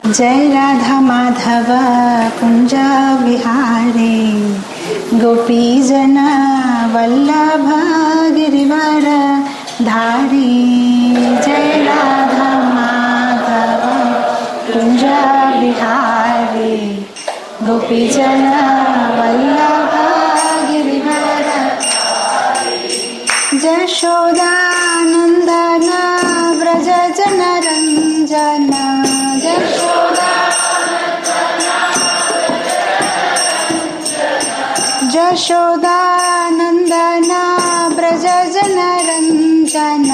जय राधा माधव कुञ्ज विहारे गोपीजन वल्लभ गिरिवर धारी जय राधा माधव कुञ्ज विहारे गोपीजन वल्लभ गिरिवर जशोदानन्दन व्रज जनरञ्जन जशोदा जशोदानन्दन व्रज जनरञ्जन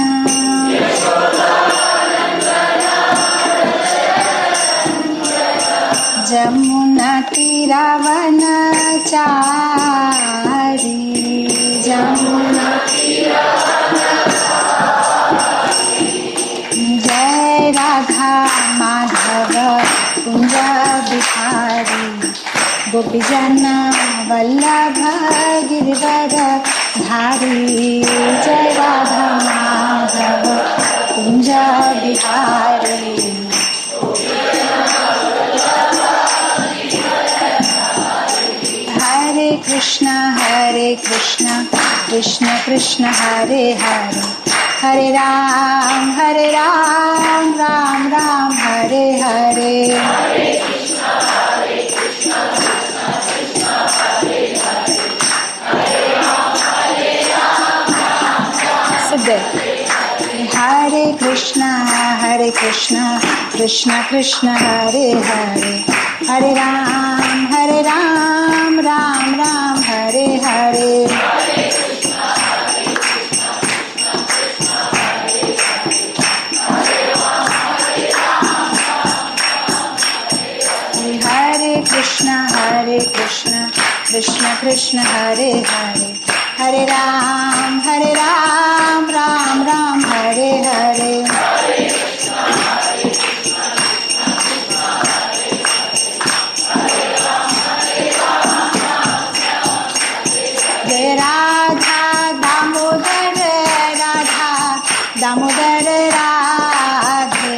जमुनतीरावन चारी जमुना जय राधा माधव कुञ्ज बिहारी गोपीजन वल्लभ गिरिवर धारी जय राधा माधव कुञ्ज बिहारी हरे कृष्ण हरे कृष्ण कृष्ण कृष्ण हरे हरे हरे राम हरे राम राम राम हरे हरे सिद्धे हरे कृष्ण हरे कृष्ण कृष्ण कृष्ण हरे हरे हरे राम हरे राम राम राम हरे हरे हरे कृष्ण हरे कृष्ण कृष्ण कृष्ण हरे हरे हरे राम हरे राम राम राम हरे हरे जय राधा दामोदर राधा दामोदर राधे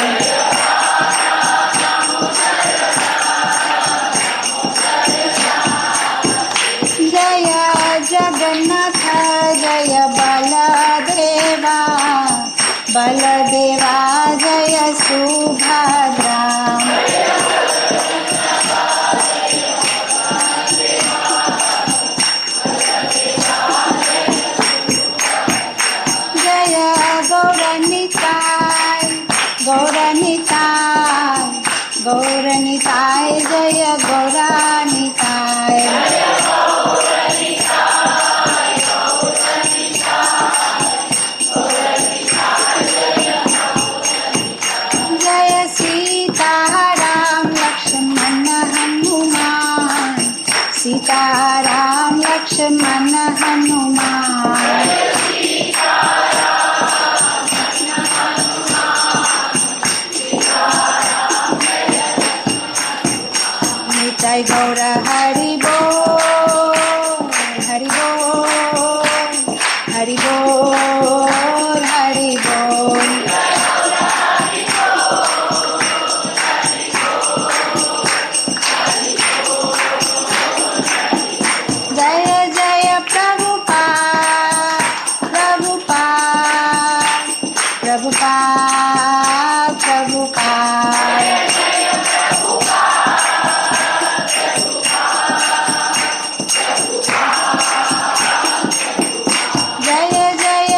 जय जगन्नाथ जय बलदेवा बलदेवा जय सुभद्रा जय गौरनिताय गौरनिताय गौरनिताय जय गौरानिताय जय सीताराम लक्ष्मण हनुमान सीताराम लक्ष्मण हनुमान निताय गौर हरि बोल हरि बोल हरि बोल हरि बोल जय जय प्रभुपा प्रभुपा प्रभुपा प्रभुपा जय जय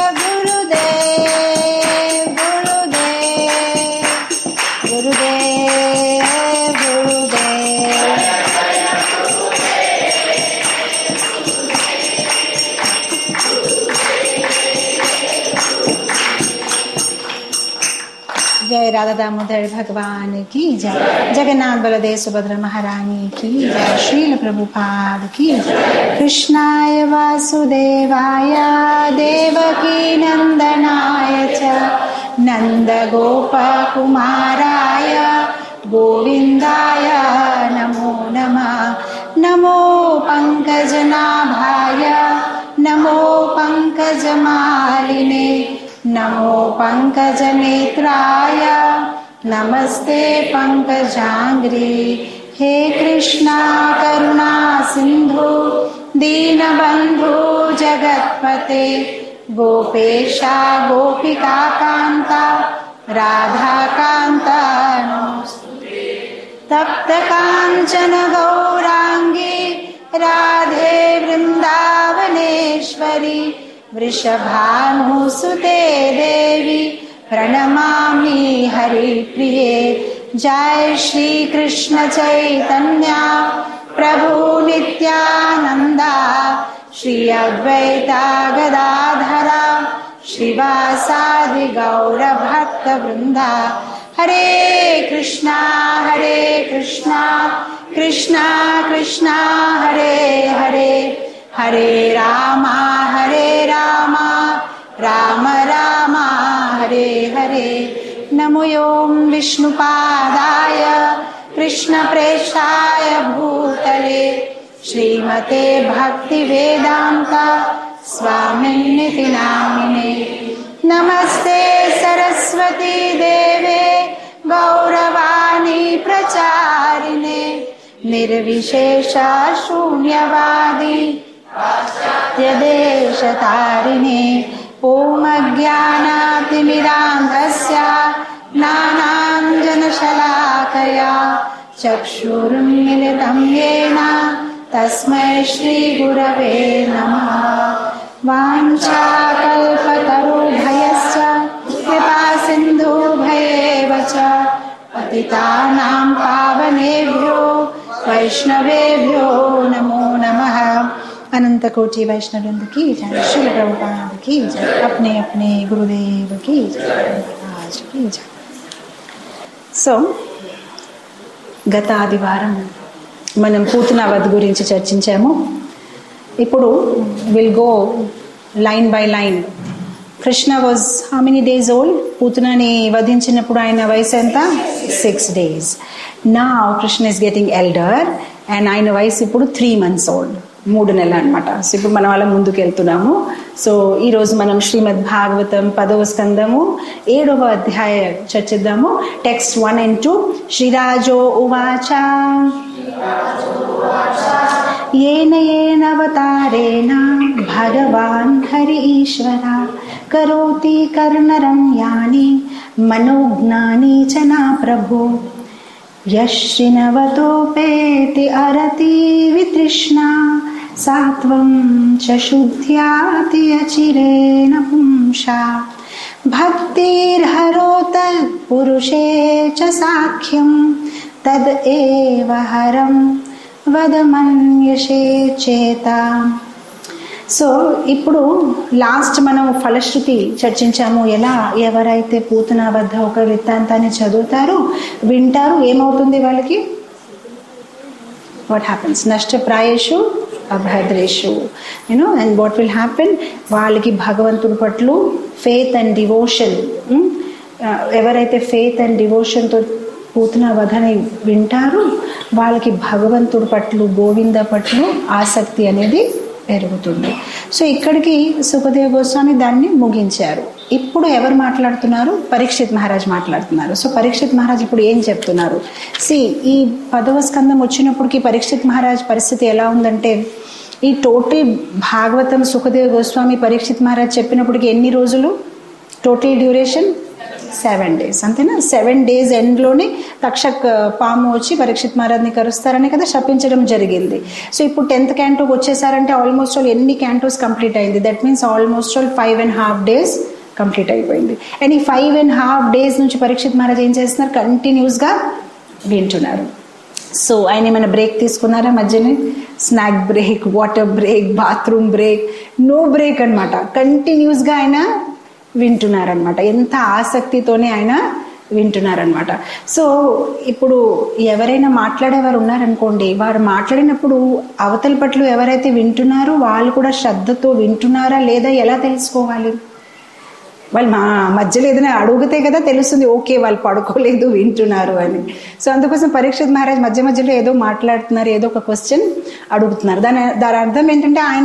गुरुदेव गुरुदेव गुरुदेव गुरुदेव जय राधा दामोदर भगवान की जय जगन्नाथ बलदेव सुभद्रा महारानी की जय श्रील प्रभुपाद की जय कृष्णाय वासुदेवाय देवकी नंदनाय च नंद गोपकुमाराय गोविन्दाय नमो नमः नमो पङ्कजनाभाय नमो पङ्कजमालिने नमो पङ्कजनेत्राय नमस्ते पङ्कजाङ्ग्री हे कृष्णा करुणा सिन्धु दीनबन्धु जगत्पते गोपेशा गोपिका कान्ता राधाकान्ता तप्तकाञ्चन गौराङ्गी राधे वृन्दावनेश्वरी वृषभानुसुते देवी प्रणमामि हरिप्रिये जय श्रीकृष्ण चैतन्या प्रभु नित्यानन्दा श्री अद्वैता गदाधरा श्रीवासादि गौरभक्तवृन्दा हरे कृष्णा हरे कृष्णा कृष्णा कृष्णा हरे हरे हरे रामा हरे रामा राम राम हरे हरे नमो ॐ विष्णुपादाय कृष्णप्रेष्ठाय भूतले श्रीमते भक्तिवेदान्ता स्वामिन्निति नामिने नमस्ते सरस्वती देवे गौरवाणी प्रचारिणे निर्विशेषा शून्यवादी यदेशतारिणे ॐ अज्ञानातिमिरान्धस्य नानाञ्जनशलाकया चक्षुरुन्मिलितं येन तस्मै श्रीगुरवे नमः वाञ्छाकल्पतरुभयश्च कृपासिन्धुभयेव च पतितानां पावनेभ्यो वैष्णवेभ्यो नमो नमः अनंत कोटि वैष्णव वृंद की जय श्री प्रभुपाद की जय अपने अपने गुरुदेव की जय आज की जय సో గత ఆదివారం మనం పూతన వధ గురించి చర్చించాము ఇప్పుడు will go line by line Krishna was how many days old పూతనని వధించినప్పుడు ఆయన వయసు ఎంత సిక్స్ డేస్ నా Krishna is getting elder and ఆయన వయసు ఇప్పుడు త్రీ మంత్స్ ఓల్డ్ మూడు నెలలు అనమాట సో ఇప్పుడు మనం అలా ముందుకు వెళ్తున్నాము సో ఈ రోజు మనం శ్రీమద్ భాగవతం పదవ స్కందము ఏడవ అధ్యాయ చర్చిద్దాము టెక్స్ట్ వన్ అండ్ టూ శ్రీరాజో ఉవాచ येन येनवतारेण भगवान् हरि ईश्वर करोति कर्णरम्यानि मनोज्ञानि च न प्रभो यश्चिनवतोपेति अरति वितृष्णा सात्वं च शुद्ध्याति अचिरेण पुंसा भक्तिर्हरो तत्पुरुषे च साख्यं तद् एव हरं వదమన్యషే చేత సో ఇప్పుడు లాస్ట్ మనం ఫలశ్రుతి చర్చించాము ఎలా ఎవరైతే పూతన వద్ద ఒక వృత్తాంతాన్ని చదువుతారో వింటారు ఏమవుతుంది వాళ్ళకి వాట్ హ్యాపన్స్ నష్టప్రాయేషు అభద్రేషు you know and what will happen వాళ్ళకి భగవంతుడి పట్ల ఫేత్ అండ్ డివోషన్ ఎవరైతే ఫేత్ అండ్ డివోషన్తో పూతన వధని వింటారు వాళ్ళకి భగవంతుడి పట్ల గోవింద పట్ల ఆసక్తి అనేది పెరుగుతుంది సో ఇక్కడికి సుఖదేవ్ గోస్వామి దాన్ని ముగించారు ఇప్పుడు ఎవరు మాట్లాడుతున్నారు పరీక్షిత్ మహారాజ్ మాట్లాడుతున్నారు సో పరీక్షిత్ మహారాజ్ ఇప్పుడు ఏం చెప్తున్నారు సి ఈ పదవ స్కందం వచ్చినప్పటికి పరీక్షిత్ మహారాజ్ పరిస్థితి ఎలా ఉందంటే ఈ టోటల్ భాగవతం సుఖదేవ్ గోస్వామి పరీక్షిత్ మహారాజ్ చెప్పినప్పటికి ఎన్ని రోజులు టోటల్ డ్యూరేషన్ సెవెన్ డేస్ అంతేనా సెవెన్ డేస్ ఎండ్లోనే తక్షక్ పాము వచ్చి పరీక్షిత్ మహారాజ్ని కరుస్తారని కదా శపించడం జరిగింది సో ఇప్పుడు టెన్త్ క్యాంటోకి వచ్చేసారంటే ఆల్మోస్ట్ ఆల్ ఎన్ని క్యాంటోస్ కంప్లీట్ అయింది that means almost all five and half days complete అయిపోయింది అండ్ ఈ ఫైవ్ అండ్ హాఫ్ డేస్ నుంచి పరీక్షిత్ మహారాజ్ ఏం చేస్తున్నారు కంటిన్యూస్గా వింటున్నారు సో ఆయన ఏమైనా బ్రేక్ తీసుకున్నారా మధ్యనే snack break water break bathroom break no break అనమాట కంటిన్యూస్గా ఆయన వింటున్నారనమాట ఎంత ఆసక్తితోనే ఆయన వింటున్నారనమాట సో ఇప్పుడు ఎవరైనా మాట్లాడేవారు ఉన్నారనుకోండి వారు మాట్లాడినప్పుడు అవతల పట్ల ఎవరైతే వింటున్నారో వాళ్ళు కూడా శ్రద్ధతో వింటున్నారా లేదా ఎలా తెలుసుకోవాలి వాళ్ళు మా మధ్యలో ఏదైనా అడిగితే కదా తెలుస్తుంది ఓకే వాళ్ళు పడుకోలేదు వింటున్నారు అని సో అందుకోసం పరీక్షిత్ మహారాజ్ మధ్య మధ్యలో ఏదో మాట్లాడుతున్నారు ఏదో ఒక క్వశ్చన్ అడుగుతున్నారు దాని దాని అర్థం ఏంటంటే ఆయన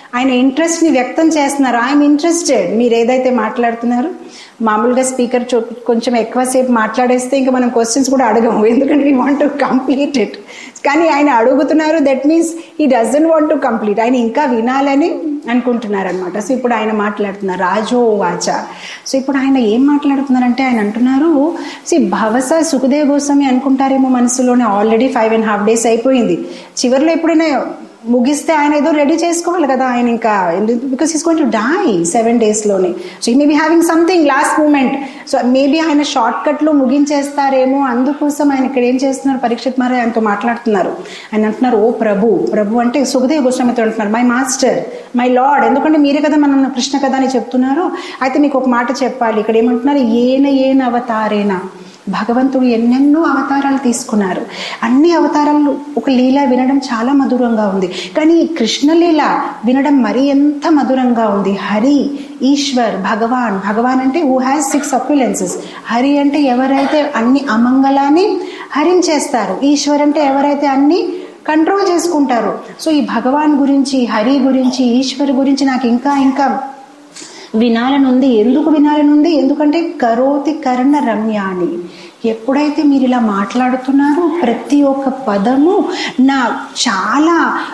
ఆయన ఇంట్రెస్ట్ని వ్యక్తం చేస్తున్నారు ఐఎమ్ ఇంట్రెస్టెడ్ మీరు ఏదైతే మాట్లాడుతున్నారు మామూలుగా స్పీకర్ కొంచెం ఎక్కువసేపు మాట్లాడేస్తే ఇంకా మనం క్వశ్చన్స్ కూడా అడగము ఎందుకంటే we want to complete it కానీ ఆయన అడుగుతున్నారు దట్ మీన్స్ ఈ డజన్ వాంట్ టు కంప్లీట్ ఆయన ఇంకా వినాలని అనుకుంటున్నారు అనమాట సో ఇప్పుడు ఆయన మాట్లాడుతున్నారు రాజో వాచ సో ఇప్పుడు ఆయన ఏం మాట్లాడుతున్నారంటే ఆయన అంటున్నారు సి భవస సుఖదేవ్ గోస్వామి అనుకుంటారేమో మనసులోనే already five and half days అయిపోయింది చివరిలో ఎప్పుడైనా ముగిస్తే ఆయన ఏదో రెడీ చేసుకోవాలి కదా ఆయన ఇంకా because is going to die seven డేస్లోనే సో ఈ maybe having something last moment so maybe ఆయన షార్ట్ కట్లో ముగించేస్తారేమో అందుకోసం ఆయన ఇక్కడ ఏం చేస్తున్నారు పరీక్షిత్ మారే ఆయనతో మాట్లాడుతున్నారు ఆయన అంటున్నారు ఓ ప్రభు ప్రభు అంటే సుఖదేవ్ గోస్వామితో అంటున్నారు మై మాస్టర్ మై లార్డ్ ఎందుకంటే మీరే కదా మనం కృష్ణ కదా అని చెప్తున్నారు అయితే మీకు ఒక మాట చెప్పాలి ఇక్కడ ఏమంటున్నారు ఏన ఏన అవతారేనా భగవంతుడు ఎన్నెన్నో అవతారాలు తీసుకున్నారు అన్ని అవతారాలు ఒక లీల వినడం చాలా మధురంగా ఉంది కానీ ఈ కృష్ణలీల వినడం మరీ ఎంత మధురంగా ఉంది హరి ఈశ్వర్ భగవాన్ భగవాన్ అంటే who has six opulences Hari అంటే ఎవరైతే అన్ని అమంగళాన్ని హరించేస్తారు ఈశ్వర్ అంటే ఎవరైతే అన్ని కంట్రోల్ చేసుకుంటారు సో ఈ భగవాన్ గురించి హరి గురించి ఈశ్వర్ గురించి నాకు ఇంకా ఇంకా వినాలనుంది ఎందుకు వినాలనుంది ఎందుకంటే కరోతి కర్ణ రమ్యాని ఎప్పుడైతే మీరు ఇలా మాట్లాడుతున్నారో ప్రతి ఒక్క పదము నా చాలా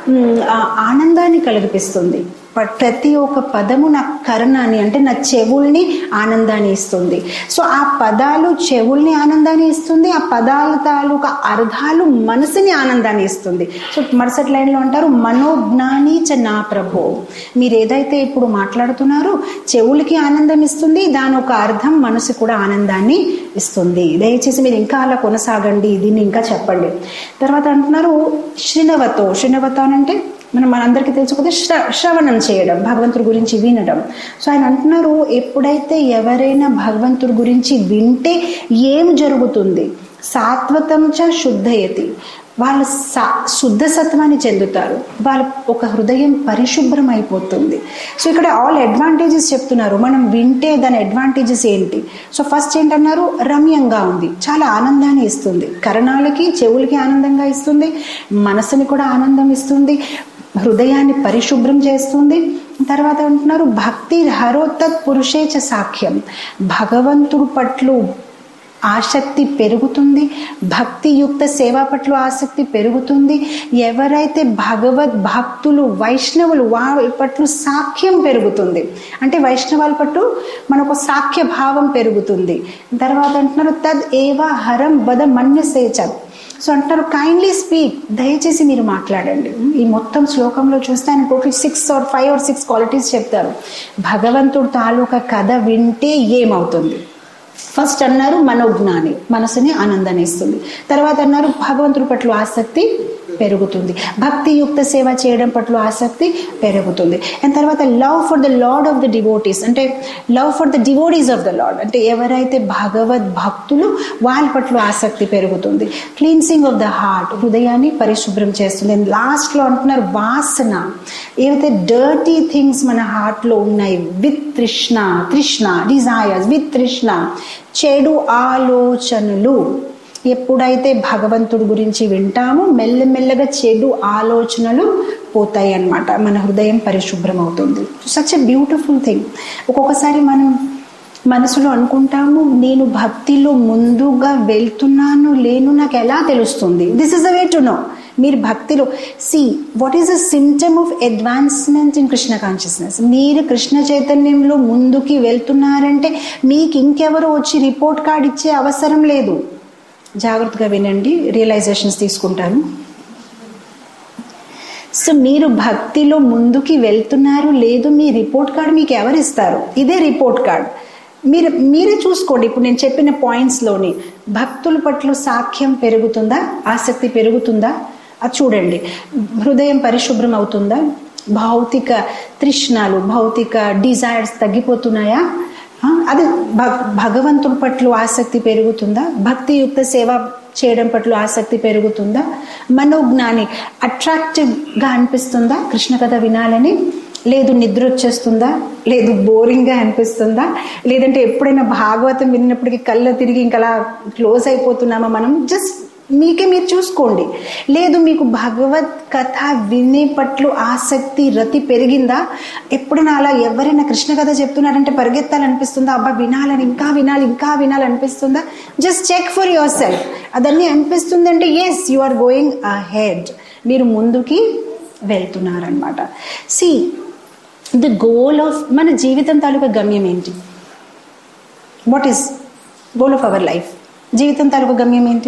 ఆనందాన్ని కలిగిపిస్తుంది ప్రతి ఒక్క పదము నా కర్ణాన్ని అంటే నా చెవుల్ని ఆనందాన్ని ఇస్తుంది సో ఆ పదాలు చెవుల్ని ఆనందాన్ని ఇస్తుంది ఆ పదాల తాలూకా అర్థాలు మనసుని ఆనందాన్ని ఇస్తుంది సో మరుసటి లైన్లో అంటారు మనోజ్ఞాని చ నా ప్రభో మీరు ఏదైతే ఇప్పుడు మాట్లాడుతున్నారో చెవులకి ఆనందం ఇస్తుంది దాని ఒక అర్థం మనసు కూడా ఆనందాన్ని ఇస్తుంది దయచేసి మీరు ఇంకా అలా కొనసాగండి దీన్ని ఇంకా చెప్పండి తర్వాత అంటున్నారు శ్రీనవతో శ్రీనవతో అంటే మనం మనందరికీ తెలుసు కదా శ్ర శ్రవణం చేయడం భగవంతుడి గురించి వినడం సో ఆయన అంటున్నారు ఎప్పుడైతే ఎవరైనా భగవంతుడి గురించి వింటే ఏం జరుగుతుంది సాత్వతం చ శుద్ధయతి వాళ్ళు సా శుద్ధ సత్వాన్ని చెందుతారు వాళ్ళ ఒక హృదయం పరిశుభ్రం అయిపోతుంది సో ఇక్కడ ఆల్ అడ్వాంటేజెస్ చెప్తున్నారు మనం వింటే దాని అడ్వాంటేజెస్ ఏంటి సో ఫస్ట్ ఏంటన్నారు రమ్యంగా ఉంది చాలా ఆనందాన్ని ఇస్తుంది కరణాలకి చెవులకి ఆనందంగా ఇస్తుంది మనసుని కూడా ఆనందం ఇస్తుంది హృదయాన్ని పరిశుభ్రం చేస్తుంది తర్వాత అంటున్నారు భక్తి హరోతత్ పురుషేచ సాఖ్యం భగవంతుడు పట్ల ఆసక్తి పెరుగుతుంది భక్తియుక్త సేవ పట్ల ఆసక్తి పెరుగుతుంది ఎవరైతే భగవద్ భక్తులు వైష్ణవులు వాళ్ళ పట్ల సాఖ్యం పెరుగుతుంది అంటే వైష్ణవాల పట్ల మనకు సాఖ్య భావం పెరుగుతుంది తర్వాత అంటున్నారు తద్ ఏవ హరం బద మన్యసేచ సో అంటారు కైండ్లీ స్పీక్ దయచేసి మీరు మాట్లాడండి ఈ మొత్తం శ్లోకంలో చూస్తే ఆయన total six or five or six qualities చెప్తారు భగవంతుడు తాలూకా కథ వింటే ఏమవుతుంది ఫస్ట్ అన్నారు మనోజ్ఞాని మనసుని ఆనందాన్ని ఇస్తుంది తర్వాత అన్నారు భగవంతుడి పట్ల ఆసక్తి పెరుగుతుంది భక్తియుక్త సేవ చేయడం పట్ల ఆసక్తి పెరుగుతుంది అండ్ తర్వాత love for the lord of the devotees అంటే love for the devotees of the lord అంటే ఎవరైతే భగవద్ భక్తులు వాళ్ళ పట్ల ఆసక్తి పెరుగుతుంది క్లీన్సింగ్ ఆఫ్ ద హార్ట్ హృదయాన్ని పరిశుభ్రం చేస్తుంది అండ్ లాస్ట్లో అంటున్నారు వాసన ఏవైతే డర్టీ థింగ్స్ మన హార్ట్లో ఉన్నాయి విత్ తృష్ణ తృష్ణ డిజైర్స్ విత్ తృష్ణ చెడు ఆలోచనలు ఎప్పుడైతే భగవంతుడి గురించి వింటామో మెల్లమెల్లగా చెడు ఆలోచనలు పోతాయి అన్నమాట మన హృదయం పరిశుభ్రం అవుతుంది సచ్ ఎ బ్యూటిఫుల్ థింగ్ ఒక్కొక్కసారి మనం మనసులో అనుకుంటాము నేను భక్తిలో ముందుగా వెళ్తున్నాను లేను నాకు ఎలా తెలుస్తుంది this is the way to know మీరు భక్తిలో see what is the symptom of advancement in Krishna consciousness మీరు కృష్ణ చైతన్యంలో ముందుకి వెళ్తున్నారంటే మీకు ఇంకెవరో వచ్చి రిపోర్ట్ కార్డ్ ఇచ్చే అవసరం లేదు జాగ్రత్తగా వినండి రియలైజేషన్స్ తీసుకుంటాను సో మీరు భక్తిలో ముందుకి వెళ్తున్నారు లేదు మీ రిపోర్ట్ కార్డ్ మీకు ఎవరు ఇస్తారు ఇదే రిపోర్ట్ కార్డ్ మీరు మీరే చూసుకోండి ఇప్పుడు నేను చెప్పిన పాయింట్స్లోని భక్తుల పట్ల సాఖ్యం పెరుగుతుందా ఆసక్తి పెరుగుతుందా అది చూడండి హృదయం పరిశుభ్రం అవుతుందా భౌతిక తృష్ణాలు భౌతిక డిజైర్స్ తగ్గిపోతున్నాయా అది భగవంతుడి పట్ల ఆసక్తి పెరుగుతుందా భక్తియుక్త సేవ చేయడం పట్ల ఆసక్తి పెరుగుతుందా మనోజ్ఞాని అట్రాక్టివ్గా అనిపిస్తుందా కృష్ణ కథ వినాలని లేదు నిద్ర వచ్చేస్తుందా లేదు బోరింగ్గా అనిపిస్తుందా లేదంటే ఎప్పుడైనా భాగవతం విన్నప్పటికీ కళ్ళ తిరిగి ఇంకా అలా క్లోజ్ అయిపోతున్నామా మనం జస్ట్ మీకే మీరు చూసుకోండి లేదు మీకు భగవత్ కథ వినే పట్ల ఆసక్తి రతి పెరిగిందా ఎప్పుడైనా అలా ఎవరైనా కృష్ణ కథ చెప్తున్నారంటే పరిగెత్తాలనిపిస్తుందా అబ్బా వినాలని ఇంకా వినాలి ఇంకా వినాలనిపిస్తుందా just check for yourself అదన్నీ అనిపిస్తుంది అంటే yes you are going ahead మీరు ముందుకి వెళ్తున్నారనమాట సి ద గోల్ ఆఫ్ మన జీవితం తాలూకా గమ్యం ఏంటి what is goal of our life జీవితం తాలూకా గమ్యం ఏంటి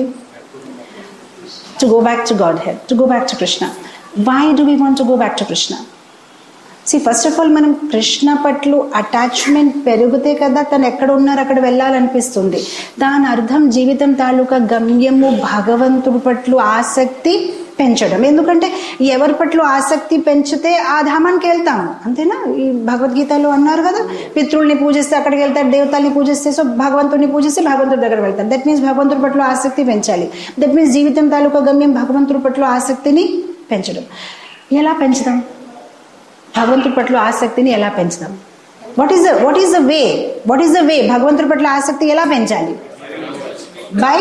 to go back to God head to go back to Krishna why do we want to go back to Krishna see first of all మనం కృష్ణ పట్ల అటాచ్మెంట్ పెరిగితే కదా తను ఎక్కడ ఉన్నారు అక్కడ వెళ్ళాలనిపిస్తుంది దాని అర్థం జీవితం తాలూకా గమ్యము భగవంతుడి పట్ల ఆసక్తి పెంచడం ఎందుకంటే ఎవరి పట్ల ఆసక్తి పెంచితే ఆ ధామానికి వెళ్తాము అంతేనా ఈ భగవద్గీతలో అన్నారు కదా పితృల్ని పూజిస్తే అక్కడికి వెళ్తారు దేవతల్ని పూజిస్తే సో భగవంతుడిని పూజిస్తే భగవంతుడి దగ్గర వెళ్తారు దట్ మీన్స్ భగవంతుడి పట్ల ఆసక్తి పెంచాలి దట్ మీన్స్ జీవితం తాలూకా గమ్యం భగవంతుడి పట్ల ఆసక్తిని పెంచడం ఎలా పెంచుదాం భగవంతుడి పట్ల ఆసక్తిని ఎలా పెంచుదాం what is the what is the way what is the way భగవంతుడి పట్ల ఆసక్తి ఎలా పెంచాలి బై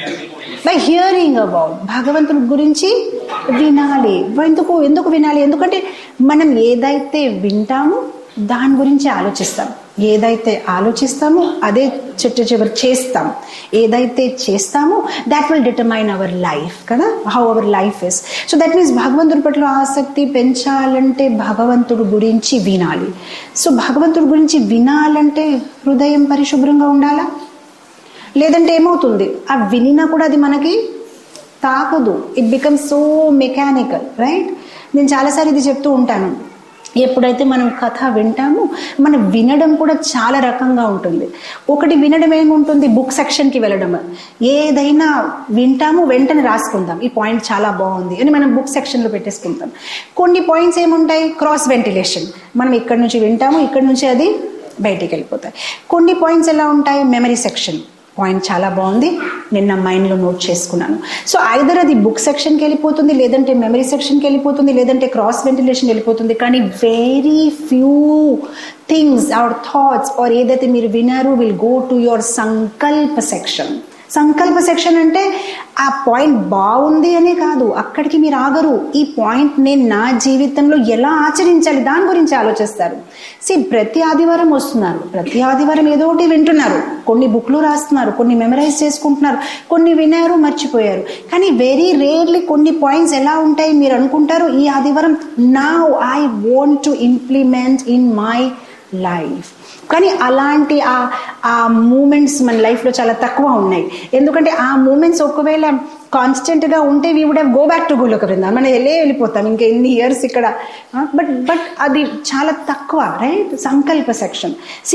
బై హియరింగ్ అబౌట్ భగవంతుడి గురించి వినాలి ఎందుకు ఎందుకు వినాలి ఎందుకంటే మనం ఏదైతే వింటామో దాని గురించి ఆలోచిస్తాం ఏదైతే ఆలోచిస్తామో అదే చిట్ట చివరి చేస్తాం ఏదైతే చేస్తామో that will determine our life కదా how our life is so that means భగవంతుడి పట్ల ఆసక్తి పెంచాలంటే భగవంతుడి గురించి వినాలి సో భగవంతుడి గురించి వినాలంటే హృదయం పరిశుభ్రంగా ఉండాలా లేదంటే ఏమవుతుంది ఆ వినినా కూడా అది మనకి తాకదు it become so mechanical right నేను చాలాసార్లు ఇది చెప్తూ ఉంటాను ఎప్పుడైతే మనం కథ వింటామో మనం వినడం కూడా చాలా రకంగా ఉంటుంది ఒకటి వినడం ఏముంటుంది బుక్ సెక్షన్కి వెళ్ళడం ఏదైనా వింటాము వెంటనే రాసుకుందాం ఈ పాయింట్ చాలా బాగుంది అని మనం బుక్ సెక్షన్లో పెట్టేసుకుంటాం కొన్ని పాయింట్స్ ఏముంటాయి క్రాస్ వెంటిలేషన్ మనం ఇక్కడ నుంచి వింటాము ఇక్కడ నుంచి అది బయటికి వెళ్ళిపోతాయి కొన్ని పాయింట్స్ ఎలా ఉంటాయి మెమరీ సెక్షన్ పాయింట్ చాలా బాగుంది నేను నా మైండ్లో నోట్ చేసుకున్నాను సో ఐదర్ అది బుక్ సెక్షన్కి వెళ్ళిపోతుంది లేదంటే మెమరీ సెక్షన్కి వెళ్ళిపోతుంది లేదంటే క్రాస్ వెంటిలేషన్ వెళ్ళిపోతుంది కానీ very few things our thoughts are ఏదైతే మీరు వినారో will go to your sankalpa section sankalpa section అంటే ఆ పాయింట్ బాగుంది అనే కాదు అక్కడికి మీరు ఆగరు ఈ పాయింట్ నేను నా జీవితంలో ఎలా ఆచరించాలి దాని గురించి ఆలోచిస్తారు సి ప్రతి ఆదివారం వస్తున్నారు ప్రతి ఆదివారం ఏదో ఒకటి వింటున్నారు కొన్ని బుక్లు రాస్తున్నారు కొన్ని మెమరైజ్ చేసుకుంటున్నారు కొన్ని వినారు మర్చిపోయారు కానీ వెరీ రేర్లీ కొన్ని పాయింట్స్ ఎలా ఉంటాయి మీరు అనుకుంటారు ఈ ఆదివారం నా I want to implement in my life కానీ అలాంటి ఆ ఆ మూమెంట్స్ మన లైఫ్లో చాలా తక్కువ ఉన్నాయి ఎందుకంటే ఆ మూమెంట్స్ ఒకవేళ కాన్స్టెంట్గా ఉంటే we would have go back to Goloka Vrindavan మనం వెళ్ళే వెళ్ళిపోతాం ఇంకా ఎన్ని ఇయర్స్ ఇక్కడ బట్ బట్ అది చాలా తక్కువ రైట్ సంకల్ప సెక్షన్ సి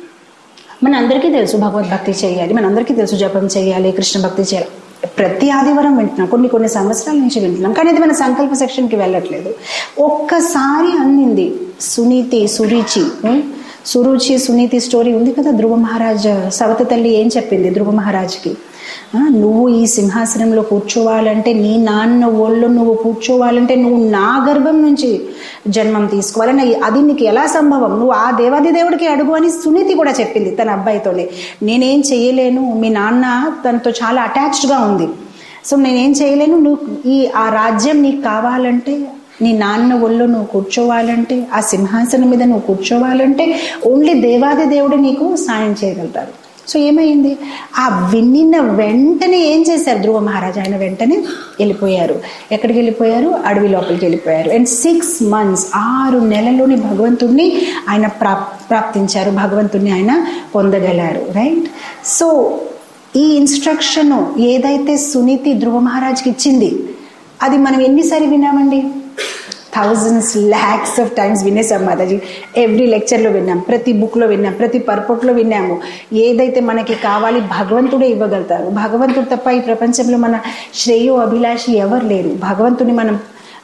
మన అందరికీ తెలుసు భగవద్భక్తి చేయాలి మన అందరికీ తెలుసు జపం చేయాలి కృష్ణ భక్తి చేయాలి ప్రతి ఆదివారం వింటున్నాం కొన్ని కొన్ని సంవత్సరాల నుంచి వింటున్నాం కానీ అది మన సంకల్ప సెక్షన్కి వెళ్ళట్లేదు ఒక్కసారి అన్నింది సునీతి సురుచి సురుచి సునీతి స్టోరీ ఉంది కదా ధ్రువ మహారాజ్ సవత తల్లి ఏం చెప్పింది ధ్రువ మహారాజ్కి నువ్వు ఈ సింహాసనంలో కూర్చోవాలంటే నీ నాన్న ఒళ్ళు నువ్వు కూర్చోవాలంటే నువ్వు నా గర్భం నుంచి జన్మం తీసుకోవాలని అది నీకు ఎలా సంభవం నువ్వు ఆ దేవాది దేవుడికి అడుగు అని సునీతి కూడా చెప్పింది తన అబ్బాయితోనే నేనేం చేయలేను మీ నాన్న తనతో చాలా అటాచ్డ్గా ఉంది సో నేనేం చేయలేను నువ్వు ఈ ఆ రాజ్యం నీకు కావాలంటే నీ నాన్న ఒళ్ళు నువ్వు కూర్చోవాలంటే ఆ సింహాసనం మీద నువ్వు కూర్చోవాలంటే ఓన్లీ దేవాది దేవుడు నీకు సాయం చేయగలుగుతారు సో ఏమైంది ఆ విన్నిన వెంటనే ఏం చేశారు ధ్రువ మహారాజు ఆయన వెంటనే వెళ్ళిపోయారు ఎక్కడికి వెళ్ళిపోయారు అడవి లోపలికి వెళ్ళిపోయారు అండ్ సిక్స్ మంత్స్ ఆరు నెలల్లోని భగవంతుడిని ఆయన ప్రాప్ ప్రాప్తించారు భగవంతుడిని ఆయన పొందగలారు రైట్ సో ఈ ఇన్స్ట్రక్షన్ ఏదైతే సునీతి ధ్రువ మహారాజ్కి ఇచ్చింది అది మనం ఎన్నిసారి విన్నామండి థౌజండ్స్ ల్యాక్స్ ఆఫ్ టైమ్స్ వినేసాం మాతాజీ ఎవ్రీ లెక్చర్లో విన్నాం ప్రతి బుక్లో విన్నాం ప్రతి పర్పట్లో విన్నాము ఏదైతే మనకి కావాలి భగవంతుడే ఇవ్వగలుగుతారు భగవంతుడు తప్ప ఈ ప్రపంచంలో మన శ్రేయో అభిలాషి ఎవరు లేరు భగవంతుని మనం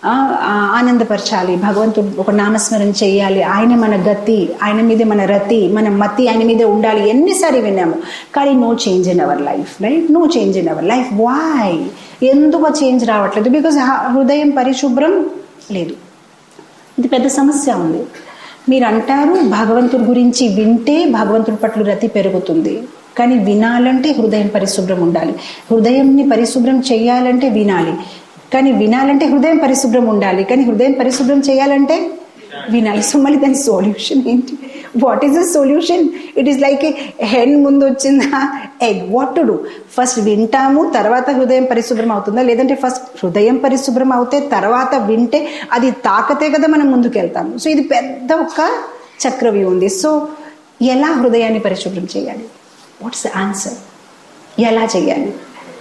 ఆనందపరచాలి భగవంతుడు ఒక నామస్మరణ చేయాలి ఆయన మన గతి ఆయన మీదే మన రతి మన మతి ఆయన మీదే ఉండాలి ఎన్నిసారి విన్నాము కానీ no change in our life right no change in our life why ఎందుకు చేంజ్ రావట్లేదు బికాజ్ హృదయం పరిశుభ్రం లేదు ఇది పెద్ద సమస్య ఉంది మీరు అంటారు భగవంతుడి గురించి వింటే భగవంతుడి పట్ల రతి పెరుగుతుంది కానీ వినాలంటే హృదయం పరిశుభ్రం ఉండాలి హృదయంని పరిశుభ్రం చేయాలంటే వినాలి కానీ వినాలంటే హృదయం పరిశుభ్రం ఉండాలి కానీ హృదయం పరిశుభ్రం చేయాలంటే వినాలి సో మళ్ళీ దాని సొల్యూషన్ ఏంటి what is the solution it is like a hen ముందు వచ్చిందా egg what to do first వింటాము తర్వాత హృదయం పరిశుభ్రం అవుతుందా లేదంటే ఫస్ట్ హృదయం పరిశుభ్రం అవుతే తర్వాత వింటే అది తాకతే కదా మనం ముందుకు వెళ్తాము సో ఇది పెద్ద ఒక చక్రవ్యూహం ఉంది సో ఎలా హృదయాన్ని పరిశుభ్రం చేయాలి వాట్స్ ద ఆన్సర్ ఎలా చేయాలి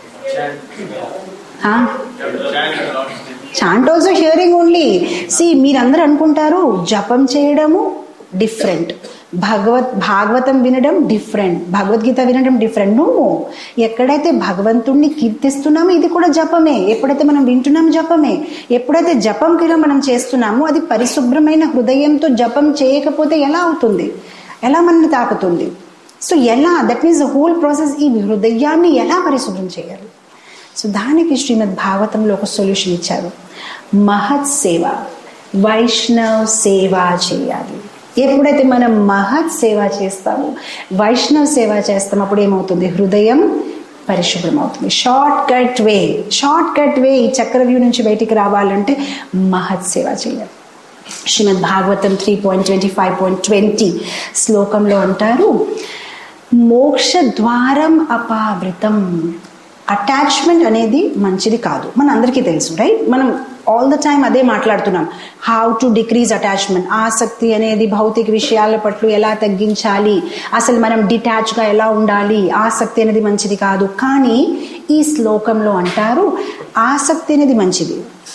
chant also hearing only see మీరందరూ అనుకుంటారు జపం చేయడము డిఫరెంట్ భగవత్ భాగవతం వినడం డిఫరెంట్ భగవద్గీత వినడం డిఫరెంట్ నువ్వు ఎక్కడైతే భగవంతుణ్ణి కీర్తిస్తున్నామో ఇది కూడా జపమే ఎప్పుడైతే మనం వింటున్నాం జపమే ఎప్పుడైతే జపం కింద మనం చేస్తున్నామో అది పరిశుభ్రమైన హృదయంతో జపం చేయకపోతే ఎలా అవుతుంది ఎలా మనల్ని తాకుతుంది సో ఎలా that means the whole process ఈ హృదయాన్ని ఎలా పరిశుభ్రం చేయాలి సో దానికి శ్రీమద్ భాగవతంలో ఒక సొల్యూషన్ ఇచ్చారు మహత్ సేవ వైష్ణవ్ సేవ చేయాలి ఎప్పుడైతే మనం మహత్ సేవ చేస్తామో వైష్ణవ్ సేవ చేస్తాం అప్పుడు ఏమవుతుంది హృదయం పరిశుభ్రం అవుతుంది shortcut way shortcut way ఈ చక్రవ్యూ నుంచి బయటికి రావాలంటే మహత్ సేవ చేయాలి Srimad Bhagavatam three point twenty five point twenty శ్లోకంలో అంటారు మోక్ష ద్వారం అపావృతం అటాచ్మెంట్ అనేది మంచిది కాదు మన అందరికీ తెలుసు రైట్ మనం ఆల్ ద టైమ్ అదే మాట్లాడుతున్నాం హౌ టు డిక్రీజ్ అటాచ్మెంట్ ఆసక్తి అనేది భౌతిక విషయాల పట్ల ఎలా తగ్గించాలి అసలు మనం డిటాచ్గా ఎలా ఉండాలి ఆసక్తి అనేది మంచిది కాదు కానీ ఈ శ్లోకంలో అంటారు ఆసక్తి అనేది మంచిది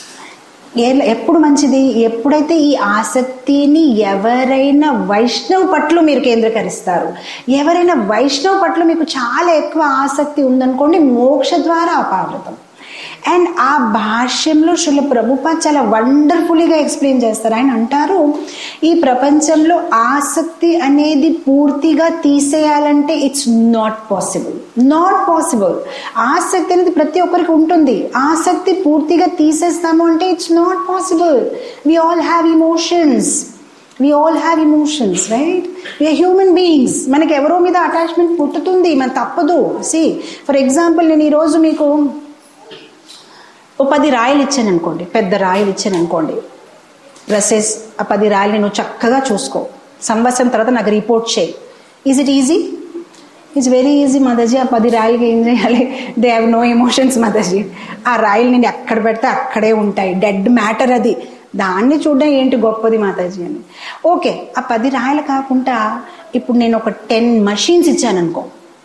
ఎప్పుడు మంచిది ఎప్పుడైతే ఈ ఆసక్తిని ఎవరైనా వైష్ణవ్ పట్ల మీరు కేంద్రీకరిస్తారు ఎవరైనా వైష్ణవ్ పట్ల మీకు చాలా ఎక్కువ ఆసక్తి ఉందనుకోండి మోక్ష ద్వారా అపావృతం అండ్ ఆ భాష్యంలో శుల ప్రభుప చాలా వండర్ఫుల్గా ఎక్స్ప్లెయిన్ చేస్తారు ఆయన అంటారు ఈ ప్రపంచంలో ఆసక్తి అనేది పూర్తిగా తీసేయాలంటే it's not possible not possible ఆసక్తి అనేది ప్రతి ఒక్కరికి ఉంటుంది ఆసక్తి పూర్తిగా తీసేస్తాము అంటే it's not possible we all have emotions we all have emotions right we are human beings మనకి ఎవరో మీద అటాచ్మెంట్ పుట్టుతుంది మన తప్పదు సి ఫర్ ఎగ్జాంపుల్ నేను ఈరోజు మీకు ఓ పది రాయలు ఇచ్చాను అనుకోండి పెద్ద రాయలు ఇచ్చాను అనుకోండి డ్రెస్సెస్ ఆ పది రాయలు నువ్వు చక్కగా చూసుకో సంవత్సరం తర్వాత నాకు రిపోర్ట్ చేయి is it easy it's very easy మదర్జీ ఆ పది రాయలకి ఏం చేయాలి దే హ్యావ్ నో ఎమోషన్స్ మదర్జీ ఆ రాయలు నేను ఎక్కడ పెడితే అక్కడే ఉంటాయి డెడ్ మ్యాటర్ అది దాన్ని చూడడం ఏంటి గొప్పది మాతాజీ అని ఓకే ఆ పది రాయలు కాకుండా ఇప్పుడు నేను ఒక టెన్ మషీన్స్ ఇచ్చాను అనుకో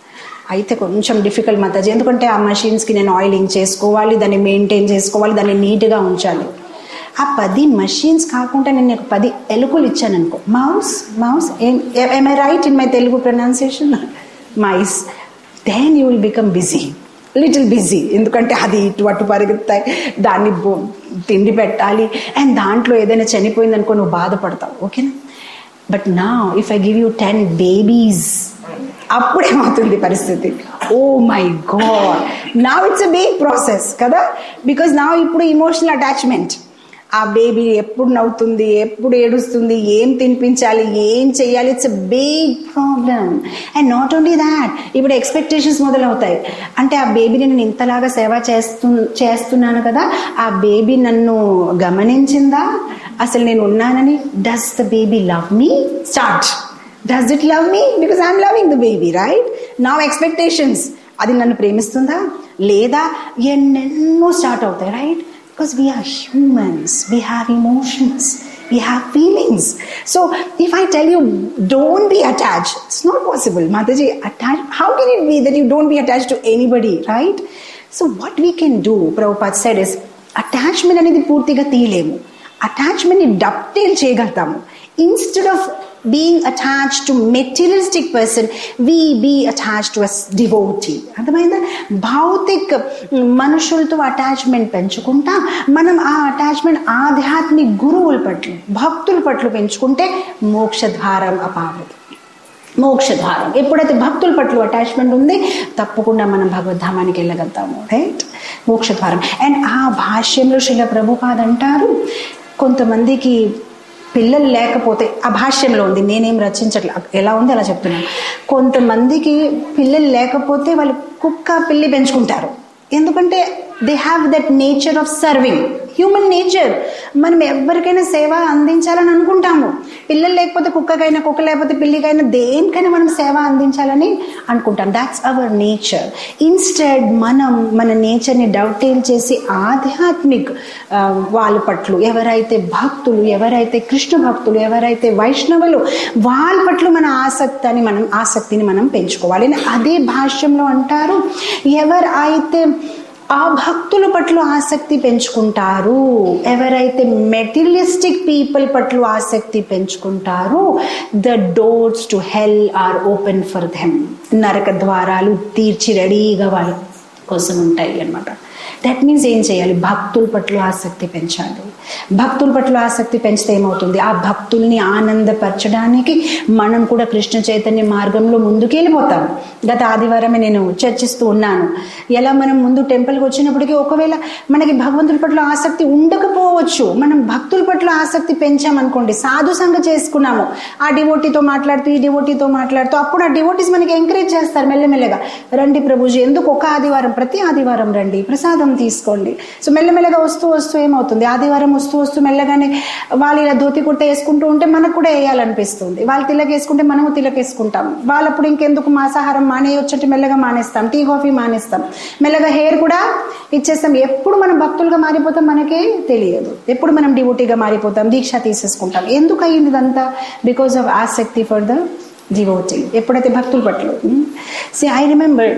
అయితే కొంచెం డిఫికల్ట్ మాతాజీ ఎందుకంటే ఆ మషిన్స్కి నేను ఆయిలింగ్ చేసుకోవాలి దాన్ని మెయింటైన్ చేసుకోవాలి దాన్ని నీట్గా ఉంచాలి ఆ పది మషిన్స్ కాకుండా నేను ఒక పది ఎలుకలు ఇచ్చాను అనుకో mouse mouse am I right in my Telugu pronunciation mice then you will become busy little busy ఎందుకంటే అది ఇటు అటు పరిగెత్తాయి దాన్ని తిండి పెట్టాలి అండ్ దాంట్లో ఏదైనా చనిపోయింది అనుకో నువ్వు బాధపడతావు ఓకేనా బట్ నా if I give you ten babies అప్పుడేమవుతుంది పరిస్థితి ఓ మై గాడ్ నా ఇట్స్ అ బిగ్ ప్రాసెస్ కదా బికాజ్ నా ఇప్పుడు ఇమోషనల్ అటాచ్మెంట్ ఆ బేబీ ఎప్పుడు నవ్వుతుంది ఎప్పుడు ఏడుస్తుంది ఏం తినిపించాలి ఏం చేయాలి it's a big problem and not only that ఇప్పుడు ఎక్స్పెక్టేషన్స్ మొదలవుతాయి అంటే ఆ బేబీని నేను ఇంతలాగా సేవ చేస్తు చేస్తున్నాను కదా ఆ బేబీ నన్ను గమనించిందా అసలు నేను ఉన్నానని does the baby love me start does it love me because I'm loving the baby right నా ఎక్స్పెక్టేషన్స్ అది నన్ను ప్రేమిస్తుందా లేదా ఎన్నెన్నో స్టార్ట్ అవుతాయి right because we are humans we have emotions we have feelings. So if I tell you don't be attached, it's not possible. Mataji, attached, how can it be that you don't be attached to anybody, right? So what we can do, Prabhupada said is attachment అనేది పూర్తిగా తీయలేము అటాచ్మెంట్ని డప్టేల్ చేయగలుగుతాము instead of being attach to materialistic person we be attach to as devotee అర్థమైందా భౌతిక్ మనుషులతో attachment పెంచుకుంటా మనం ఆ అటాచ్మెంట్ ఆధ్యాత్మిక గురువుల పట్ల భక్తుల పట్ల పెంచుకుంటే మోక్షద్వారం అపావృతం మోక్షద్వారం ఎప్పుడైతే భక్తుల పట్ల అటాచ్మెంట్ ఉంది తప్పకుండా మనం భగవద్ధామానికి వెళ్ళగలుగుతాము రైట్ మోక్షద్వారం అండ్ ఆ భాష్యంలో శ్రీల ప్రభుపాద్ అంటారు కొంతమందికి పిల్లలు లేకపోతే ఆ భాష్యంలో ఉంది నేనేం రచించట్లే ఎలా ఉంది అలా చెప్తున్నాను కొంతమందికి పిల్లలు లేకపోతే వాళ్ళు కుక్క పిల్లి పెంచుకుంటారు ఎందుకంటే they have that nature of serving human nature మనం ఎవరికైనా సేవ అందించాలని అనుకుంటాము పిల్లలు లేకపోతే కుక్కకైనా కుక్క లేకపోతే పిల్లికైనా దేనికైనా మనం సేవ అందించాలని అనుకుంటాం దాట్స్ అవర్ నేచర్ ఇన్స్టెడ్ మనం మన నేచర్ని డౌటేల్ చేసి ఆధ్యాత్మిక్ ఆ, వాళ్ళ పట్ల ఎవరైతే భక్తులు ఎవరైతే కృష్ణ భక్తులు ఎవరైతే వైష్ణవులు వాళ్ళ పట్ల మన ఆసక్తిని మనం ఆసక్తిని మనం పెంచుకోవాలి అదే భాష్యంలో అంటారు ఎవరైతే ఆ భక్తుల పట్ల ఆసక్తి పెంచుకుంటారు ఎవరైతే మెటీరియలిస్టిక్ పీపుల్ పట్ల ఆసక్తి పెంచుకుంటారో the doors to hell are open for them నరక ద్వారాలు తీర్చి రెడీగా వాళ్ళ కోసం ఉంటాయి అన్నమాట దట్ మీన్స్ ఏం చేయాలి భక్తుల పట్ల ఆసక్తి పెంచాలి భక్తుల పట్ల ఆసక్తి పెంచితే ఏమవుతుంది ఆ భక్తుల్ని ఆనందపరచడానికి మనం కూడా కృష్ణ చైతన్య మార్గంలో ముందుకు వెళ్ళిపోతాం గత ఆదివారమే నేను చర్చిస్తూ ఉన్నాను ఎలా మనం ముందు టెంపుల్కి వచ్చినప్పటికీ ఒకవేళ మనకి భగవంతుల పట్ల ఆసక్తి ఉండకపోవచ్చు మనం భక్తుల పట్ల ఆసక్తి పెంచామనుకోండి సాధు సంఘ చేసుకున్నాము ఆ డివోటీతో మాట్లాడుతూ ఈ డివోటీతో మాట్లాడుతూ అప్పుడు ఆ డివోటీస్ మనకి ఎంకరేజ్ చేస్తారు మెల్లమెల్లగా రండి ప్రభుజీ ఎందుకు ఒక ఆదివారం ప్రతి ఆదివారం రండి ప్రసాదం తీసుకోండి సో మెల్లమెల్లగా వస్తూ వస్తూ ఏమవుతుంది ఆదివారం వస్తూ వస్తూ మెల్లగానే వాళ్ళు ఇలా ధోతి కుర్త వేసుకుంటూ ఉంటే మనకు కూడా వేయాలనిపిస్తుంది వాళ్ళు తిలక వేసుకుంటే మనము తిలక వేసుకుంటాం వాళ్ళప్పుడు ఇంకెందుకు మాంసాహారం మానేయొచ్చంటే మెల్లగా మానేస్తాం టీ కాఫీ మానేస్తాం మెల్లగా హెయిర్ కూడా ఇచ్చేస్తాం ఎప్పుడు మనం భక్తులుగా మారిపోతాం మనకే తెలియదు ఎప్పుడు మనం డివోటీగా మారిపోతాం దీక్ష తీసేసుకుంటాం ఎందుకు అయ్యింది ఇదంతా బికాస్ ఆఫ్ ఆసక్తి ఫర్ ద డివోటీ ఎప్పుడైతే భక్తుల పట్ల సి ఐ రిమెంబర్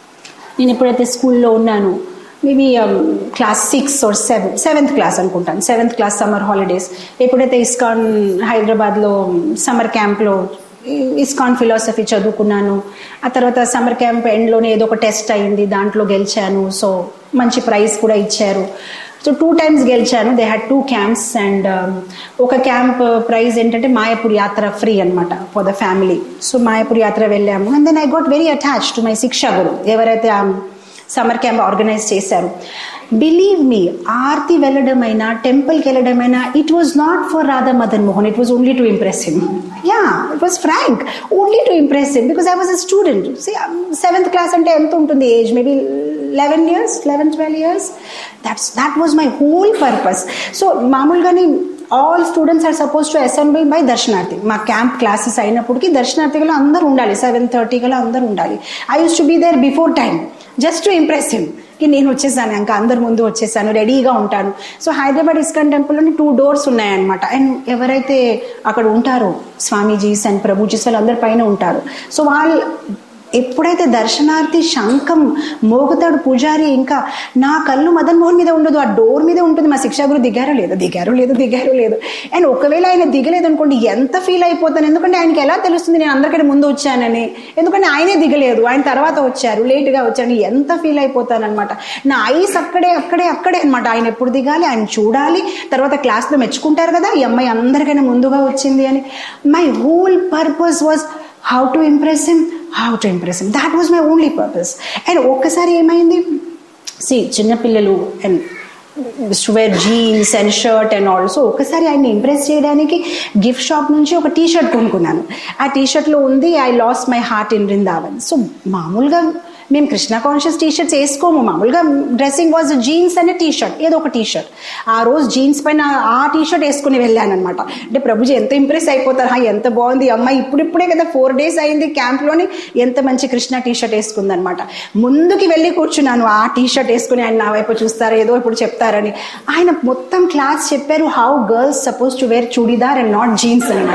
నేను ఎప్పుడైతే స్కూల్లో ఉన్నాను maybe class six or seven seventh class అనుకుంటాను సెవెంత్ క్లాస్ సమ్మర్ హాలిడేస్ ఎప్పుడైతే ఇస్కాన్ హైదరాబాద్లో సమ్మర్ క్యాంప్లో ఇస్కాన్ ఫిలాసఫీ చదువుకున్నాను ఆ తర్వాత సమ్మర్ క్యాంప్ ఎండ్లోనే ఏదో ఒక టెస్ట్ అయింది దాంట్లో గెలిచాను సో మంచి ప్రైజ్ కూడా ఇచ్చారు సో టూ టైమ్స్ గెలిచాను they had two camps and ఒక క్యాంప్ ప్రైజ్ ఏంటంటే మాయాపూర్ యాత్ర ఫ్రీ అనమాట for the family so Mayapur యాత్ర వెళ్ళాము and then I got very attach to my shiksha guru ఎవరైతే ఆ సమ్మర్ క్యాంప్ ఆర్గనైజ్ చేశారు బిలీవ్ మీ ఆర్తి వెళ్ళడమైనా టెంపుల్కి వెళ్ళడమైనా it was not for Radha Madan Mohan it was only to impress him yeah it was frank only to impress him because I was a student seventh class అంటే ఎంత ఉంటుంది age maybe eleven years eleven twelve years that's that was my whole purpose so మామూలుగానే all students are suppose to assembly by దర్శనార్థి మా camp classes అయినప్పటికీ దర్శనార్థి గల అందరూ ఉండాలి సెవెన్ థర్టీ గల అందరూ ఉండాలి I use to be there before time just to impress him కి నేను వచ్చేసాను ఇంకా అందరి ముందు వచ్చేసాను రెడీగా ఉంటాను సో హైదరాబాద్ ఇస్కాన్ టెంపుల్లోని టూ డోర్స్ ఉన్నాయన్నమాట అండ్ ఎవరైతే అక్కడ ఉంటారో స్వామీజీస్ అండ్ ప్రభుజీస్ వాళ్ళు అందరి పైన ఉంటారు సో వాళ్ళు ఎప్పుడైతే దర్శనార్థి శంఖం మోగుతాడు పూజారి ఇంకా నా కళ్ళు మదన్ మోహన్ మీద ఉండదు ఆ డోర్ మీద ఉంటుంది మా శిక్షా గురు దిగారో లేదు దిగారో లేదు దిగారో లేదు అండ్ ఒకవేళ ఆయన దిగలేదు అనుకోండి ఎంత ఫీల్ అయిపోతాను ఎందుకంటే ఆయనకి ఎలా తెలుస్తుంది నేను అందరికంటే ముందు వచ్చానని ఎందుకంటే ఆయనే దిగలేదు ఆయన తర్వాత వచ్చారు లేట్గా వచ్చారు ఎంత ఫీల్ అయిపోతాను అనమాట నా ఐస్ అక్కడే అక్కడే అక్కడే అనమాట ఆయన ఎప్పుడు దిగాలి ఆయన చూడాలి తర్వాత క్లాస్లో మెచ్చుకుంటారు కదా ఈ అమ్మాయి అందరికైనా ముందుగా వచ్చింది అని my whole purpose was how to impress him how to impress him that was my only purpose and ఒక్కసారి ఏమైంది సి చిన్నపిల్లలు and wear jeans and shirt and also ఒకసారి ఆయన్ని ఇంప్రెస్ చేయడానికి గిఫ్ట్ షాప్ నుంచి ఒక టీ షర్ట్ కొనుక్కున్నాను ఆ టీ షర్ట్లో ఉంది I lost my heart in Vrindavan so మామూలుగా మేము కృష్ణ కాన్షియస్ టీ షర్ట్స్ వేసుకోము మామూలుగా డ్రెస్సింగ్ వాజ్ జీన్స్ అనే టీ షర్ట్ ఏదో ఒక టీ షర్ట్ ఆ రోజు జీన్స్ పైన ఆ టీ షర్ట్ వేసుకుని వెళ్ళాను అనమాట అంటే ప్రభుజీ ఎంత ఇంప్రెస్ అయిపోతారు హా ఎంత బాగుంది ఈ అమ్మాయి ఇప్పుడిప్పుడే కదా ఫోర్ డేస్ అయింది క్యాంప్లోని ఎంత మంచి కృష్ణ టీ షర్ట్ వేసుకుందనమాట ముందుకి వెళ్ళి కూర్చున్నాను ఆ టీ షర్ట్ వేసుకుని ఆయన నా వైపు చూస్తారు ఏదో ఇప్పుడు చెప్తారని ఆయన మొత్తం క్లాస్ చెప్పారు how girls suppose to wear churidar and not jeans అని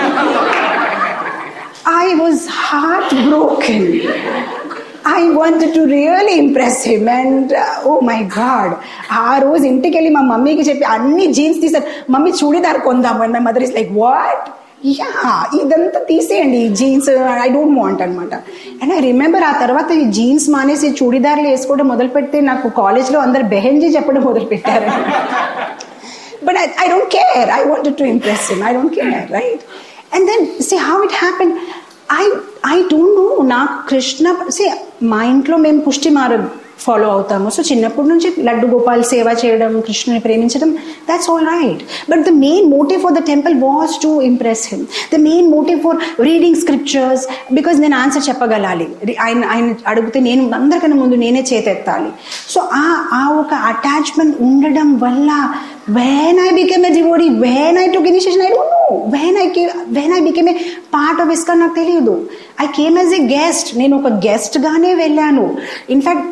I was heart broken I wanted to really impress him and oh my God ఆ రోజు ఇంటికి వెళ్ళి మా మమ్మీకి చెప్పి అన్ని జీన్స్ తీసారు మమ్మీ చూడీదార్ కొందాము and my mother is like what yeah ఇదంతా తీసేయండి ఈ జీన్స్ ఐ డోంట్ వాంట్ అనమాట అండ్ ఐ రిమెంబర్ ఆ తర్వాత ఈ జీన్స్ మానేసి చూడీదార్లు వేసుకోవడం మొదలు పెడితే నాకు కాలేజ్లో అందరు బెహెంజీ చెప్పడం మొదలు పెట్టారు but I I don't care I wanted to impress him I don't care right and then see how it happen I I don't know నాకు కృష్ణ సి మా ఇంట్లో మేము పుష్టి మార ఫాలో అవుతాము సో చిన్నప్పటి నుంచి లడ్డు గోపాల్ సేవ చేయడం కృష్ణుని ప్రేమించడం that's all right but the main motive for the temple was to impress him the main motive for reading scriptures because నేను ఆన్సర్ చెప్పగలాలి ఆయన ఆయన అడిగితే నేను అందరికన్నా ముందు నేనే చేతెత్తాలి సో ఆ ఆ ఒక అటాచ్మెంట్ ఉండడం వల్ల when I became a devotee, when I took initiation, I don't know. When I came, when I became a part of ISKCON నాకు తెలియదు I came as a guest నేను ఒక గెస్ట్ గానే వెళ్ళాను in fact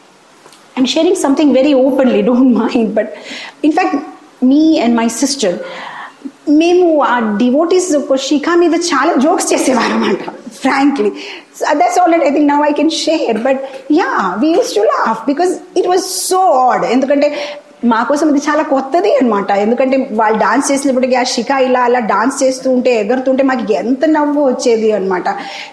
I'm sharing something very openly don't mind but in fact me and my sister మేము ఆ devotees షిఖా మీద చాలా జోక్స్ చేసేవారు అనమాట frankly that's already I think now I can share but yeah we use to laugh because it was so odd ఎందుకంటే మా కోసం ఇది చాలా కొత్తది అనమాట ఎందుకంటే వాళ్ళు డాన్స్ చేసినప్పటికీ ఆ షికా ఇలా అలా డాన్స్ చేస్తూ ఉంటే ఎగురుతుంటే మాకు ఎంత నవ్వు వచ్చేది అనమాట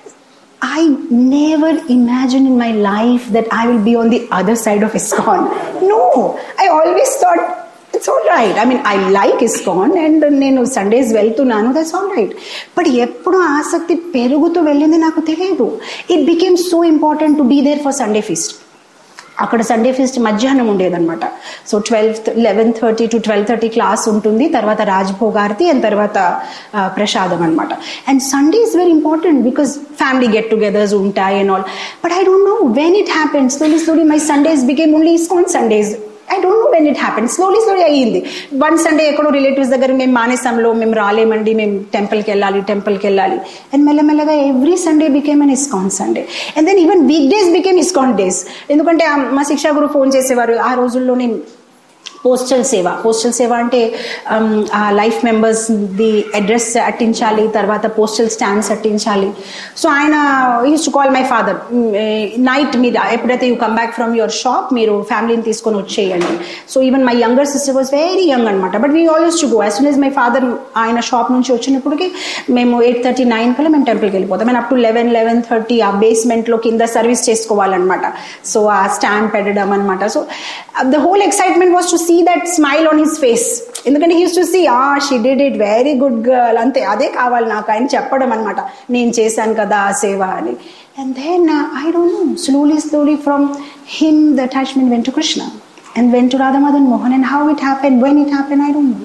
I never imagined in my life that I will be on the other side of ISKCON. No, I always thought it's all right. I mean, I like ISKCON and నేను సండేస్ వెళ్తున్నాను that's all right but ఎప్పుడు ఆసక్తి పెరుగుతూ వెళ్ళింది నాకు తెలియదు it became so important to be there for Sunday feast అక్కడ Sunday feast మధ్యాహ్నం ఉండేదన్నమాట so twelve eleven thirty to twelve thirty class ఉంటుంది తర్వాత రాజ్భోగారతి అండ్ తర్వాత ప్రసాదం అనమాట and Sunday is very important because family get togethers ఉంటాయి and all but I don't know when it happens slowly slowly my Sundays became only ISKCON Sundays I don't know when it happen slowly slowly అయ్యింది one Sunday ఎక్కడో relatives దగ్గర మేము మానేసంలో మేము రాలేమండి మేము టెంపుల్కి వెళ్ళాలి టెంపుల్కి వెళ్ళాలి అండ్ మెల్లమెల్లగా every Sunday became an ISKCON Sunday and then even week days became ISKCON days ఎందుకంటే మా శిక్షా గురు ఫోన్ చేసేవారు ఆ రోజుల్లోనే పోస్టల్ సేవ పోస్టల్ సేవ అంటే ఆ లైఫ్ మెంబర్స్ ది అడ్రస్ అట్టించాలి తర్వాత పోస్టల్ స్టాండ్స్ అట్టించాలి సో ఆయన used to call my father night మీరు ఎప్పుడైతే you come back from your shop మీరు ఫ్యామిలీని తీసుకొని వచ్చేయండి so even my younger sister was very young అనమాట but we always to go as soon as my father ఆయన షాప్ నుంచి వచ్చినప్పటికి మేము ఎయిట్ థర్టీ నైన్ కల్లా మేము టెంపుల్కి వెళ్ళిపోతాం and up to eleven eleven thirty ఆ బేస్మెంట్లో కింద సర్వీస్ చేసుకోవాలన్నమాట సో ఆ స్టాండ్ పెట్టడం అనమాట so the whole excitement was to see that smile on his face ఎందుకంటే హీస్ టు సీ ఆ she did it very good girl అంతే అదే కావాలి నాకు ఆయన చెప్పడం అనమాట నేను చేశాను కదా ఆ సేవ అని and then I don't know slowly slowly from him the attachment went to Krishna and went to Radhamadan Mohan and how it happen when it happen I don't know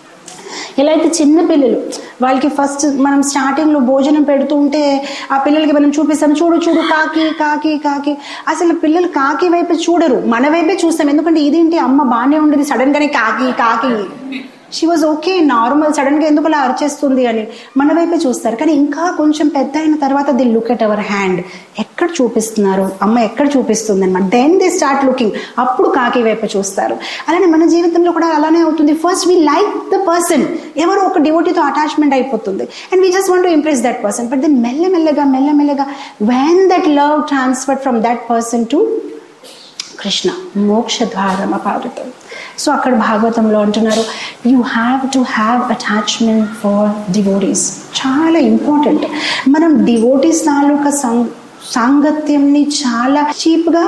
ఎలా అయితే చిన్న పిల్లలు వాళ్ళకి ఫస్ట్ మనం స్టార్టింగ్లో భోజనం పెడుతూ ఉంటే ఆ పిల్లలకి మనం చూపిస్తాం చూడు చూడు కాకి కాకి కాకి అసలు పిల్లలు కాకి వైపే చూడరు మన వైపే చూస్తాం ఎందుకంటే ఇదేంటి అమ్మ బాగానే ఉండేది సడన్ గానే కాకి కాకి she was okay normal sudden గా ఎందుకు అలా అరిచేస్తుంది అని మన వైపే చూస్తారు కానీ ఇంకా కొంచెం పెద్ద అయిన తర్వాత they look at our hand ఎక్కడ చూపిస్తున్నారు అమ్మ ఎక్కడ చూపిస్తుంది అనమాట దెన్ దే స్టార్ట్ లుకింగ్ అప్పుడు కాకి వైపు చూస్తారు అలానే మన జీవితంలో కూడా అలానే అవుతుంది first we like the person ఎవరో ఒక డివోటీతో అటాచ్మెంట్ అయిపోతుంది and we just want to impress that person but then మెల్లమెల్లగా మెల్లమెల్లగా when that love transfer from that person to Krishna మోక్ష ద్వారం అపావృతం సో అక్కడ భాగవతంలో అంటున్నారు you have to have attachment for devotees చాలా ఇంపార్టెంట్ మనం డివోటీస్ తాలూకా సంగ్ సాంగత్యంని చాలా చీప్గా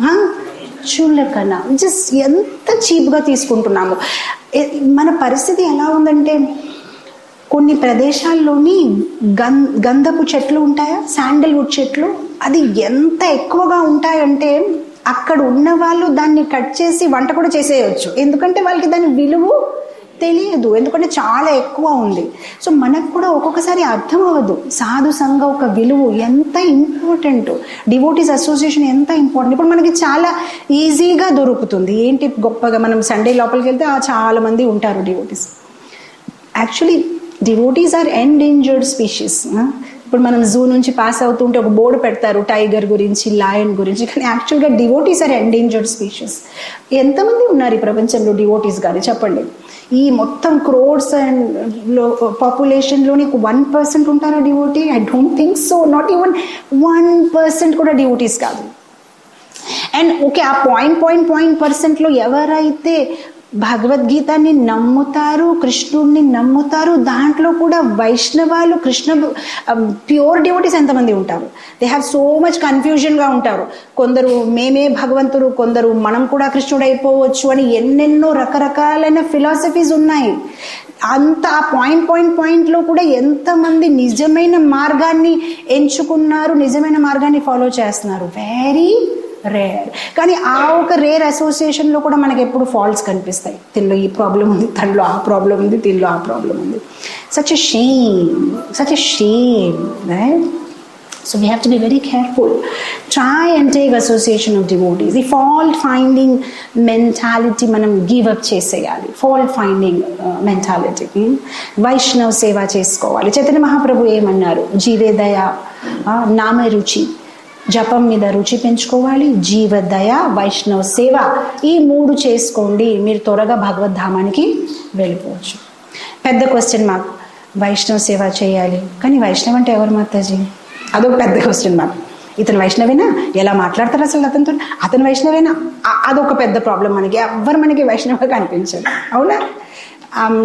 చుల్లకన్నా జస్ట్ ఎంత చీప్గా తీసుకుంటున్నాము మన పరిస్థితి ఎలా ఉందంటే కొన్ని ప్రదేశాల్లోని గం గంధపు చెట్లు ఉంటాయా శాండల్వుడ్ చెట్లు అది ఎంత ఎక్కువగా ఉంటాయంటే అక్కడ ఉన్న వాళ్ళు దాన్ని కట్ చేసి వంట కూడా చేసేయచ్చు ఎందుకంటే వాళ్ళకి దాని విలువ తెలియదు ఎందుకంటే చాలా ఎక్కువ ఉంది సో మనకు కూడా ఒక్కొక్కసారి అర్థం అవ్వదు సాధు సంఘ ఒక విలువ ఎంత ఇంపార్టెంట్ డివోటీస్ అసోసియేషన్ ఎంత ఇంపార్టెంట్ ఇప్పుడు మనకి చాలా ఈజీగా దొరుకుతుంది ఏంటి గొప్పగా మనం సండే లోపలికి వెళ్తే చాలా మంది ఉంటారు devotees actually devotees are endangered species ఇప్పుడు మనం జూ నుంచి పాస్ అవుతుంటే ఒక బోర్డు పెడతారు టైగర్ గురించి లాయన్ గురించి కానీ యాక్చువల్గా డివోటీస్ ఆర్ ఎండేంజర్డ్ స్పీషీస్ ఎంతమంది ఉన్నారు ఈ ప్రపంచంలో డివోటీస్ కానీ చెప్పండి ఈ మొత్తం క్రోడ్స్ అండ్ పాపులేషన్లోని వన్ పర్సెంట్ ఉంటారా devotee I don't think so not even one percent కూడా డివోటీస్ కాదు అండ్ ఓకే ఆ పాయింట్ పాయింట్ పాయింట్ పర్సెంట్లో ఎవరైతే భగవద్గీతని నమ్ముతారు కృష్ణుడిని నమ్ముతారు దాంట్లో కూడా వైష్ణవాలు కృష్ణ ప్యూర్ డివోటీస్ ఎంతమంది ఉంటారు దే హ్యావ్ సో మచ్ కన్ఫ్యూజన్గా ఉంటారు కొందరు మేమే భగవంతుడు కొందరు మనం కూడా కృష్ణుడు అయిపోవచ్చు అని ఎన్నెన్నో రకరకాలైన ఫిలాసఫీస్ ఉన్నాయి అంత ఆ పాయింట్ పాయింట్ పాయింట్లో కూడా ఎంతమంది నిజమైన మార్గాన్ని ఎంచుకున్నారు నిజమైన మార్గాన్ని ఫాలో చేస్తున్నారు వెరీ రేర్ కానీ ఆ ఒక రేర్ అసోసియేషన్లో కూడా మనకి ఎప్పుడు ఫాల్ట్స్ కనిపిస్తాయి దీనిలో ఈ ప్రాబ్లం ఉంది తనలో ఆ ప్రాబ్లం ఉంది దీనిలో ఆ ప్రాబ్లం ఉంది such a shame such a shame right So we have to be very careful. Try and take association of devotees. The fault finding mentality మనం గివ్ అప్ చేసేయాలి ఫాల్ట్ ఫైండింగ్ మెంటాలిటీ వైష్ణవ్ సేవ చేసుకోవాలి చైతన్య మహాప్రభు ఏమన్నారు జీవేదయ నామ రుచి జపం మీద రుచి పెంచుకోవాలి జీవదయ వైష్ణవ సేవ ఈ మూడు చేసుకోండి మీరు త్వరగా భగవద్ధామానికి వెళ్ళిపోవచ్చు పెద్ద క్వశ్చన్ మార్క్ వైష్ణవ సేవ చేయాలి కానీ వైష్ణవ్ అంటే ఎవరు మాతాజీ అదొక పెద్ద క్వశ్చన్ మార్క్ ఇతను వైష్ణవేనా ఎలా మాట్లాడతారు అసలు అతనితో అతను వైష్ణవేనా అ- అదొక పెద్ద ప్రాబ్లం మనకి ఎవ్వరు మనకి వైష్ణవ కనిపించదు అవునా ఆమ్,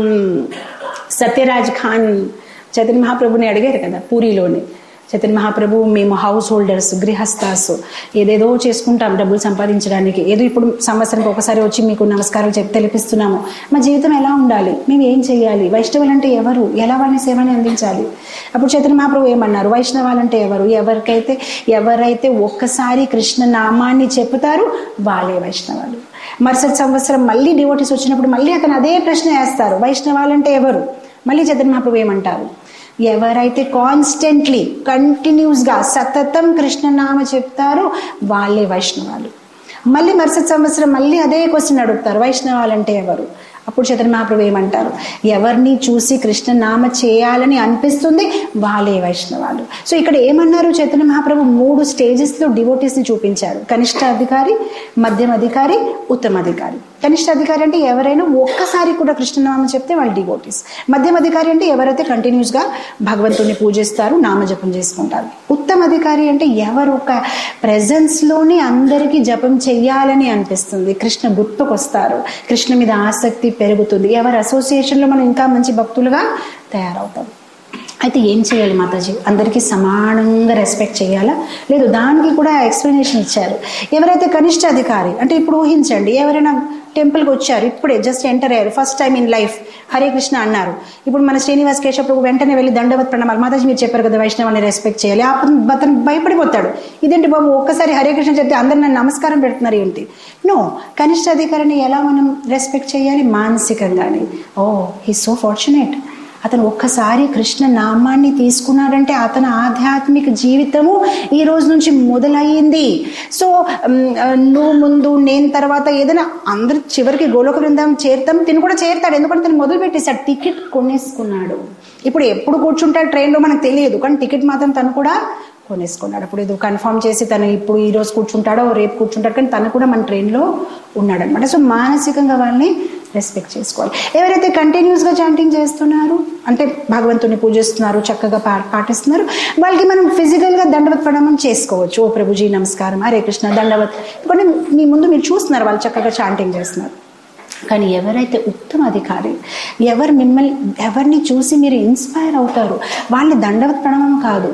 సత్యరాజ్ ఖాన్ చైతన్య మహాప్రభుని అడిగారు కదా పూరిలోనే చైతన్య మహాప్రభు మేము హౌస్ హోల్డర్స్ గృహస్థాస్ ఏదేదో చేసుకుంటాం డబ్బులు సంపాదించడానికి ఏదో ఇప్పుడు సంవత్సరానికి ఒకసారి వచ్చి మీకు నమస్కారాలు చెప్పి తెలిపిస్తున్నాము మా జీవితం ఎలా ఉండాలి మేము ఏం చేయాలి వైష్ణవులు అంటే ఎవరు ఎలా వాళ్ళని సేవని అందించాలి అప్పుడు చైతన్య మహాప్రభు ఏమన్నారు వైష్ణవాలంటే ఎవరు ఎవరికైతే ఎవరైతే ఒక్కసారి కృష్ణ నామాన్ని చెప్తారో వాళ్ళే వైష్ణవాలు మరుసటి సంవత్సరం మళ్ళీ డివోటీస్ వచ్చినప్పుడు మళ్ళీ అతను అదే ప్రశ్న వేస్తారు వైష్ణవాలంటే ఎవరు మళ్ళీ చైతన్య మహాప్రభు ఏమంటారు ఎవరైతే కాన్స్టెంట్లీ కంటిన్యూస్గా సతతం కృష్ణనామ చెప్తారో వాళ్ళే వైష్ణవాలు మళ్ళీ మరుసటి సంవత్సరం మళ్ళీ అదే క్వశ్చన్ అడుగుతారు వైష్ణవాలు అంటే ఎవరు అప్పుడు చైతన్య మహాప్రభు ఏమంటారు ఎవరిని చూసి కృష్ణ నామ చేయాలని అనిపిస్తుంది వాళ్ళే వైష్ణవాలు సో ఇక్కడ ఏమన్నారు చైతన్య మహాప్రభు మూడు స్టేజెస్లో డివోటీస్ని చూపించారు కనిష్ట అధికారి మధ్యం అధికారి ఉత్తమ అధికారి కనిష్ట అధికారి అంటే ఎవరైనా ఒక్కసారి కూడా కృష్ణనామం చెప్తే వాళ్ళు డివోటీస్ మధ్యం అధికారి అంటే ఎవరైతే కంటిన్యూస్గా భగవంతుని పూజిస్తారు నామజపం చేసుకుంటారు ఉత్తమ అధికారి అంటే ఎవరు ఒక ప్రెజెన్స్లోనే అందరికీ జపం చెయ్యాలని అనిపిస్తుంది కృష్ణ గుర్తుకొస్తారు కృష్ణ మీద ఆసక్తి పెరుగుతుంది ఎవరి అసోసియేషన్లో మనం ఇంకా మంచి భక్తులుగా తయారవుతాం అయితే ఏం చేయాలి మాతాజీ అందరికీ సమానంగా రెస్పెక్ట్ చేయాలా లేదు దానికి కూడా ఎక్స్ప్లెనేషన్ ఇచ్చారు ఎవరైతే కనిష్ట అధికారి అంటే ఇప్పుడు ఊహించండి ఎవరైనా టెంపుల్కి వచ్చారు ఇప్పుడే జస్ట్ ఎంటర్ అయ్యారు first time in life Hare Krishna అన్నారు ఇప్పుడు మన శ్రీనివాస్ కేశవ్ వెంటనే వెళ్ళి దండవత్ ప్రణామాలు మాతాజీ మీరు చెప్పారు కదా వైష్ణవాన్ని రెస్పెక్ట్ చేయాలి అతను అతను భయపడిపోతాడు ఇదేంటి బాబు ఒక్కసారి హరే కృష్ణ చెప్తే అందరు నన్ను నమస్కారం పెడుతున్నారు ఏంటి నో కనిష్ట అధికారిని ఎలా మనం రెస్పెక్ట్ చేయాలి మానసికంగానే ఓ హీ సో ఫార్చునేట్ అతను ఒక్కసారి కృష్ణ నామాన్ని తీసుకున్నాడంటే అతని ఆధ్యాత్మిక జీవితము ఈ రోజు నుంచి మొదలయ్యింది సో మ్, ఆ, నువ్వు ముందు నేను తర్వాత ఏదైనా అందరు చివరికి గోలోక బృందం చేరుతాం తిను కూడా చేరుతాడు ఎందుకంటే తను మొదలు పెట్టేశాడు టికెట్ కొనేసుకున్నాడు ఇప్పుడు ఎప్పుడు కూర్చుంటాడు ట్రైన్లో మనకు తెలియదు కానీ టికెట్ మాత్రం తను కూడా కొనేసుకున్నాడు అప్పుడు ఇది కన్ఫర్మ్ చేసి తను ఇప్పుడు ఈ రోజు కూర్చుంటాడో రేపు కూర్చుంటాడు కానీ తను కూడా మన ట్రైన్లో ఉన్నాడు అనమాట సో మానసికంగా వాళ్ళని రెస్పెక్ట్ చేసుకోవాలి ఎవరైతే కంటిన్యూస్గా చాంటింగ్ చేస్తున్నారు అంటే భగవంతుని పూజిస్తున్నారు చక్కగా పా పాటిస్తున్నారు వాళ్ళకి మనం ఫిజికల్గా దండవత్ ప్రణామం చేసుకోవచ్చు ఓ ప్రభుజీ నమస్కారం హరే కృష్ణ దండవత్ కొన్ని మీ ముందు మీరు చూస్తున్నారు వాళ్ళు చక్కగా చాంటింగ్ చేస్తున్నారు కానీ ఎవరైతే ఉత్తమ అధికారి ఎవరు మిమ్మల్ని ఎవరిని చూసి మీరు ఇన్స్పైర్ అవుతారు వాళ్ళని దండవత్ ప్రణామం కాదు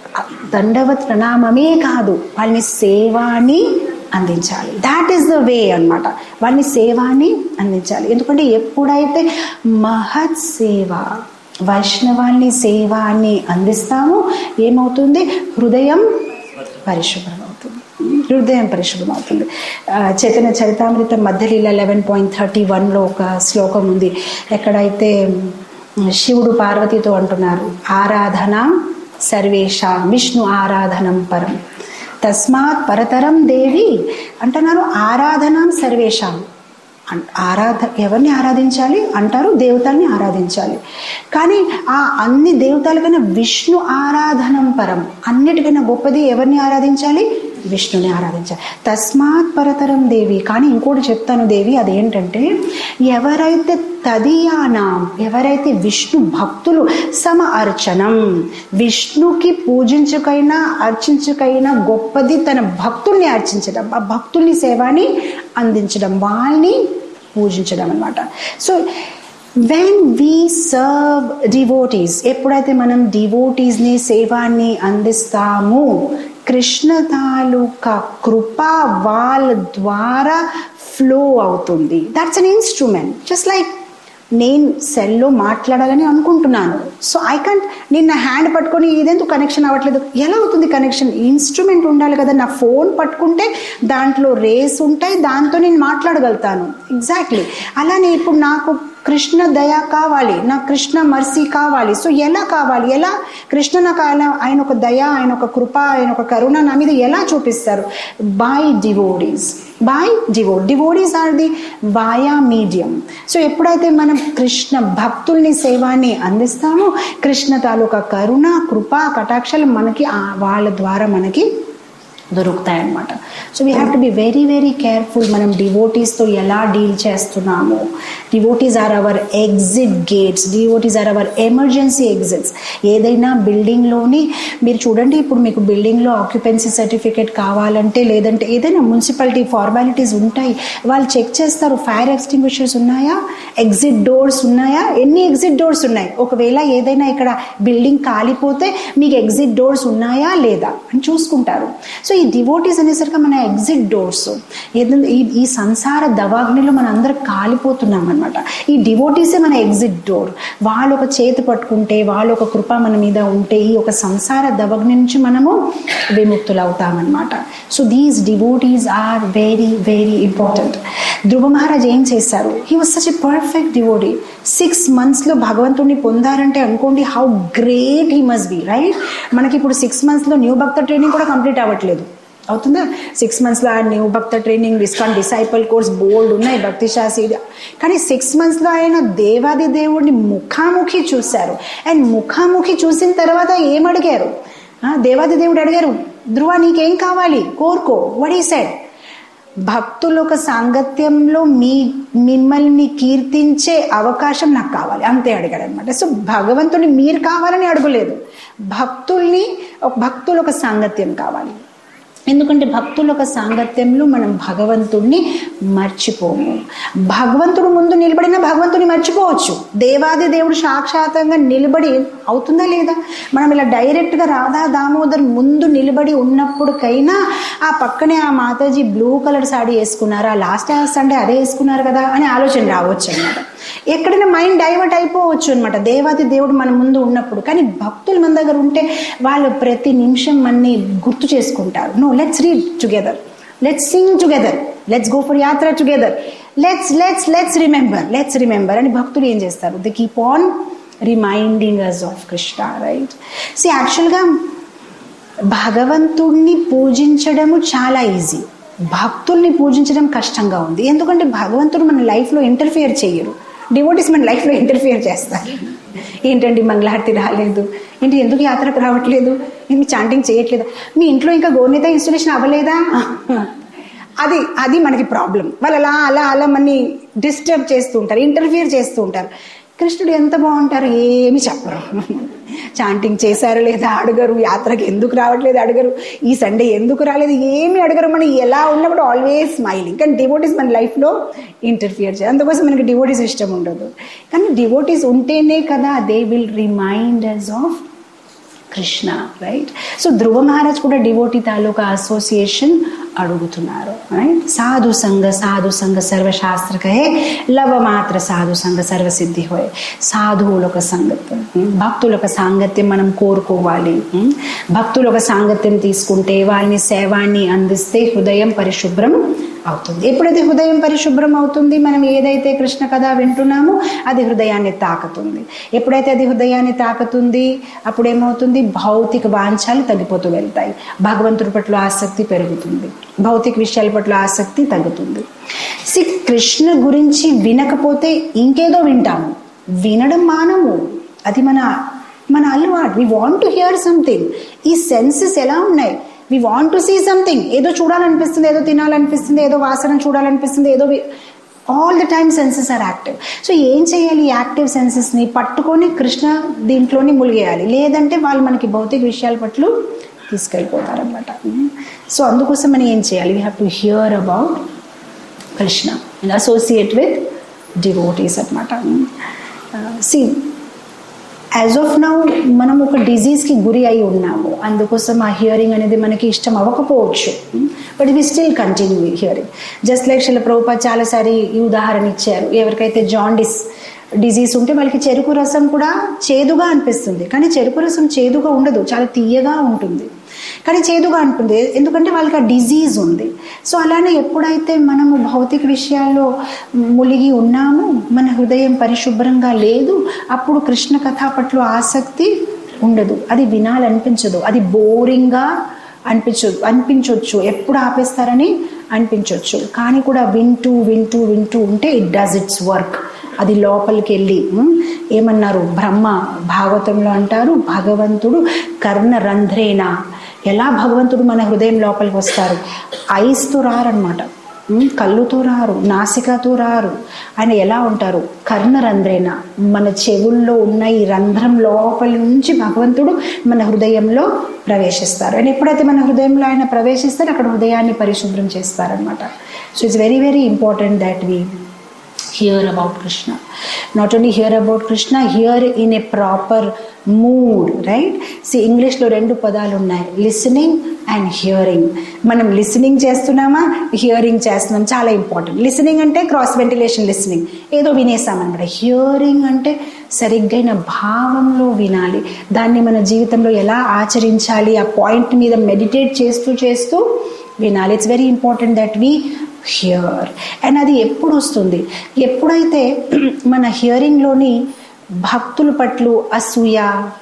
దండవత్ ప్రణామమే కాదు వాళ్ళని సేవాని అందించాలి దాట్ ఈస్ ద వే అన్నమాట వాళ్ళని సేవాని అందించాలి ఎందుకంటే ఎప్పుడైతే మహత్ సేవ వైష్ణవాల్ని సేవాన్ని అందిస్తామో ఏమవుతుంది హృదయం పరిశుభ్రం అవుతుంది హృదయం పరిశుభ్రం అవుతుంది ఆ, Chaitanya Charitamrita Madhyalila eleven point thirty వన్లో ఒక శ్లోకం ఉంది ఎక్కడైతే ఉమ్, శివుడు పార్వతితో అంటున్నారు ఆరాధన సర్వేషాం విష్ణు ఆరాధనం పరం తస్మాత్ పరతరం దేవి అంటున్నారు ఆరాధనం సర్వేషాం అన్- ఆరాధ ఎవరిని ఆరాధించాలి అంటారు దేవతల్ని ఆరాధించాలి కానీ ఆ అన్ని దేవతల కన్నా విష్ణు ఆరాధనం పరం అన్నిటికన్నా గొప్పది ఎవరిని ఆరాధించాలి విష్ణుని ఆరాధించాలి తస్మాత్ పరతరం దేవి కానీ ఇంకోటి చెప్తాను దేవి అదేంటంటే ఎవరైతే తదియానాం ఎవరైతే విష్ణు భక్తులు సమ అర్చనం విష్ణుకి పూజించుకైనా అర్చించుకైనా గొప్పది తన భక్తుల్ని అర్చించడం ఆ భక్తుల్ని సేవాని అందించడం వాళ్ళని పూజించడం అనమాట so when we serve devotees ఎప్పుడైతే మనం డివోటీస్ని సేవాన్ని అందిస్తామో కృష్ణ తాలూకా కృప వాళ్ళ ద్వారా ఫ్లో అవుతుంది that's an instrument just like నేను సెల్లో మాట్లాడాలని అనుకుంటున్నాను సో ఐ కాంట్ నేను నా హ్యాండ్ పట్టుకొని ఇదెందుకు కనెక్షన్ అవ్వట్లేదు ఎలా అవుతుంది కనెక్షన్ ఇన్స్ట్రుమెంట్ ఉండాలి కదా నా ఫోన్ పట్టుకుంటే దాంట్లో రేస్ ఉంటాయి దాంతో నేను మాట్లాడగలుగుతాను ఎగ్జాక్ట్లీ అలానే ఇప్పుడు నాకు కృష్ణ దయ కావాలి నాకు కృష్ణ మర్సీ కావాలి సో ఎలా కావాలి ఎలా కృష్ణ నాకు ఆయన ఆయన ఒక దయ ఆయన ఒక కృప ఆయన ఒక కరుణ నా మీద ఎలా చూపిస్తారు బై డివోడీస్ బై డివో devotees are the via medium so ఎప్పుడైతే మనం కృష్ణ భక్తుల్ని సేవాన్ని అందిస్తామో కృష్ణ తాలూకా కరుణ కృప కటాక్షాలు మనకి ఆ- వాళ్ళ ద్వారా మనకి దొరుకుతాయి అన్నమాట so we have to be very very careful మనం డివోటీస్తో ఎలా డీల్ చేస్తున్నాము devotees are our exit gates devotees are our emergency exits ఏదైనా బిల్డింగ్లోని మీరు చూడండి ఇప్పుడు మీకు బిల్డింగ్లో ఆక్యుపెన్సీ సర్టిఫికేట్ కావాలంటే లేదంటే ఏదైనా మున్సిపాలిటీ ఫార్మాలిటీస్ ఉంటాయి వాళ్ళు చెక్ చేస్తారు ఫైర్ ఎక్స్టింగ్విషర్స్ ఉన్నాయా ఎగ్జిట్ డోర్స్ ఉన్నాయా ఎన్ని ఎగ్జిట్ డోర్స్ ఉన్నాయి ఒకవేళ ఏదైనా ఇక్కడ బిల్డింగ్ కాలిపోతే మీకు ఎగ్జిట్ డోర్స్ ఉన్నాయా లేదా అని చూసుకుంటారు సో ఈ డివోటీస్ అనేసరికి మన ఎగ్జిట్ డోర్స్ ఏదంటే ఈ ఈ సంసార దవాగ్నిలో మన అందరం కాలిపోతున్నాం అనమాట ఈ డివోటీసే మన ఎగ్జిట్ డోర్ వాళ్ళు ఒక చేతి పట్టుకుంటే వాళ్ళు ఒక కృప మన మీద ఉంటే ఈ ఒక సంసార దవగ్ని నుంచి మనము విముక్తులు అవుతామన్నమాట so these devotees are very very important Dhruva Maharaj ఏం చేశారు he was such a perfect devotee six మంత్స్లో భగవంతుడిని పొందారంటే అనుకోండి how great he must be right మనకి ఇప్పుడు సిక్స్ మంత్స్లో న్యూ భక్త ట్రైనింగ్ కూడా కంప్లీట్ అవ్వట్లేదు అవుతుందా సిక్స్ మంత్స్లో ఆ న్యూ భక్త ట్రైనింగ్ డిస్కాన్ డిసైపల్ కోర్స్ బోల్డ్ ఉన్నాయి భక్తి శాస్త్రి ఇది. కానీ సిక్స్ మంత్స్లో ఆయన దేవాది దేవుడిని ముఖాముఖి చూశారు అండ్ ముఖాముఖి చూసిన తర్వాత ఏం అడిగారు ఆ, దేవాది దేవుడు అడిగారు ధ్రువ నీకేం కావాలి కోరుకో వడ్ ఈ సెడ్ భక్తుల ఒక సాంగత్యంలో మీ మిమ్మల్ని కీర్తించే అవకాశం నాకు కావాలి అంతే అడిగాడు అనమాట సో భగవంతుని మీరు కావాలని అడగలేదు భక్తుల్ని ఒక భక్తుల ఒక సాంగత్యం కావాలి ఎందుకంటే భక్తుల ఒక సాంగత్యంలో మనం భగవంతుణ్ణి మర్చిపోము భగవంతుడు ముందు నిలబడిన భగవంతుని మర్చిపోవచ్చు దేవాది దేవుడు సాక్షాత్తంగా నిలబడి అవుతుందా లేదా మనం ఇలా డైరెక్ట్గా రాధా దామోదర్ ముందు నిలబడి ఉన్నప్పటికైనా ఆ పక్కనే ఆ మాతాజీ బ్లూ కలర్ సాడీ వేసుకున్నారా లాస్ట్ సండే అదే వేసుకున్నారు కదా అని ఆలోచన రావచ్చు అనమాట ఎక్కడైనా మైండ్ డైవర్ట్ అయిపోవచ్చు అనమాట దేవాది దేవుడు మన ముందు ఉన్నప్పుడు కానీ భక్తులు మన దగ్గర ఉంటే వాళ్ళు ప్రతి నిమిషం మనని గుర్తు చేసుకుంటారు no let's read together let's sing together let's go for yatra together let's let's let's remember let's remember అని భక్తులు ఏం చేస్తారు they keep on reminding us of Krishna right see యాక్చువల్గా భగవంతుణ్ణి పూజించడము చాలా ఈజీ భక్తుల్ని పూజించడం కష్టంగా ఉంది ఎందుకంటే భగవంతుడు మన లైఫ్లో ఇంటర్ఫియర్ చేయరు డివోటీస్ మన లైఫ్లో ఇంటర్ఫియర్ చేస్తారు ఏంటండి మంగళహారతి రాలేదు ఏంటి ఎందుకు యాత్రకు రావట్లేదు ఏంటి చాంటింగ్ చేయట్లేదా మీ ఇంట్లో ఇంకా గోర్నిత ఇన్స్టలేషన్ అవ్వలేదా అది అది మనకి ప్రాబ్లం వాళ్ళు అలా అలా అలా మనని డిస్టర్బ్ చేస్తూ ఉంటారు ఇంటర్ఫియర్ చేస్తూ ఉంటారు కృష్ణుడు ఎంత బాగుంటారు ఏమి చెప్పరు చాంటింగ్ చేశారు లేదా అడగరు యాత్రకి ఎందుకు రావట్లేదు అడగరు ఈ సండే ఎందుకు రాలేదు ఏమి అడగరు మనం ఎలా ఉన్నప్పుడు ఆల్వేస్ స్మైలింగ్ కానీ డివోటీస్ మన లైఫ్లో ఇంటర్ఫియర్ చేయాలి అందుకోసం మనకి డివోటీస్ ఇష్టం ఉండదు కానీ డివోటీస్ ఉంటేనే కదా they will reminders of Krishna right so Dhruva Maharaj కూడా డివోటీ తాలూకా అసోసియేషన్ అడుగుతున్నారు రైట్ సాధు సంఘ సాధు సంఘ సర్వశాస్త్ర కహే లవ మాత్ర సాధు సంఘ సర్వసిద్ధి హోయ్ సాధువుల ఒక సంగత్యం భక్తుల ఒక సాంగత్యం మనం కోరుకోవాలి భక్తుల ఒక సాంగత్యం తీసుకుంటే వాళ్ళని సేవాన్ని అందిస్తే హృదయం పరిశుభ్రం అవుతుంది ఎప్పుడైతే హృదయం పరిశుభ్రం అవుతుంది మనం ఏదైతే కృష్ణ కథ వింటున్నామో అది హృదయాన్ని తాకుతుంది ఎప్పుడైతే అది హృదయాన్ని తాకుతుంది అప్పుడు ఏమవుతుంది భౌతిక వాంఛాలు తగ్గిపోతూ వెళ్తాయి భగవంతుడి పట్ల ఆసక్తి పెరుగుతుంది భౌతిక విషయాల పట్ల ఆసక్తి తగ్గుతుంది సి కృష్ణ గురించి వినకపోతే ఇంకేదో వింటాము వినడం మానము అది మన మన అలవాటు we want to hear something ఈ సెన్సెస్ ఎలా ఉన్నాయి we want to see something ఏదో చూడాలనిపిస్తుంది ఏదో తినాలనిపిస్తుంది ఏదో వాసన చూడాలనిపిస్తుంది ఏదో all the time senses are active so ఏం చేయాలి యాక్టివ్ సెన్సెస్ని పట్టుకొని కృష్ణ దీంట్లోని ములిగేయాలి లేదంటే వాళ్ళు మనకి భౌతిక విషయాల పట్ల తీసుకెళ్ళిపోతారనమాట సో అందుకోసం మనం ఏం చేయాలి we have to hear about Krishna and associate with devotees అనమాట సి యాజ్ ఆఫ్ నౌ మనం ఒక డిజీజ్కి గురి అయి ఉన్నాము అందుకోసం ఆ హియరింగ్ అనేది మనకి ఇష్టం అవ్వకపోవచ్చు but we still continue hearing just like శిల ప్రభుపా చాలాసారి ఈ ఉదాహరణ ఇచ్చారు ఎవరికైతే జాండిస్ డిజీజ్ ఉంటే వాళ్ళకి చెరుకు రసం కూడా చేదుగా అనిపిస్తుంది కానీ చెరుకు రసం చేదుగా ఉండదు చాలా తీయగా ఉంటుంది కానీ చేదుగా ఉంటుంది ఎందుకంటే వాళ్ళకి ఆ డిజీజ్ ఉంది సో అలానే ఎప్పుడైతే మనము భౌతిక విషయాల్లో మునిగి ఉన్నామో మన హృదయం పరిశుభ్రంగా లేదు అప్పుడు కృష్ణ కథ పట్ల ఆసక్తి ఉండదు అది వినాలనిపించదు అది బోరింగ్గా అనిపించదు అనిపించవచ్చు ఎప్పుడు ఆపేస్తారని అనిపించవచ్చు కానీ కూడా వింటూ వింటూ వింటూ ఉంటే ఇట్ డస్ ఇట్స్ వర్క్ అది లోపలికి వెళ్ళి ఉమ్, ఏమన్నారు బ్రహ్మ భాగవతంలో అంటారు భగవంతుడు కర్ణ రంధ్రేణ ఎలా భగవంతుడు మన హృదయం లోపలికి వస్తారు ఐస్తో రారనమాట ఉమ్, కళ్ళుతో రారు నాసికతో రారు ఆయన ఎలా ఉంటారు కర్ణ రంధ్రేణ మన చెవుల్లో ఉన్న ఈ రంధ్రం లోపలి నుంచి భగవంతుడు మన హృదయంలో ప్రవేశిస్తారు అండ్ ఎప్పుడైతే మన హృదయంలో ఆయన ప్రవేశిస్తారు అక్కడ హృదయాన్ని పరిశుభ్రం చేస్తారనమాట so it's very very important that we hear about Krishna. Not only hear about Krishna, hear in a proper mood, right? See, ఇంగ్లీష్లో రెండు పదాలు ఉన్నాయి లిసనింగ్ అండ్ హియరింగ్ మనం లిసనింగ్ చేస్తున్నామా హియరింగ్ చేస్తున్నాం చాలా ఇంపార్టెంట్ లిసనింగ్ అంటే క్రాస్ వెంటిలేషన్ లిసనింగ్ ఏదో వినేసామన్నమాట హియరింగ్ అంటే సరిగ్గైన భావంలో వినాలి దాన్ని మన జీవితంలో ఎలా ఆచరించాలి ఆ పాయింట్ మీద మెడిటేట్ చేస్తూ చేస్తూ వినాలి it's very important that we hear and అది ఎప్పుడు వస్తుంది ఎప్పుడైతే మన హియరింగ్లోని భక్తుల పట్ల అసూయ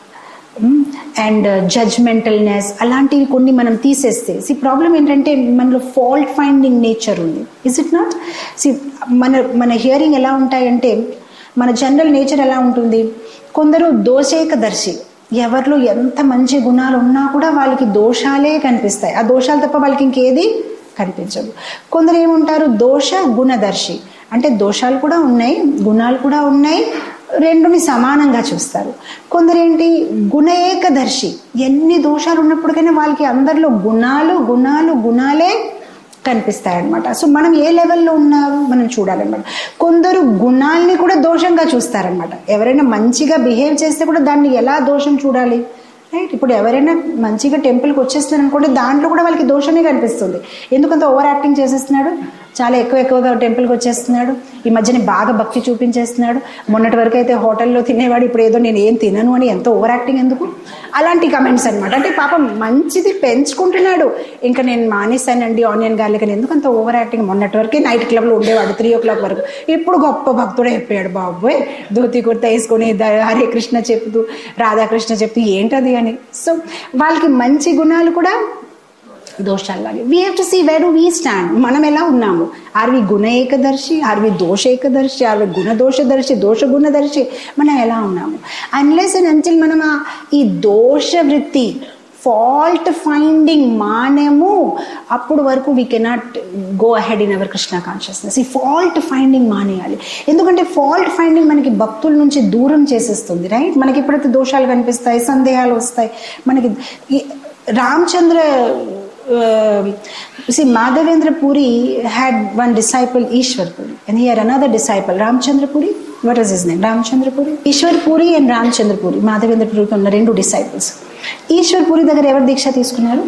అండ్ జడ్జ్మెంటల్నెస్ అలాంటివి కొన్ని మనం తీసేస్తే సి ప్రాబ్లం ఏంటంటే మనలో ఫాల్ట్ ఫైండింగ్ నేచర్ ఉంది ఇస్ ఇట్ నాట్ సి మన మన హియరింగ్ ఎలా ఉంటాయంటే మన జనరల్ నేచర్ ఎలా ఉంటుంది కొందరు దోషేకదర్శి ఎవరిలో ఎంత మంచి గుణాలు ఉన్నా కూడా వాళ్ళకి దోషాలే కనిపిస్తాయి ఆ దోషాలు తప్ప వాళ్ళకి ఇంకేది కనిపించదు కొందరు ఏముంటారు దోష గుణదర్శి అంటే దోషాలు కూడా ఉన్నాయి గుణాలు కూడా ఉన్నాయి రెండుని సమానంగా చూస్తారు కొందరు ఏంటి గుణ ఏకదర్శి ఎన్ని దోషాలు ఉన్నప్పటికైనా వాళ్ళకి అందరిలో గుణాలు గుణాలు గుణాలే కనిపిస్తాయన్నమాట సో మనం ఏ లెవెల్లో ఉన్నారో మనం చూడాలన్నమాట కొందరు గుణాల్ని కూడా దోషంగా చూస్తారనమాట ఎవరైనా మంచిగా బిహేవ్ చేస్తే కూడా దాన్ని ఎలా దోషం చూడాలి రైట్ ఇప్పుడు ఎవరైనా మంచిగా టెంపుల్కి వచ్చేస్తున్నారు అనుకుంటే దాంట్లో కూడా వాళ్ళకి దోషమే కనిపిస్తుంది ఎందుకంత ఓవర్ యాక్టింగ్ చేసేస్తున్నాడు చాలా ఎక్కువ ఎక్కువగా టెంపుల్కి వచ్చేస్తున్నాడు ఈ మధ్యన బాగా భక్తి చూపించేస్తున్నాడు మొన్నటి వరకు అయితే హోటల్లో తినేవాడు ఇప్పుడు ఏదో నేను ఏం తినను అని ఎంతో ఓవర్ యాక్టింగ్ ఎందుకు అలాంటి కమెంట్స్ అనమాట అంటే పాపం మంచిది పెంచుకుంటున్నాడు ఇంకా నేను మానేశానండి ఆనియన్ గార్లిక్ అని ఎందుకు అంత ఓవర్ యాక్టింగ్ మొన్నటి వరకే నైట్ క్లబ్లో ఉండేవాడు త్రీ ఓ క్లాక్ వరకు ఇప్పుడు గొప్ప భక్తుడే అయిపోయాడు బాబోయ్ ధోతి కుర్త వేసుకొని ద- హరే కృష్ణ చెప్తూ రాధాకృష్ణ చెప్తూ ఏంటది అని సో వాళ్ళకి మంచి గుణాలు కూడా దోషాల్లాగే we have to see where do we stand మనం ఎలా ఉన్నాము ఆర్ వి గుణ ఏకదర్శి ఆర్ వి దోష ఏకదర్శి ఆర్ వి గుణ దోషదర్శి దోష గుణదర్శి మనం ఎలా ఉన్నాము అన్లెస్ అండ్ అంటిల్ మనం ఆ ఈ దోష వృత్తి ఫాల్ట్ ఫైండింగ్ మానేము అప్పుడు వరకు we cannot go ahead in our Krishna consciousness ఈ ఫాల్ట్ ఫైండింగ్ మానేయాలి ఎందుకంటే ఫాల్ట్ ఫైండింగ్ మనకి భక్తుల నుంచి దూరం చేసేస్తుంది రైట్ మనకి ఎప్పుడైతే దోషాలు కనిపిస్తాయి సందేహాలు వస్తాయి మనకి ఈ Ramachandra uh, see Madhavendra Puri had one disciple Ishwar Puri and he had another disciple Ramchandra Puri what is his name Ramchandra Puri Ishwar Puri and Ramchandra Puri Madhavendra Puri ఉన్న రెండు disciples ఈశ్వర్ పూరి దగ్గర ఎవరు దీక్ష తీసుకున్నారు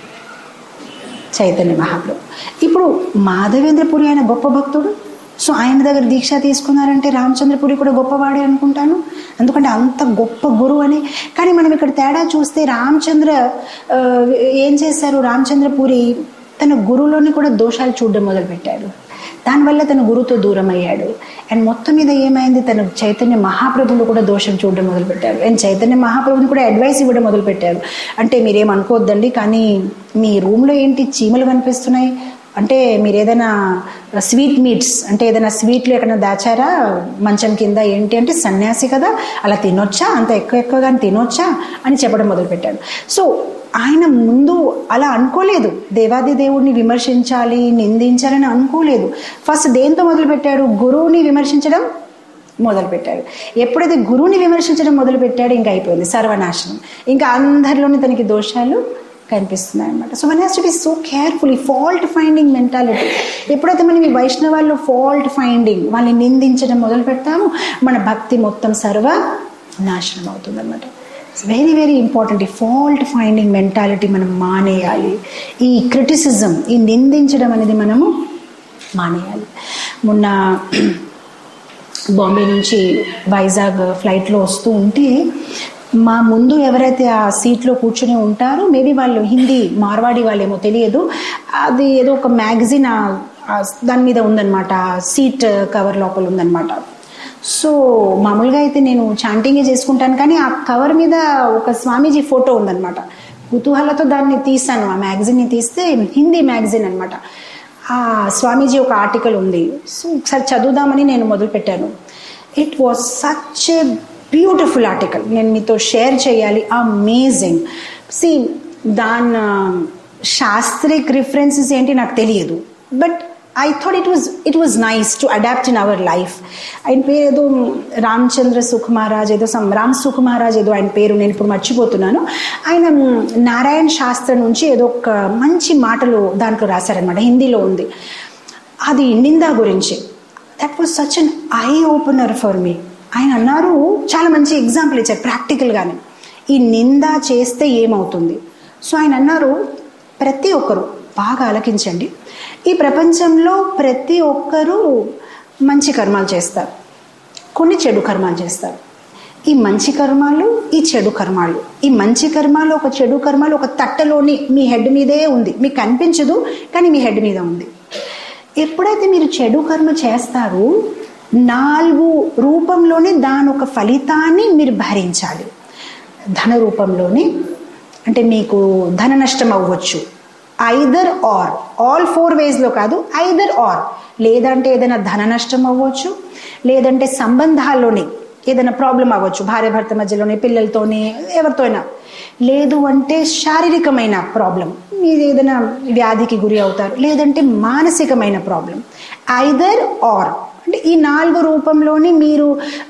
చైతన్య మహాప్రభు ఇప్పుడు మాధవేంద్రపురి ఆయన గొప్ప భక్తుడు సో ఆయన దగ్గర దీక్ష తీసుకున్నారంటే రామచంద్రపురి కూడా గొప్పవాడే అనుకుంటాను ఎందుకంటే అంత గొప్ప గురువు అని కానీ మనం ఇక్కడ తేడా చూస్తే రామచంద్ర ఆ, ఏం చేశారు రామచంద్రపురి తన గురువులోని కూడా దోషాలు చూడడం మొదలుపెట్టాడు దానివల్ల తన గురువుతో దూరం అయ్యాడు అండ్ మొత్తం మీద ఏమైంది తన చైతన్య మహాప్రభులు కూడా దోషం చూడడం మొదలుపెట్టారు అండ్ చైతన్య మహాప్రభుని కూడా అడ్వైస్ ఇవ్వడం మొదలుపెట్టారు అంటే మీరేం అనుకోవద్దండి కానీ మీ రూమ్లో ఏంటి చీమలు కనిపిస్తున్నాయి అంటే మీరు ఏదైనా స్వీట్ మీట్స్ అంటే ఏదైనా స్వీట్లు ఎక్కడైనా దాచారా మంచం కింద ఏంటి అంటే సన్యాసి కదా అలా తినొచ్చా అంత ఎక్కువ ఎక్కువగా తినొచ్చా అని చెప్పడం మొదలుపెట్టాడు సో ఆయన ముందు అలా అనుకోలేదు దేవాది దేవుడిని విమర్శించాలి నిందించాలని అనుకోలేదు ఫస్ట్ దేంతో మొదలుపెట్టాడు గురువుని విమర్శించడం మొదలుపెట్టాడు ఎప్పుడైతే గురువుని విమర్శించడం మొదలుపెట్టాడో ఇంకా అయిపోయింది సర్వనాశనం ఇంకా అందరిలోని తనకి దోషాలు కనిపిస్తున్నాయి అనమాట so one has to be so careful ఈ ఫాల్ట్ ఫైండింగ్ మెంటాలిటీ ఎప్పుడైతే మనం ఈ వైష్ణవాల్లో ఫాల్ట్ ఫైండింగ్ వాళ్ళని నిందించడం మొదలు పెడతామో మన భక్తి మొత్తం సర్వ నాశనం అవుతుంది అనమాట వెరీ వెరీ ఇంపార్టెంట్ ఈ ఫాల్ట్ ఫైండింగ్ మెంటాలిటీ మనం మానేయాలి ఈ క్రిటిసిజం ఈ నిందించడం అనేది మనము మానేయాలి మొన్న బాంబే నుంచి వైజాగ్ ఫ్లైట్లో వస్తూ ఉంటే మా ముందు ఎవరైతే ఆ సీట్లో కూర్చుని ఉంటారో మేబీ వాళ్ళు హిందీ మార్వాడి వాళ్ళేమో తెలియదు అది ఏదో ఒక మ్యాగజైన్ దాని మీద ఉందన్నమాట సీట్ కవర్ లోపల ఉందన్నమాట సో మామూలుగా అయితే నేను చాంటింగే చేసుకుంటాను కానీ ఆ కవర్ మీద ఒక స్వామీజీ ఫోటో ఉందన్నమాట కుతూహలతో దాన్ని తీస్తాను ఆ మ్యాగజైన్ని తీస్తే హిందీ మ్యాగజైన్ అనమాట ఆ స్వామీజీ ఒక ఆర్టికల్ ఉంది సో ఒకసారి చదువుదామని నేను మొదలుపెట్టాను it was such a beautiful article నేను మీతో షేర్ చేయాలి అమేజింగ్ సి దాని శాస్త్రిక్ రిఫరెన్సెస్ ఏంటి నాకు తెలియదు but I thought it was it was nice to adapt in our life ఆయన పేరు ఏదో రామచంద్ర సుఖ్ మహారాజ్ ఏదో సమ్ రామ్ సుఖ్ మహారాజ్ ఏదో ఆయన పేరు నేను ఇప్పుడు మర్చిపోతున్నాను ఆయన నారాయణ శాస్త్ర నుంచి ఏదో ఒక మంచి మాటలు దాంట్లో రాశారనమాట హిందీలో ఉంది అది నిందా గురించి that was such an eye opener for me ఆయన అన్నారు చాలా మంచి ఎగ్జాంపుల్ ఇచ్చారు ప్రాక్టికల్గానే ఈ నింద చేస్తే ఏమవుతుంది సో ఆయన అన్నారు ప్రతి ఒక్కరు బాగా ఆలకించండి ఈ ప్రపంచంలో ప్రతి ఒక్కరూ మంచి కర్మాలు చేస్తారు కొన్ని చెడు కర్మాలు చేస్తారు ఈ మంచి కర్మాలు ఈ చెడు కర్మాలు ఈ మంచి కర్మాలు ఒక చెడు కర్మాలు ఒక తట్టలోని మీ హెడ్ మీదే ఉంది మీకు కనిపించదు కానీ మీ హెడ్ మీద ఉంది ఎప్పుడైతే మీరు చెడు కర్మ చేస్తారో నాలుగు రూపంలోనే దాని ఒక ఫలితాన్ని మీరు భరించాలి ధన రూపంలోనే అంటే మీకు ధన నష్టం అవ్వచ్చు ఐదర్ ఆర్ ఆల్ ఫోర్ వేస్లో కాదు ఐదర్ ఆర్ లేదంటే ఏదైనా ధన నష్టం అవ్వచ్చు లేదంటే సంబంధాల్లోనే ఏదైనా ప్రాబ్లం అవ్వచ్చు భార్య భర్త మధ్యలోనే పిల్లలతోనే ఎవరితోనైనా లేదు అంటే శారీరకమైన ప్రాబ్లం మీరు ఏదైనా వ్యాధికి గురి అవుతారు లేదంటే మానసికమైన ప్రాబ్లం ఐదర్ ఆర్ అంటే ఈ నాలుగు రూపంలోని మీరు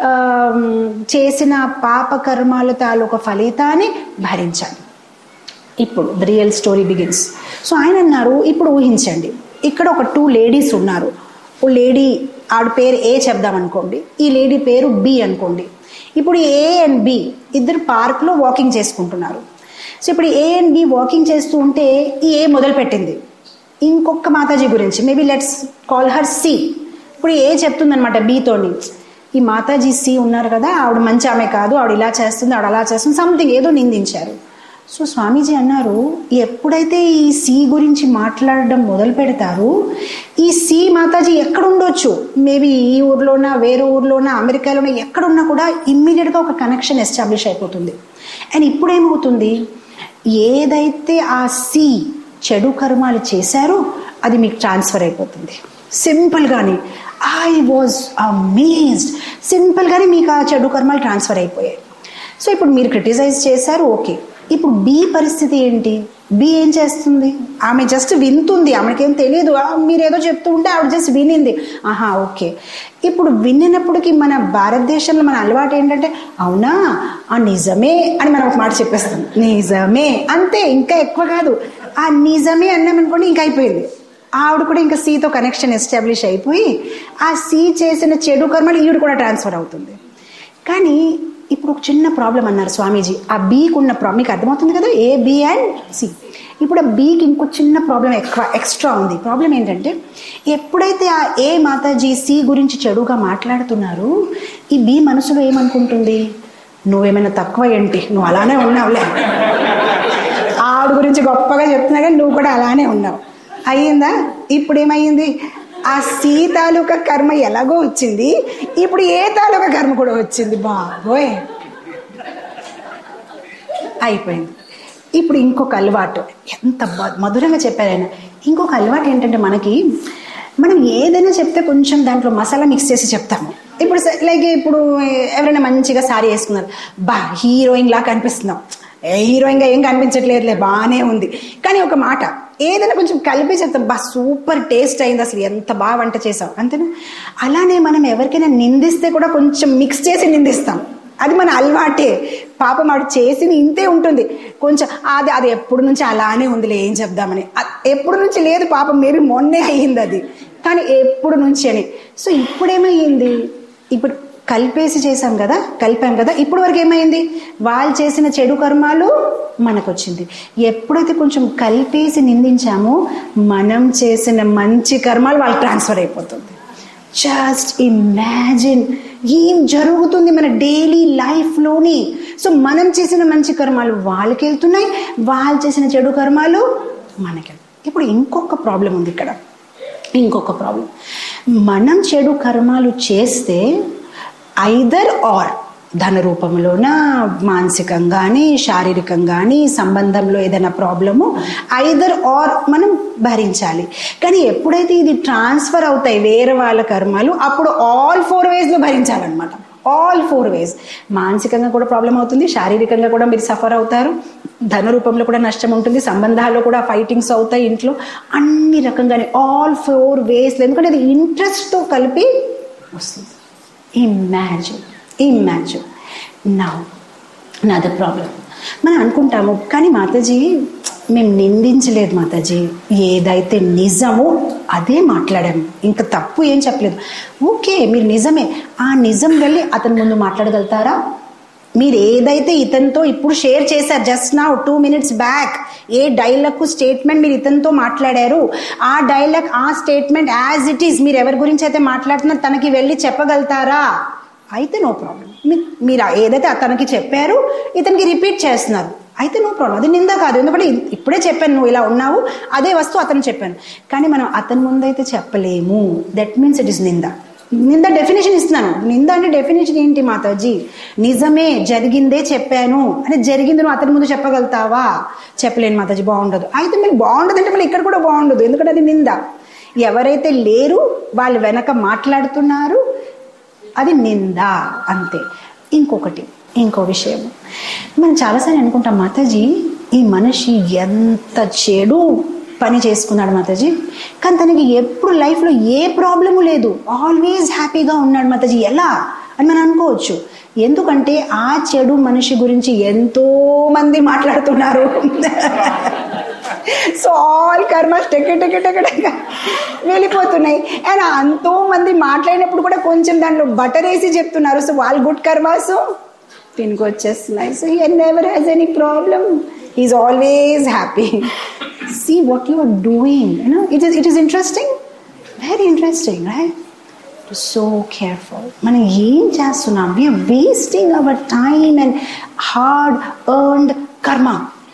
చేసిన పాప కర్మాల తాలూక ఫలితాన్ని భరించాలి ఇప్పుడు the real story begins so ఆయన అన్నారు ఇప్పుడు ఊహించండి ఇక్కడ ఒక టూ లేడీస్ ఉన్నారు ఓ లేడీ ఆవిడ పేరు ఏ చెప్దాం అనుకోండి ఈ లేడీ పేరు బి అనుకోండి ఇప్పుడు ఏ అండ్ బి ఇద్దరు పార్క్లో వాకింగ్ చేసుకుంటున్నారు సో ఇప్పుడు ఏ అండ్ బి వాకింగ్ చేస్తూ ఉంటే ఈ ఏ మొదలు పెట్టింది ఇంకొక మాతాజీ గురించి maybe let's call her see ఇప్పుడు ఏ చెప్తుందనమాట బీతోని ఈ మాతాజీ సి ఉన్నారు కదా ఆవిడ మంచి ఆమె కాదు ఆవిడ ఇలా చేస్తుంది ఆవిడ అలా చేస్తుంది సంథింగ్ ఏదో నిందించారు సో స్వామీజీ అన్నారు ఎప్పుడైతే ఈ సి గురించి మాట్లాడడం మొదలు పెడతారు ఈ సి మాతాజీ ఎక్కడ ఉండొచ్చు మేబీ ఈ ఊర్లోనా వేరే ఊర్లోనా అమెరికాలోనా ఎక్కడున్నా కూడా ఇమ్మీడియట్గా ఒక కనెక్షన్ ఎస్టాబ్లిష్ అయిపోతుంది అండ్ ఇప్పుడు ఏమవుతుంది ఏదైతే ఆ సి చెడు కర్మాలు చేశారో అది మీకు ట్రాన్స్ఫర్ అయిపోతుంది సింపుల్గానే ఐ వాజ్ అమేజ్డ్ సింపుల్గానే మీకు ఆ చెడు కర్మాలు ట్రాన్స్ఫర్ అయిపోయాయి సో ఇప్పుడు మీరు క్రిటిసైజ్ చేశారు ఓకే ఇప్పుడు బి పరిస్థితి ఏంటి బి ఏం చేస్తుంది ఆమె జస్ట్ వింటుంది ఆమెకేం తెలియదు మీరు ఏదో చెప్తూ ఉంటే ఆవిడ జస్ట్ వినింది ఆహా ఓకే ఇప్పుడు వినినప్పటికీ మన భారతదేశంలో మన అలవాటు ఏంటంటే అవునా ఆ నిజమే అని మనం ఒక మాట చెప్పేస్తాం నిజమే అంతే ఇంకా ఎక్కువ కాదు ఆ నిజమే అన్నామనుకోండి ఇంకా అయిపోయింది ఆవిడ కూడా ఇంకా సీతో కనెక్షన్ ఎస్టాబ్లిష్ అయిపోయి ఆ సీ చేసిన చెడు కర్మలు ఈవిడ కూడా ట్రాన్స్ఫర్ అవుతుంది కానీ ఇప్పుడు ఒక చిన్న ప్రాబ్లం అన్నారు స్వామీజీ ఆ బీకి ఉన్న ప్రాబ్లం మీకు అర్థమవుతుంది కదా ఏ బి అండ్ సి ఇప్పుడు ఆ బీకి ఇంకో చిన్న ప్రాబ్లం ఎక్కువ ఎక్స్ట్రా ఉంది ప్రాబ్లం ఏంటంటే ఎప్పుడైతే ఆ ఏ మాతాజీ సి గురించి చెడుగా మాట్లాడుతున్నారు ఈ బి మనసులో ఏమనుకుంటుంది నువ్వేమైనా తక్కువ ఏంటి నువ్వు అలానే ఉన్నావులే ఆవిడ గురించి గొప్పగా చెప్తున్నా కానీ నువ్వు కూడా అలానే ఉన్నావు అయ్యిందా ఇప్పుడు ఏమయ్యింది ఆ సీ తాలూకా కర్మ ఎలాగో వచ్చింది ఇప్పుడు ఏ తాలూకా కర్మ కూడా వచ్చింది బాబోయ్ అయిపోయింది ఇప్పుడు ఇంకొక అలవాటు ఎంత మధురంగా చెప్పారు ఆయన ఇంకొక అలవాటు ఏంటంటే మనకి మనం ఏదైనా చెప్తే కొంచెం దాంట్లో మసాలా మిక్స్ చేసి చెప్తాము ఇప్పుడు లైక్ ఇప్పుడు ఎవరైనా మంచిగా సారీ వేసుకున్నారు బా హీరోయిన్ లా కనిపిస్తున్నాం హీరోయిన్గా ఏం కనిపించట్లేదులే బాగానే ఉంది కానీ ఒక మాట ఏదైనా కొంచెం కలిపి చెప్తాం బా సూపర్ టేస్ట్ అయింది అసలు ఎంత బాగా వంట చేసావు అంతేనా అలానే మనం ఎవరికైనా నిందిస్తే కూడా కొంచెం మిక్స్ చేసి నిందిస్తాం అది మన అలవాటే పాపం ఆవిడ చేసింది ఇంతే ఉంటుంది కొంచెం అది అది ఎప్పుడు నుంచి అలానే ఉందిలే ఏం చెప్దామని ఎప్పుడు నుంచి లేదు పాపం మేబీ మొన్నే అయ్యింది అది కానీ ఎప్పుడు నుంచి అని సో ఇప్పుడేమయ్యింది ఇప్పుడు కలిపేసి చేసాం కదా కలిపాం కదా ఇప్పుడు వరకు ఏమైంది వాళ్ళు చేసిన చెడు కర్మాలు మనకు వచ్చింది ఎప్పుడైతే కొంచెం కలిపేసి నిందించామో మనం చేసిన మంచి కర్మాలు వాళ్ళకి ట్రాన్స్ఫర్ అయిపోతుంది జస్ట్ ఇమాజిన్ ఏం జరుగుతుంది మన డైలీ లైఫ్లోని సో మనం చేసిన మంచి కర్మాలు వాళ్ళకి వెళ్తున్నాయి వాళ్ళు చేసిన చెడు కర్మాలు మనకి ఇప్పుడు ఇంకొక ప్రాబ్లం ఉంది ఇక్కడ ఇంకొక ప్రాబ్లం మనం చెడు కర్మాలు చేస్తే ఐదర్ ఆర్ ధన రూపంలోన మానసికంగాని శారీరకంగాని సంబంధంలో ఏదైనా ప్రాబ్లము ఐదర్ ఆర్ మనం భరించాలి కానీ ఎప్పుడైతే ఇది ట్రాన్స్ఫర్ అవుతాయి వేరే వాళ్ళ కర్మలు అప్పుడు ఆల్ ఫోర్ వేస్లో భరించాలన్నమాట ఆల్ ఫోర్ వేస్ మానసికంగా కూడా ప్రాబ్లం అవుతుంది శారీరకంగా కూడా మీరు సఫర్ అవుతారు ధన రూపంలో కూడా నష్టం ఉంటుంది సంబంధాల్లో కూడా ఫైటింగ్స్ అవుతాయి ఇంట్లో అన్ని రకంగానే ఆల్ ఫోర్ వేస్లో ఎందుకంటే అది ఇంట్రెస్ట్తో కలిపి వస్తుంది ఇమాజిన్ ఇమాజిన్ నా నాది ప్రాబ్లం మనం అనుకుంటాము కానీ మాతాజీ మేము నిందించలేదు మాతాజీ ఏదైతే నిజమో అదే మాట్లాడాము ఇంకా తప్పు ఏం చెప్పలేదు ఓకే మీరు నిజమే ఆ నిజం వెళ్ళి అతని ముందు మాట్లాడగలుగుతారా మీరు ఏదైతే ఇతనితో ఇప్పుడు షేర్ చేశారు జస్ట్ నా two minutes back a dialogue statement మీరు ఇతనితో మాట్లాడారు ఆ డైలాగ్ ఆ స్టేట్మెంట్ యాజ్ ఇట్ ఈస్ మీరు ఎవరి గురించి అయితే మాట్లాడుతున్నారు తనకి వెళ్ళి చెప్పగలుగుతారా అయితే నో ప్రాబ్లం మీరు ఏదైతే తనకి చెప్పారు ఇతనికి రిపీట్ చేస్తున్నారు అయితే నో ప్రాబ్లం అది నింద కాదు ఎందుకంటే ఇప్పుడే చెప్పాను నువ్వు ఇలా ఉన్నావు అదే వస్తువు అతను చెప్పాను కానీ మనం అతని ముందైతే చెప్పలేము దట్ మీన్స్ ఇట్ ఇస్ నింద నింద డెఫినేషన్ ఇస్తున్నాను నింద అంటే డెఫినేషన్ ఏంటి మాతాజీ నిజమే జరిగిందే చెప్పాను అంటే జరిగింది నువ్వు అతని ముందు చెప్పగలుగుతావా చెప్పలేను మాతాజీ బాగుండదు అయితే మీకు బాగుండదు అంటే మళ్ళీ ఇక్కడ కూడా బాగుండదు ఎందుకంటే అది నింద ఎవరైతే లేరు వాళ్ళు వెనక మాట్లాడుతున్నారు అది నింద అంతే ఇంకొకటి ఇంకో విషయం మనం చాలాసార్లు అనుకుంటాం మాతాజీ ఈ మనిషి ఎంత చెడు పని చేసుకున్నాడు మాతాజీ కానీ తనకి ఎప్పుడు లైఫ్లో ఏ ప్రాబ్లము లేదు ఆల్వేస్ హ్యాపీగా ఉన్నాడు మాతాజీ ఎలా అని మనం అనుకోవచ్చు ఎందుకంటే ఆ చెడు మనిషి గురించి ఎంతో మంది మాట్లాడుతున్నారు సో ఆల్ కర్మస్ టెక్క టెక్క టెక్క టెక్క వెళ్ళిపోతున్నాయి అండ్ ఎంతో మంది మాట్లాడినప్పుడు కూడా కొంచెం దాంట్లో బటర్ వేసి చెప్తున్నారు సో వాళ్ళు గుడ్ కర్మాస్ పిన్కి వచ్చేస్తున్నాయి so he never has any problem is always happy see what you are doing you know it is it is interesting very interesting right so careful మనం ఏం చేస్తున్నాం we are wasting our time and hard earned karma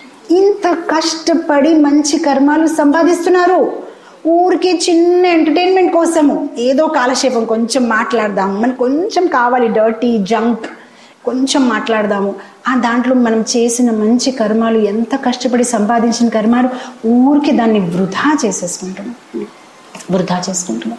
ఇంత కష్టపడి మంచి కర్మాలు సంపాదిస్తున్నారు ఊరికే చిన్న entertainment కోసము ఏదో కాలక్షేపం కొంచెం మాట్లాడదాం మనకు కొంచెం కావాలి డర్టీ జంక్ కొంచెం మాట్లాడదాము ఆ దాంట్లో మనం చేసిన మంచి కర్మాలు ఎంత కష్టపడి సంపాదించిన కర్మాలు ఊరికి దాన్ని వృధా చేసేసుకుంటున్నాం వృధా చేసుకుంటున్నాం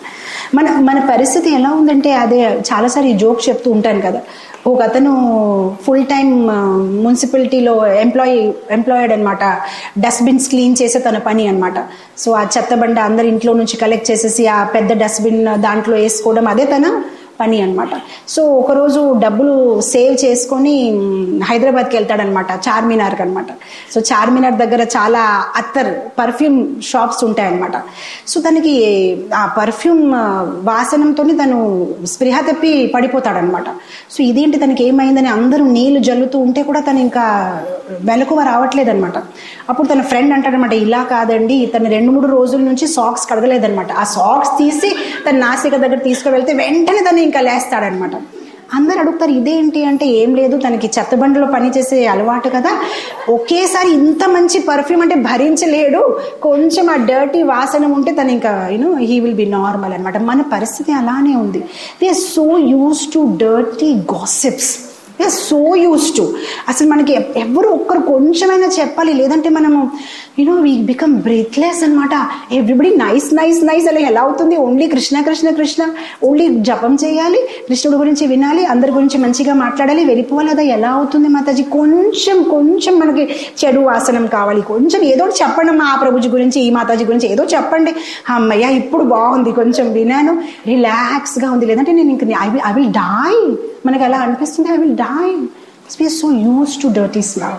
మన మన పరిస్థితి ఎలా ఉందంటే అదే చాలాసార్లు ఈ జోక్ చెప్తూ ఉంటాను కదా ఒక అతను ఫుల్ టైం మున్సిపాలిటీలో ఎంప్లాయీ ఎంప్లాయిడ్ అనమాట డస్ట్బిన్స్ క్లీన్ చేసే తన పని అనమాట సో ఆ చెత్త బండ అందరి ఇంట్లో నుంచి కలెక్ట్ చేసేసి ఆ పెద్ద డస్ట్బిన్ దాంట్లో వేసుకోవడం అదే తన పని అనమాట సో ఒకరోజు డబ్బులు సేవ్ చేసుకొని హైదరాబాద్కి వెళ్తాడనమాట చార్మినార్కి అనమాట సో చార్మినార్ దగ్గర చాలా అత్తర్ పర్ఫ్యూమ్ షాప్స్ ఉంటాయన్నమాట సో తనకి ఆ పర్ఫ్యూమ్ వాసనంతో తను స్పృహ తప్పి పడిపోతాడనమాట సో ఇదేంటి తనకి ఏమైందని అందరూ నీళ్లు జల్లుతూ ఉంటే కూడా తను ఇంకా వెనుకవ రావట్లేదనమాట అప్పుడు తన ఫ్రెండ్ అంటాడనమాట ఇలా కాదండి తను రెండు మూడు రోజుల నుంచి సాక్స్ కడగలేదనమాట ఆ సాక్స్ తీసి తన నాసిక దగ్గర తీసుకువెళ్తే వెంటనే తను ఇంకా లేస్తాడనమాట అందరు అడుగుతారు ఇదేంటి అంటే ఏం లేదు తనకి చెత్తబండిలో పనిచేసే అలవాటు కదా ఒకేసారి ఇంత మంచి పర్ఫ్యూమ్ అంటే భరించలేడు కొంచెం ఆ డర్టీ వాసన ఉంటే తను ఇంకా you know he will be normal అనమాట మన పరిస్థితి అలానే ఉంది they so used to dirty gossips we are so used to అసలు మనకి ఎవరు ఒక్కరు కొంచెమైనా చెప్పాలి లేదంటే మనము యూనో వీ బికమ్ బ్రీత్లెస్ అనమాట ఎవ్రీబడి నైస్ నైస్ నైస్ అలా ఎలా అవుతుంది ఓన్లీ కృష్ణ కృష్ణ కృష్ణ ఓన్లీ జపం చేయాలి కృష్ణుడి గురించి వినాలి అందరి గురించి మంచిగా మాట్లాడాలి వెళ్ళిపోవాలి అదా ఎలా అవుతుంది మాతాజీ కొంచెం కొంచెం మనకి చెడు వాసనం కావాలి కొంచెం ఏదో చెప్పండి మా ప్రభుజీ గురించి ఈ మాతాజీ గురించి ఏదో చెప్పండి అమ్మయ్య ఇప్పుడు బాగుంది కొంచెం వినాను రిలాక్స్గా ఉంది లేదంటే నేను ఇంక I will I will die మనకి అలా అనిపిస్తుంది I will die we are so used to dirty smell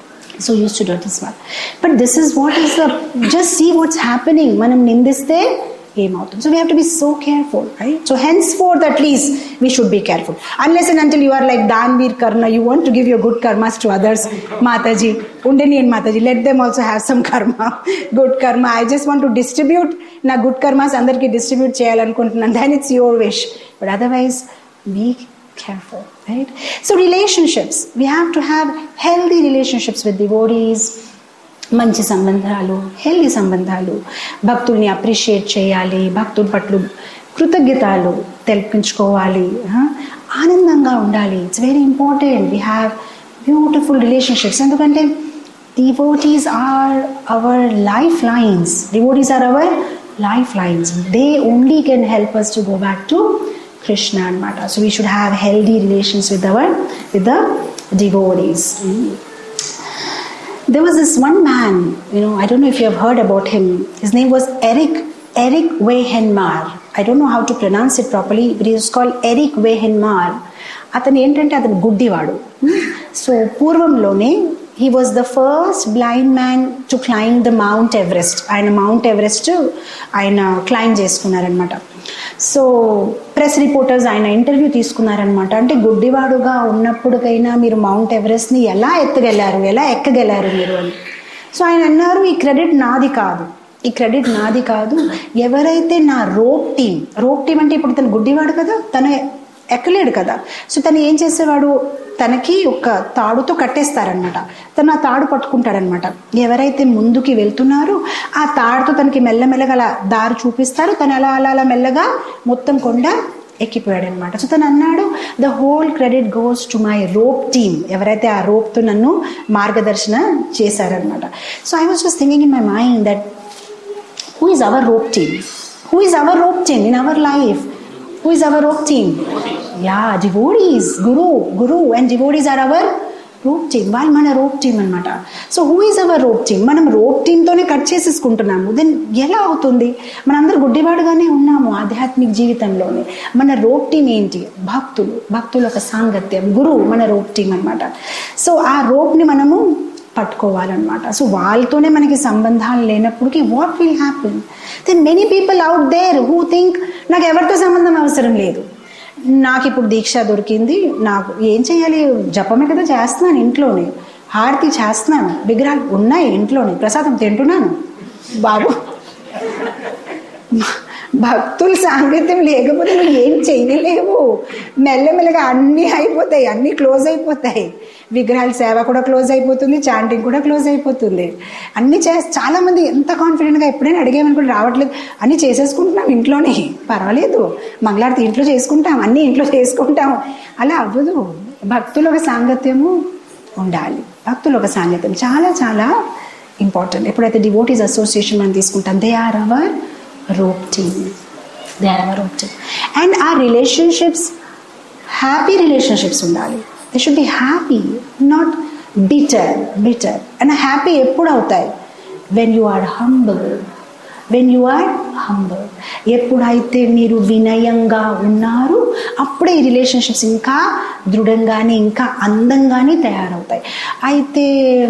so used to dirty smell but this is what is the just see what's happening మనం నిందిస్తే ఏమవుతుంది so we have to be so careful right so hence for that least we should be careful unless and until you are like Danveer Karna you want to give your good karmas to others Mataji ఉండనియండి Mataji let them also have some karma good karma I just want to distribute నా good karmas అందరికీ distribute చేయాలనుకుంటున్నాను then it's your wish but otherwise be careful, right? So relationships, we have to have healthy relationships with devotees. మంచి సంబంధాలు healthy సంబంధాలు భక్తుల్ని appreciate చేయాలి భక్తుల పట్ల కృతజ్ఞతలు తెలిపించుకోవాలి ఆనందంగా ఉండాలి it's very important we have beautiful relationships ఎందుకంటే devotees are our lifelines devotees are our lifelines they only can help us to go back to Krishna and Mata. So we should have healthy relations with our with the devotees. There was this one man, you know, I don't know if you have heard about him. His name was Eric Eric Wehenmar. I don't know how to pronounce it properly, but he was called Eric Wehenmar. అతను ఏంటంటే అతను గుడ్డివాడు so పూర్వంలోనే he was the first blind man to climb the Mount Everest ఆయన Mount Everest ఆయన climb చేసుకున్నారనమాట so press reporters ఆయన interview తీసుకున్నారనమాట అంటే గుడ్డివాడుగా ఉన్నప్పుడుకైనా మీరు మౌంట్ ఎవరెస్ట్ని ఎలా ఎత్తగెళ్ళారు ఎలా ఎక్కగెళ్ళారు మీరు అని సో ఆయన అన్నారు ఈ క్రెడిట్ నాది కాదు ఈ క్రెడిట్ నాది కాదు ఎవరైతే నా రోప్ టీం రోప్ టీం అంటే ఇప్పుడు తను గుడ్డివాడు కదా తను ఎక్కలేడు కదా సో తను ఏం చేసేవాడు తనకి ఒక తాడుతో కట్టేస్తారనమాట తను ఆ తాడు పట్టుకుంటాడనమాట ఎవరైతే ముందుకి వెళ్తున్నారో ఆ తాడుతో తనకి మెల్లమెల్లగా అలా దారి చూపిస్తారు తను అలా అలా అలా మెల్లగా మొత్తం కొండ ఎక్కిపోయాడు అనమాట సో తను అన్నాడు the whole credit goes to my rope team ఎవరైతే ఆ రోప్తో నన్ను మార్గదర్శన చేశారనమాట so I was just thinking in my mind that who is our rope team who is our rope team in our life Who is our rope team? Yeah, devotees, Guru, Guru, and devotees are our rope team వాళ్ళు మన rope team అనమాట so who is our rope team మనం rope టీమ్తోనే cut చేసేసుకుంటున్నాము then ఎలా అవుతుంది మనందరూ గుడ్డివాడుగానే ఉన్నాము ఆధ్యాత్మిక జీవితంలోనే మన రోప్ టీమ్ ఏంటి భక్తులు భక్తుల ఒక సాంగత్యం గురువు మన రోప్ టీమ్ అనమాట సో ఆ రోప్ని మనము పట్టుకోవాలన్నమాట సో వాళ్ళతోనే మనకి సంబంధాలు లేనప్పటికీ what will happen then many people out there who think నాకు ఎవరితో సంబంధం అవసరం లేదు నాకు ఇప్పుడు దీక్ష దొరికింది నాకు ఏం చేయాలి జపమే కదా చేస్తున్నాను ఇంట్లోనే హారతి చేస్తున్నాను విగ్రహాలు ఉన్నాయి ఇంట్లోనే ప్రసాదం తింటున్నాను బాబు భక్తుల సాంగత్యం లేకపోతే నువ్వు ఏం చేయలేవు మెల్లమెల్లగా అన్నీ అయిపోతాయి అన్నీ క్లోజ్ అయిపోతాయి విగ్రహాల సేవ కూడా క్లోజ్ అయిపోతుంది చాంటింగ్ కూడా క్లోజ్ అయిపోతుంది అన్నీ చే చాలా మంది ఎంత కాన్ఫిడెంట్గా ఎప్పుడైనా అడిగేమనుకుంటే రావట్లేదు అన్నీ చేసేసుకుంటున్నాం ఇంట్లోనే పర్వాలేదు మంగళారతి ఇంట్లో చేసుకుంటాం అన్నీ ఇంట్లో చేసుకుంటాం అలా అవ్వదు భక్తుల ఒక సాంగత్యము ఉండాలి భక్తుల ఒక సాంగత్యం చాలా చాలా ఇంపార్టెంట్ ఎప్పుడైతే డివోటీస్ అసోసియేషన్ మనం తీసుకుంటాం they are our rope team. They are our rope team. And our relationships, happy relationships ఉండాలి they should be happy not bitter bitter and happy ఎప్పుడు అవుతాయి when you are humble when you are humble ఎప్పుడైతే మీరు వినయంగా ఉన్నారు అప్పుడే ఈ relationships ఇంకా దృఢంగానే ఇంకా అందంగానే తయారవుతాయి అయితే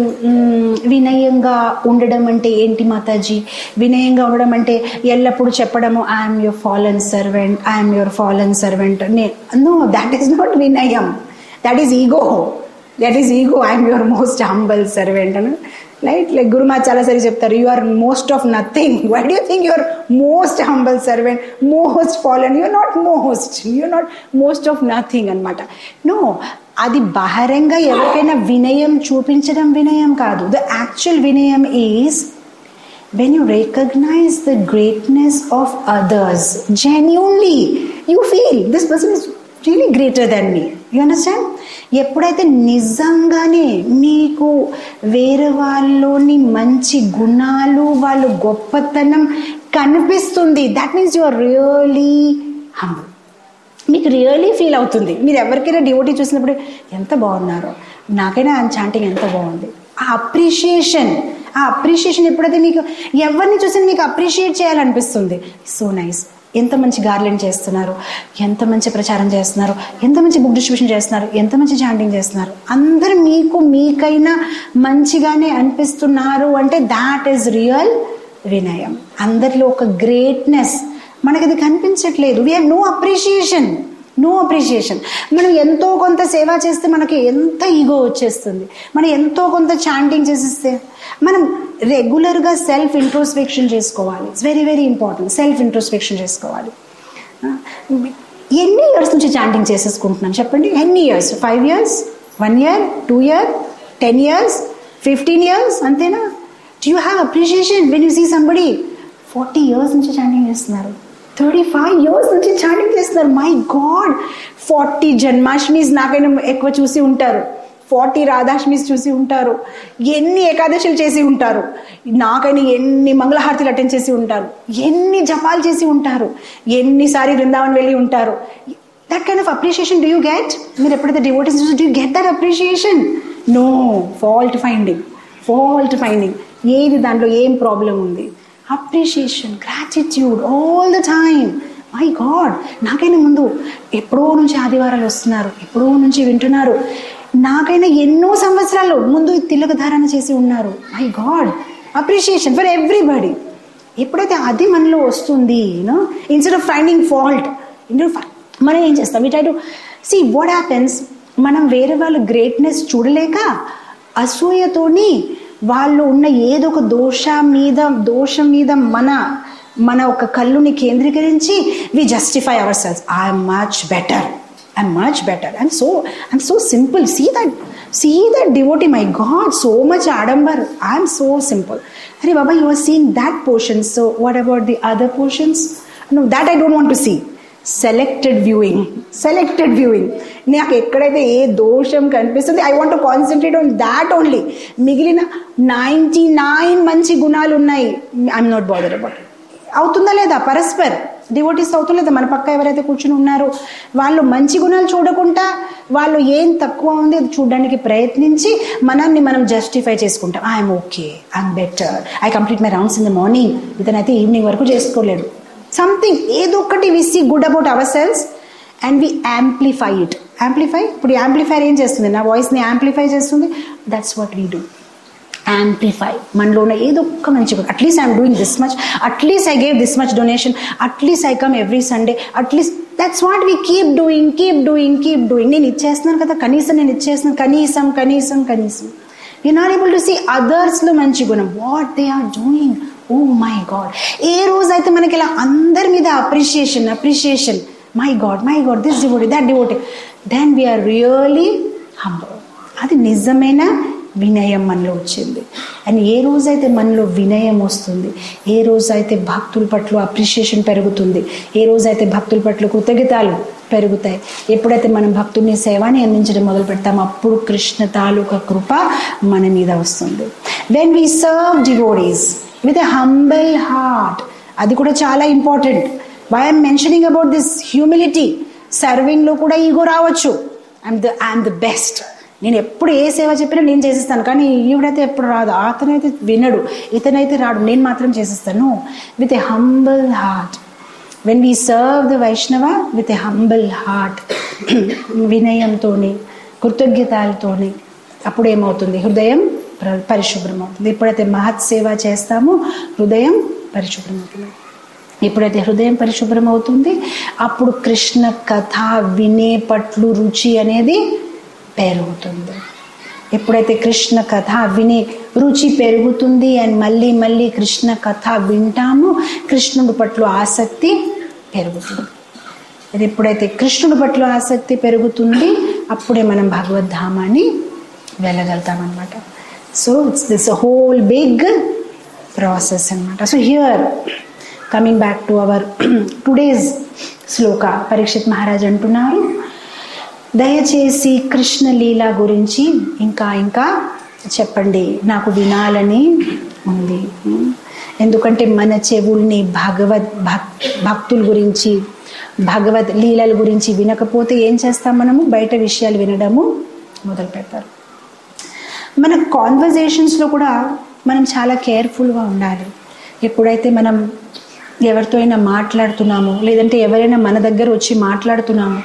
మ్, వినయంగా ఉండడం అంటే ఏంటి మాతాజీ వినయంగా ఉండడం అంటే ఎల్లప్పుడూ చెప్పడము I'm your fallen servant I'm your fallen servant no that is not వినయం that is ego that is ego I'm your most humble servant అని రైట్ లైక్ గురుమా చాలా సరి చెప్తారు you are most of nothing why do think your most humble servant most fallen you're not most you're not most of nothing అనమాట no అది బహిరంగ ఎవరికైనా వినయం చూపించడం వినయం కాదు ద యాక్చువల్ వినయం is when you recognize the greatness of others genuinely you feel this person is really greater than me you understand ఎప్పుడైతే నిజంగానే మీకు వేరే వాళ్ళలోని మంచి గుణాలు వాళ్ళ గొప్పతనం కనిపిస్తుంది that means you are really humble మీకు రియలీ ఫీల్ అవుతుంది మీరు ఎవరికైనా డివోటీ చూసినప్పుడు ఎంత బాగున్నారో నాకైనా ఆయన చాంటింగ్ ఎంత బాగుంది ఆ అప్రిషియేషన్ ఆ అప్రిషియేషన్ ఎప్పుడైతే మీకు ఎవరిని చూసినా మీకు అప్రిషియేట్ చేయాలనిపిస్తుంది సో నైస్ ఎంత మంచి గార్లెండ్ చేస్తున్నారు ఎంత మంచి ప్రచారం చేస్తున్నారు ఎంత మంచి బుక్ డిస్ట్రిబ్యూషన్ చేస్తున్నారు ఎంత మంచి చాంటింగ్ చేస్తున్నారు అందరు మీకు మీకైనా మంచిగానే అనిపిస్తున్నారు అంటే దాట్ ఈస్ రియల్ వినయం అందరిలో ఒక గ్రేట్నెస్ మనకి అది కనిపించట్లేదు we have no appreciation no appreciation మనం ఎంతో కొంత సేవ చేస్తే మనకి ఎంత ఈగో వచ్చేస్తుంది మనం ఎంతో కొంత చాంటింగ్ చేసిస్తే మనం రెగ్యులర్గా సెల్ఫ్ ఇంట్రోస్పెక్షన్ చేసుకోవాలి it's very very important self introspection చేసుకోవాలి ఎన్ని ఇయర్స్ నుంచి చాంటింగ్ చేసేసుకుంటున్నాం చెప్పండి ఎన్ని years five years one year two year ten years fifteen years అంతేనా do you have appreciation when you see somebody forty years నుంచి chanting చేస్తున్నారు థర్టీ ఫైవ్ ఇయర్స్ నుంచి చాటింగ్ చేస్తున్నారు మై గాడ్ ఫార్టీ జన్మాష్టమీస్ నాకైనా ఎక్కువ చూసి ఉంటారు ఫార్టీ రాధాష్టమీస్ చూసి ఉంటారు ఎన్ని ఏకాదశులు చేసి ఉంటారు నాకైనా ఎన్ని మంగళహారతులు అటెండ్ చేసి ఉంటారు ఎన్ని జపాలు చేసి ఉంటారు ఎన్నిసారి బృందావన్ వెళ్ళి ఉంటారు that kind of appreciation do you get మీరు ఎప్పుడైతే devotees do you get that appreciation no fault finding fault finding ఏది దాంట్లో ఏం ప్రాబ్లం ఉంది appreciation gratitude all the time my God నాకైనా ముందు ఎప్పుడో నుంచి ఆదివారాలు వస్తున్నారు ఎప్పుడో నుంచి వింటున్నారు నాకైనా ఎన్నో సంవత్సరాలు ముందు తిలక ధారణ చేసి ఉన్నారు my God appreciation for everybody ఎప్పుడైతే అది మనలో వస్తుంది you know instead of finding fault మనం ఏం చేస్తాం ఈ టు సి వాట్ హ్యాపెన్స్ మనం వేరే వాళ్ళ గ్రేట్నెస్ చూడలేక అసూయతోని వాళ్ళు ఉన్న ఏదో ఒక దోష మీద దోషం మీద మన మన ఒక కళ్ళుని కేంద్రీకరించి we justify our selves I'm much better I'm much better I'm so I'm so simple see that see that devotee my God so much ఆడంబర్ ఐఎమ్ సో సింపుల్ అరే బాబా you are seeing that portions so what about the other portions no that I don't want to see selected viewing selected viewing నాకు ఎక్కడైతే ఏ దోషం కనిపిస్తుంది I want concentrate on that only మిగిలిన ninety nine మంచి గుణాలు ఉన్నాయి ఐఎమ్ నాట్ బాదర్ అబౌట్ అవుతుందా లేదా పరస్పర్ డివోటీస్ అవుతుందా మన పక్క ఎవరైతే కూర్చుని ఉన్నారో వాళ్ళు మంచి గుణాలు చూడకుండా వాళ్ళు ఏం తక్కువ ఉంది అది చూడడానికి ప్రయత్నించి మనల్ని మనం జస్టిఫై చేసుకుంటాం I'm okay I'm better I complete my rounds in the morning ఇతనైతే ఈవినింగ్ వరకు చేసుకోలేడు సంథింగ్ ఏదో ఒకటి we see good about our selves and we amplify it amplify ఇప్పుడు యాంప్లిఫైర్ ఏం చేస్తుంది నా వాయిస్ని యాంప్లిఫై చేస్తుంది that's what we do amplify మనలో ఉన్న ఏదో ఒక్క మంచి at least I'm doing this much at least I gave this much donation at least I come every Sunday at least that's what we keep doing keep doing keep doing నేను ఇచ్చేస్తున్నాను కదా కనీసం నేను ఇచ్చేస్తున్నాను కనీసం కనీసం కనీసం you not able to see అదర్స్లో మంచి గుణం what they are doing oh my God ఏ రోజు అయితే మనకి ఇలా అందరి మీద appreciation appreciation my God my God this devotee that devotee then we're really humble అది నిజమైన వినయం మనలో వచ్చింది అండ్ ఏ రోజైతే మనలో వినయం వస్తుంది ఏ రోజైతే భక్తుల పట్ల అప్రిషియేషన్ పెరుగుతుంది ఏ రోజైతే భక్తుల పట్ల కృతజ్ఞతలు పెరుగుతాయి ఎప్పుడైతే మనం భక్తుడిని సేవాని అందించడం మొదలు పెడతామో అప్పుడు కృష్ణ తాలూకా కృప మన మీద వస్తుంది when we serve devotees with a humble heart అది కూడా చాలా important why I'm mentioning about this humility సర్వింగ్లో కూడా ఈగో రావచ్చు I'm the I'm the best నేను ఎప్పుడు ఏ సేవ చెప్పినా నేను చేసిస్తాను కానీ ఈవిడైతే ఎప్పుడు రాదు అతనైతే వినడు ఇతనైతే రాడు నేను మాత్రం చేసిస్తాను with a humble heart when we serve the Vaishnava with a humble heart వినయంతోని కృతజ్ఞతలతోని అప్పుడు ఏమవుతుంది హృదయం పరిశుభ్రం అవుతుంది ఎప్పుడైతే మహత్ సేవ చేస్తామో హృదయం పరిశుభ్రం అవుతుంది ఎప్పుడైతే హృదయం పరిశుభ్రం అవుతుంది అప్పుడు కృష్ణ కథ వినే పట్లు రుచి అనేది పెరుగుతుంది ఎప్పుడైతే కృష్ణ కథ వినే రుచి పెరుగుతుంది అండ్ మళ్ళీ మళ్ళీ కృష్ణ కథ వింటామో కృష్ణుడి పట్ల ఆసక్తి పెరుగుతుంది అది ఎప్పుడైతే కృష్ణుడి పట్ల ఆసక్తి పెరుగుతుంది అప్పుడే మనం భగవద్ధామాన్ని వెళ్ళగలుగుతాం అనమాట so it's this whole big process అనమాట so here coming back to our today's shloka Parikshit Maharaj అంటున్నారు దయచేసి కృష్ణ లీల గురించి ఇంకా ఇంకా చెప్పండి నాకు వినాలని ఉంది ఎందుకంటే మన చెవుల్ని భగవద్ భక్ భక్తుల గురించి భగవద్ లీలల గురించి వినకపోతే ఏం చేస్తాం మనము బయట విషయాలు వినడము మొదలు పెడతారు మన కాన్వర్జేషన్స్లో కూడా మనం చాలా కేర్ఫుల్గా ఉండాలి ఎప్పుడైతే మనం ఎవరితో అయినా మాట్లాడుతున్నాము లేదంటే ఎవరైనా మన దగ్గర వచ్చి మాట్లాడుతున్నాము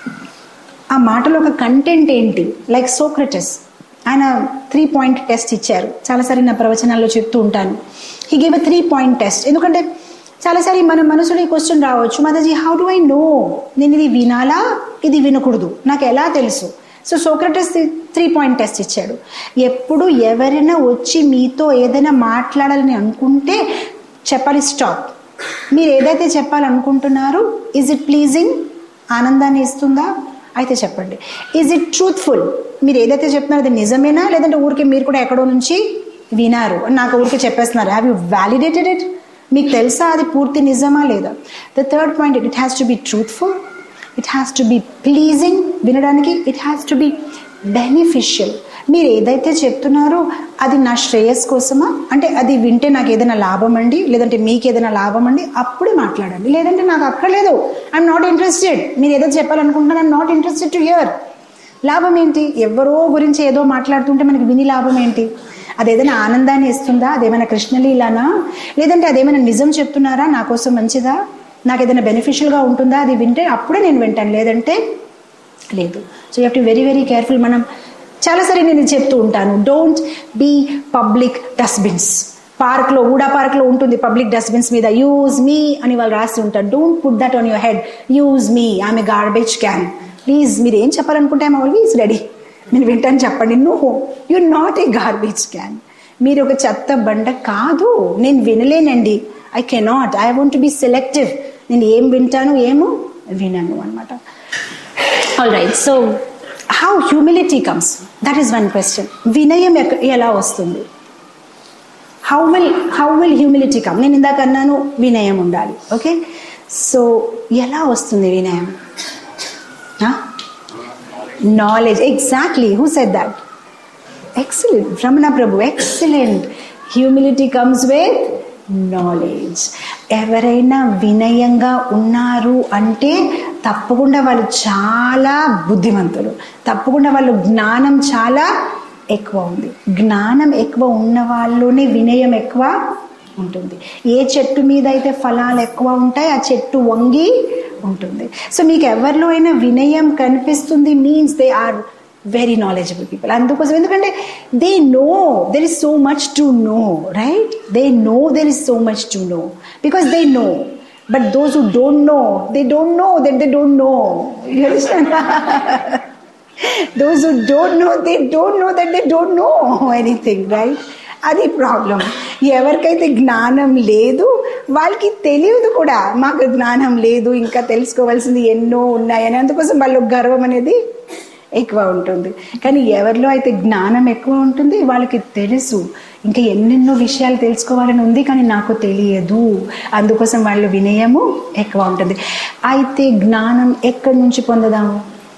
ఆ మాటలో ఒక కంటెంట్ ఏంటి లైక్ సోక్రటస్ ఆయన త్రీ పాయింట్ టెస్ట్ ఇచ్చారు చాలాసారి నా ప్రవచనాల్లో చెప్తూ ఉంటాను he gave a three point test ఎందుకంటే చాలాసారి మన మనసులో ఈ క్వశ్చన్ రావచ్చు Mataji how do I know నేను ఇది వినాలా ఇది వినకూడదు నాకు ఎలా తెలుసు so Socrates three point test ఇచ్చాడు ఎప్పుడు ఎవరైనా వచ్చి మీతో ఏదైనా మాట్లాడాలని అనుకుంటే చెప్పాలి స్టాప్ మీరు ఏదైతే చెప్పాలనుకుంటున్నారో ఈజ్ ఇట్ ప్లీజింగ్ ఆనందాన్ని ఇస్తుందా అయితే చెప్పండి ఈజ్ ఇట్ ట్రూత్ఫుల్ మీరు ఏదైతే చెప్తున్నారో అది నిజమేనా లేదంటే ఊరికే మీరు కూడా ఎక్కడో నుంచి వినారు నాకు ఊరికే చెప్పేస్తున్నారు హ్యావ్ యూ వ్యాలిడేటెడ్ ఇట్ మీకు తెలుసా అది పూర్తి నిజమా లేదా the third point it has to be truthful it has to be pleasing వినడానికి it has to be beneficial మీరు ఏదైతే చెప్తున్నారో అది నా శ్రేయస్ కోసమా అంటే అది వింటే నాకు ఏదైనా లాభం అండి లేదంటే మీకు ఏదైనా లాభం అండి అప్పుడే మాట్లాడండి లేదంటే నాకు అక్కర్లేదు ఐఎమ్ నాట్ ఇంట్రెస్టెడ్ మీరు ఏదో చెప్పాలనుకుంటున్నారు I'm not interested to hear లాభం ఏంటి ఎవరో గురించి ఏదో మాట్లాడుతుంటే మనకి విని లాభం ఏంటి అది ఏదైనా ఆనందాన్ని ఇస్తుందా అదేమైనా కృష్ణలీలానా లేదంటే అదేమైనా నిజం చెప్తున్నారా నా కోసం మంచిదా నాకు ఏదైనా బెనిఫిషియల్గా ఉంటుందా అది వింటే అప్పుడే నేను వింటాను లేదంటే లేదు so you to very very careful మనం చాలాసారి నేను ఇది చెప్తూ ఉంటాను డోంట్ బీ పబ్లిక్ డస్ట్బిన్స్ పార్క్లో ఊడా పార్క్లో ఉంటుంది పబ్లిక్ డస్ట్బిన్స్ మీద యూజ్ మీ అని వాళ్ళు రాసి ఉంటారు don't put that on your head use me ఆమె గార్బేజ్ క్యాన్ ప్లీజ్ మీరు ఏం చెప్పాలనుకుంటే ఐమ్ ఆల్వేస్ రెడీ నేను వింటాను చెప్పండి no you not a garbage can మీరు ఒక చెత్త బండ కాదు నేను వినలేనండి I cannot I want be selective నేను ఏం వింటాను ఏమో వినను అనమాట all right so how humility comes that is one question వినయం ఎక్క- ఎలా వస్తుంది how will how will humility come నేను ఇందాక అన్నాను వినయం ఉండాలి ఓకే సో ఎలా వస్తుంది వినయం knowledge exactly who said that excellent Ramana Prabhu excellent humility comes with knowledge ఎవరైనా వినయంగా ఉన్నారు అంటే తప్పకుండా వాళ్ళు చాలా బుద్ధిమంతులు తప్పకుండా వాళ్ళు జ్ఞానం చాలా ఎక్కువ ఉంది జ్ఞానం ఎక్కువ ఉన్న వాళ్ళలోనే వినయం ఎక్కువ ఉంటుంది ఏ చెట్టు మీద అయితే ఫలాలు ఎక్కువ ఉంటాయి ఆ చెట్టు వంగి ఉంటుంది సో మీకు ఎవరిలో అయినా వినయం కనిపిస్తుంది means they are very knowledgeable people అందుకోసం ఎందుకంటే they know there is so much to know right they know there is so much to know because they know but those who don't know they don't know that they don't know those who don't know they don't know that they don't know anything right అది problem ఎవరికైతే జ్ఞానం లేదు వాళ్ళకి తెలియదు కూడా మాకు జ్ఞానం లేదు ఇంకా తెలుసుకోవాల్సింది ఎన్నో ఉన్నాయని అందుకోసం వాళ్ళు గర్వం అనేది ఎక్కువ ఉంటుంది కానీ ఎవరిలో అయితే జ్ఞానం ఎక్కువ ఉంటుంది వాళ్ళకి తెలుసు ఇంకా ఎన్నెన్నో విషయాలు తెలుసుకోవాలని ఉంది కానీ నాకు తెలియదు అందుకోసం వాళ్ళు వినయము ఎక్కువ ఉంటుంది అయితే జ్ఞానం ఎక్కడి నుంచి పొందదాము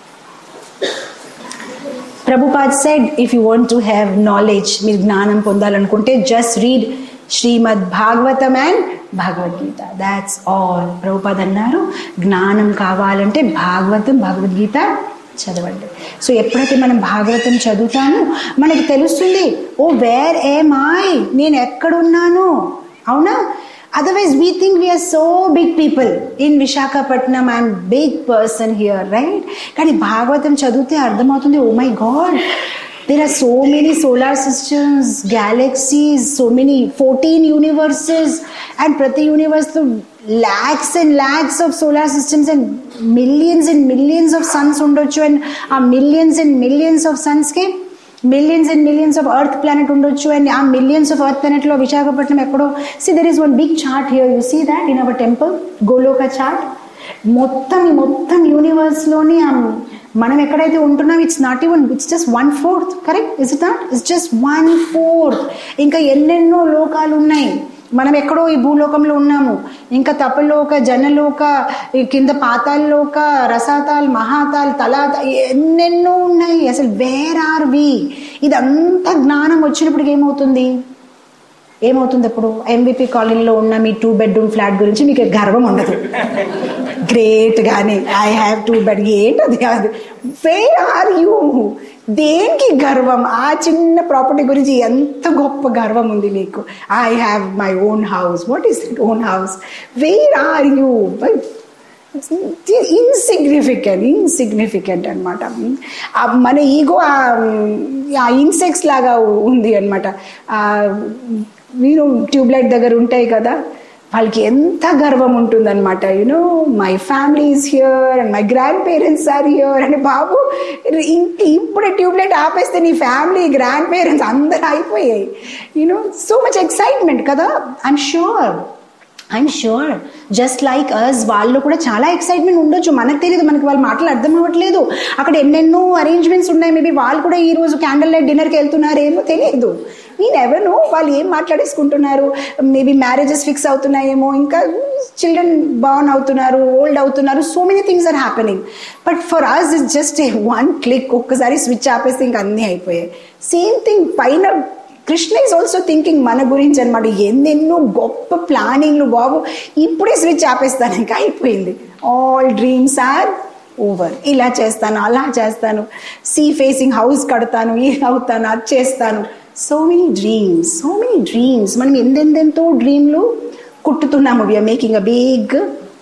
Prabhupad said if you want to have knowledge మీరు జ్ఞానం పొందాలనుకుంటే just read Shrimad Bhagavatam and Bhagavad Gita that's all Prabhupad అన్నారు జ్ఞానం కావాలంటే భాగవతం భగవద్గీత చదవండి సో ఎప్పుడైతే మనం భాగవతం చదువుతామో మనకి తెలుస్తుంది ఓ వేర్ ఏ మాయ్ నేను ఎక్కడున్నాను అవునా otherwise we think we're so big people in Visakhapatnam I'm big person here right కానీ భాగవతం చదివితే అర్థమవుతుంది oh my God there are so many solar systems galaxies so many fourteen universes and ప్రతి యూనివర్స్లో lakhs and lakhs of solar systems and millions and millions of suns ఉండొచ్చు and ఆ millions and millions of సన్స్కి millions and millions of earth planet ఉండొచ్చు and ఆ millions of earth ప్లానెట్లో విశాఖపట్నం ఎక్కడో see there is one big chart here you see that in our temple Goloka chart మొత్తం ఈ మొత్తం యూనివర్స్లోని మనం ఎక్కడైతే ఉంటున్నాం it's not even it's just one fourth correct is it not it's just one fourth ఇంకా ఎన్నెన్నో లోకాలు ఉన్నాయి మనం ఎక్కడో ఈ భూలోకంలో ఉన్నాము ఇంకా తపలోక జనలోక ఈ కింద పాతాల్లోక రసాతాల్ మహాతాల్ తలాత ఎన్నెన్నో ఉన్నాయి అసలు వేర్ ఆర్ వి ఇదంతా జ్ఞానం వచ్చినప్పుడు ఏమవుతుంది ఏమవుతుంది అప్పుడు ఎంబీపీ కాలనీలో ఉన్న మీ టూ బెడ్రూమ్ ఫ్లాట్ గురించి మీకు గర్వం ఉండదు గ్రేట్ కానీ ఐ హ్యావ్ టూ బెడ్ ఏంటది కాదు వేర్ ఆర్ యూ దేనికి గర్వం ఆ చిన్న ప్రాపర్టీ గురించి ఎంత గొప్ప గర్వం ఉంది నీకు I have my own house what is that own house where are you insignificant insignificant అనమాట మన ఈగో ఆ ఇన్సెక్ట్స్ లాగా ఉంది అనమాట మీరు ట్యూబ్లైట్ దగ్గర ఉంటాయి కదా వాళ్ళకి ఎంత గర్వం ఉంటుందన్నమాట you know my family is here and my grandparents are here అని బాబు ఇంక ఇప్పుడే ట్యూబ్లైట్ ఆపేస్తే నీ ఫ్యామిలీ గ్రాండ్ పేరెంట్స్ అందరూ అయిపోయాయి యూనో సో మచ్ ఎక్సైట్మెంట్ కదా I'm sure I'm sure just like us వాళ్ళు కూడా చాలా ఎక్సైట్మెంట్ ఉండొచ్చు మనకు తెలియదు మనకి వాళ్ళ మాటలు అర్థం అవ్వట్లేదు అక్కడ ఎన్నెన్నో అరేంజ్మెంట్స్ ఉన్నాయి మేబీ వాళ్ళు కూడా ఈ రోజు క్యాండిల్ లైట్ డిన్నర్కి వెళ్తున్నారేమో తెలియదు నేను ఎవరు వాళ్ళు ఏం మాట్లాడేసుకుంటున్నారు మేబీ మ్యారేజెస్ ఫిక్స్ అవుతున్నాయేమో ఇంకా చిల్డ్రన్ బాన్ అవుతున్నారు ఓల్డ్ అవుతున్నారు so many things are happening but for us is just a one click ఒక్కసారి స్విచ్ ఆపేస్తే ఇంకా అన్నీ అయిపోయాయి సేమ్ థింగ్ పైన కృష్ణ ఈజ్ ఆల్సో థింకింగ్ మన గురించి అనమాట ఎన్నెన్నో గొప్ప ప్లానింగ్లు బాబు ఇప్పుడే స్విచ్ ఆపేస్తాను ఇంకా అయిపోయింది ఆల్ డ్రీమ్స్ ఆర్ ఓవర్ ఇలా చేస్తాను అలా చేస్తాను సీ ఫేసింగ్ హౌస్ కడతాను ఇది అవుతాను అది చేస్తాను so many dreams so many dreams మనం ఎందెందెంతో డ్రీమ్లు కుట్టుతున్నాము we are making a big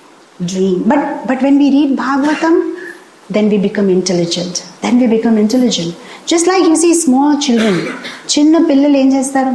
dream but but when we read Bhagavatam then we become intelligent then we become intelligent just like you see small children చిన్న పిల్లలు ఏం చేస్తారు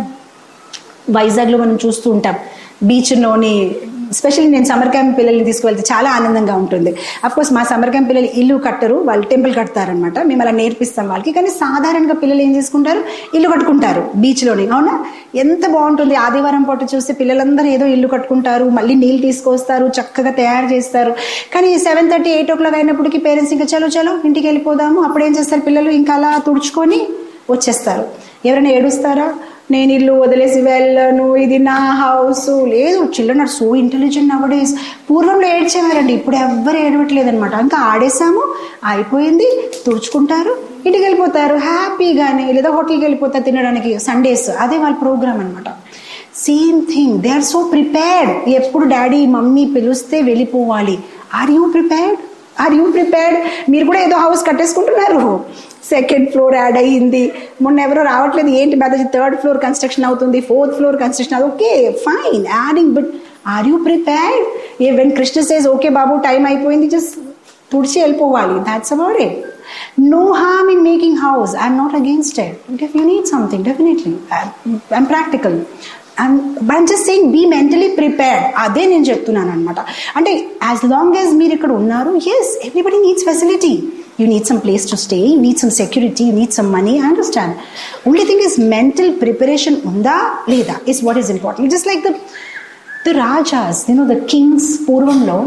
వైజాగ్లో మనం చూస్తూ ఉంటాం బీచ్లోని స్పెషల్లీ నేను సమ్మర్ క్యాంప్ పిల్లల్ని తీసుకువెళ్తే చాలా ఆనందంగా ఉంటుంది కోర్స్ మా సమ్మర్ క్యాంప్ పిల్లలు ఇల్లు కట్టరు వాళ్ళు టెంపుల్ కడతారనమాట మేము అలా నేర్పిస్తాం వాళ్ళకి కానీ సాధారణంగా పిల్లలు ఏం చేసుకుంటారు ఇల్లు కట్టుకుంటారు బీచ్లోని అవునా ఎంత బాగుంటుంది ఆదివారం పూట చూస్తే పిల్లలందరూ ఏదో ఇల్లు కట్టుకుంటారు మళ్ళీ నీళ్ళు తీసుకొస్తారు చక్కగా తయారు చేస్తారు కానీ seven thirty eight o'clock అయినప్పటికీ పేరెంట్స్ ఇంకా చలో చలో ఇంటికి వెళ్ళిపోదాము అప్పుడు ఏం చేస్తారు పిల్లలు ఇంకా అలా తుడుచుకొని వచ్చేస్తారు ఎవరైనా ఏడుస్తారా నేను ఇల్లు వదిలేసి వెళ్ళను ఇది నా హౌస్ లేదు children are so intelligent nowadays పూర్వంలో ఏడ్చేవారండి ఇప్పుడు ఎవ్వరు ఏడవట్లేదు అనమాట ఇంకా ఆడేసాము అయిపోయింది తుడుచుకుంటారు ఇంటికి వెళ్ళిపోతారు హ్యాపీగానే లేదా హోటల్కి వెళ్ళిపోతారు తినడానికి సండేస్ అదే వాళ్ళ ప్రోగ్రామ్ అనమాట same thing they are so prepared ఎప్పుడు డాడీ మమ్మీ పిలిస్తే వెళ్ళిపోవాలి are you prepared are you prepared మీరు కూడా ఏదో హౌస్ కట్టేసుకుంటున్నారు సెకండ్ ఫ్లోర్ యాడ్ అయ్యింది మొన్న ఎవరో రావట్లేదు ఏంటి బాధ థర్డ్ ఫ్లోర్ కన్స్ట్రక్షన్ అవుతుంది ఫోర్త్ ఫ్లోర్ కన్స్ట్రక్షన్ అవుతుంది okay fine adding but are you prepared a when Krishna says okay బాబు టైం అయిపోయింది జస్ట్ తుడిచి వెళ్ళిపోవాలి that's about it no harm in making house I'm not against it if you need something definitely I'm practical I'm just saying be mentally prepared అదే నేను చెప్తున్నాను అనమాట అంటే as long as మీరు ఇక్కడ ఉన్నారు yes everybody needs facility you need some place to stay you need some security you need some money i understand only thing is mental preparation unda leda is what is important just like the the rajas you know the kings పూర్వంలో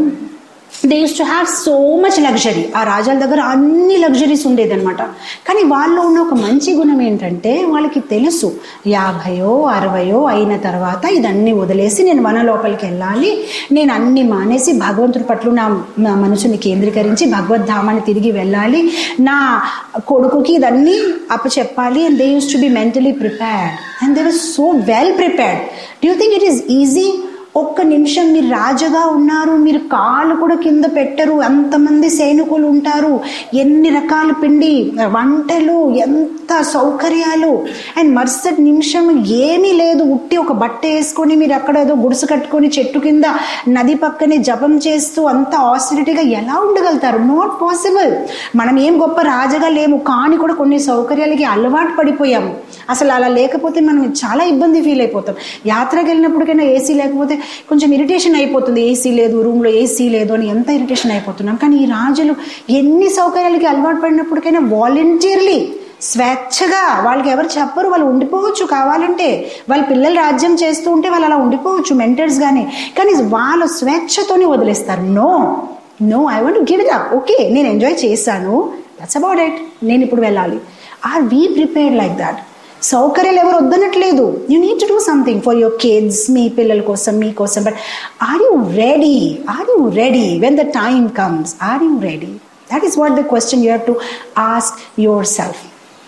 they use to have so much luxury ఆ రాజాల దగ్గర అన్ని luxuries ఉండేదన్నమాట కానీ వాళ్ళు ఉన్న ఒక మంచి గుణం ఏంటంటే వాళ్ళకి తెలుసు యాభయో అరవయో అయిన తర్వాత ఇదన్నీ వదిలేసి నేను వన లోపలికి వెళ్ళాలి నేను అన్ని మానేసి భగవంతుడి పట్ల నా నా మనసుని కేంద్రీకరించి భగవద్ధామాన్ని తిరిగి వెళ్ళాలి నా కొడుకుకి ఇదన్నీ అప్పచెప్పాలి and they use to be mentally prepared and they was so well prepared do you think it is easy ఒక్క నిమిషం మీరు రాజుగా ఉన్నారు మీరు కాలు కూడా కింద పెట్టరు అంతమంది సైనికులు ఉంటారు ఎన్ని రకాల పిండి వంటలు ఎంత సౌకర్యాలు అండ్ మరుసటి నిమిషం ఏమీ లేదు ఉట్టి ఒక బట్ట వేసుకొని మీరు అక్కడ ఏదో గుడిసె కట్టుకొని చెట్టు కింద నది పక్కనే జపం చేస్తూ అంత ఆసిడిటీగా ఎలా ఉండగలుగుతారు నాట్ పాసిబుల్ మనం ఏం గొప్ప రాజుగా లేము కానీ కూడా కొన్ని సౌకర్యాలకి అలవాటు పడిపోయాము అసలు అలా లేకపోతే మనం చాలా ఇబ్బంది ఫీల్ అయిపోతాం యాత్రకు వెళ్ళినప్పటికైనా ఏసీ లేకపోతే కొంచెం ఇరిటేషన్ అయిపోతుంది ఏసీ లేదు రూమ్లో ఏసీ లేదు అని ఎంత ఇరిటేషన్ అయిపోతున్నాం కానీ ఈ రాజులు ఎన్ని సౌకర్యాలకి అలవాటు పడినప్పటికైనా వాలంటీర్లీ స్వేచ్ఛగా వాళ్ళకి ఎవరు చెప్పరు వాళ్ళు ఉండిపోవచ్చు కావాలంటే వాళ్ళ పిల్లలు రాజ్యం చేస్తూ ఉంటే వాళ్ళు అలా ఉండిపోవచ్చు మెంటర్స్ కానీ కానీ వాళ్ళ స్వేచ్ఛతోనే వదిలేస్తారు no no I want give it up okay నేను ఎంజాయ్ చేశాను దట్స్ అబౌట్ ఇట్ నేను ఇప్పుడు వెళ్ళాలి are we prepared like that సౌకర్యాలు ఎవరు వద్దనట్లేదు you need to do something for your kids మీ పిల్లల కోసం మీకోసం but are you ready are you ready when the time comes are you ready that is what the question you have to ask yourself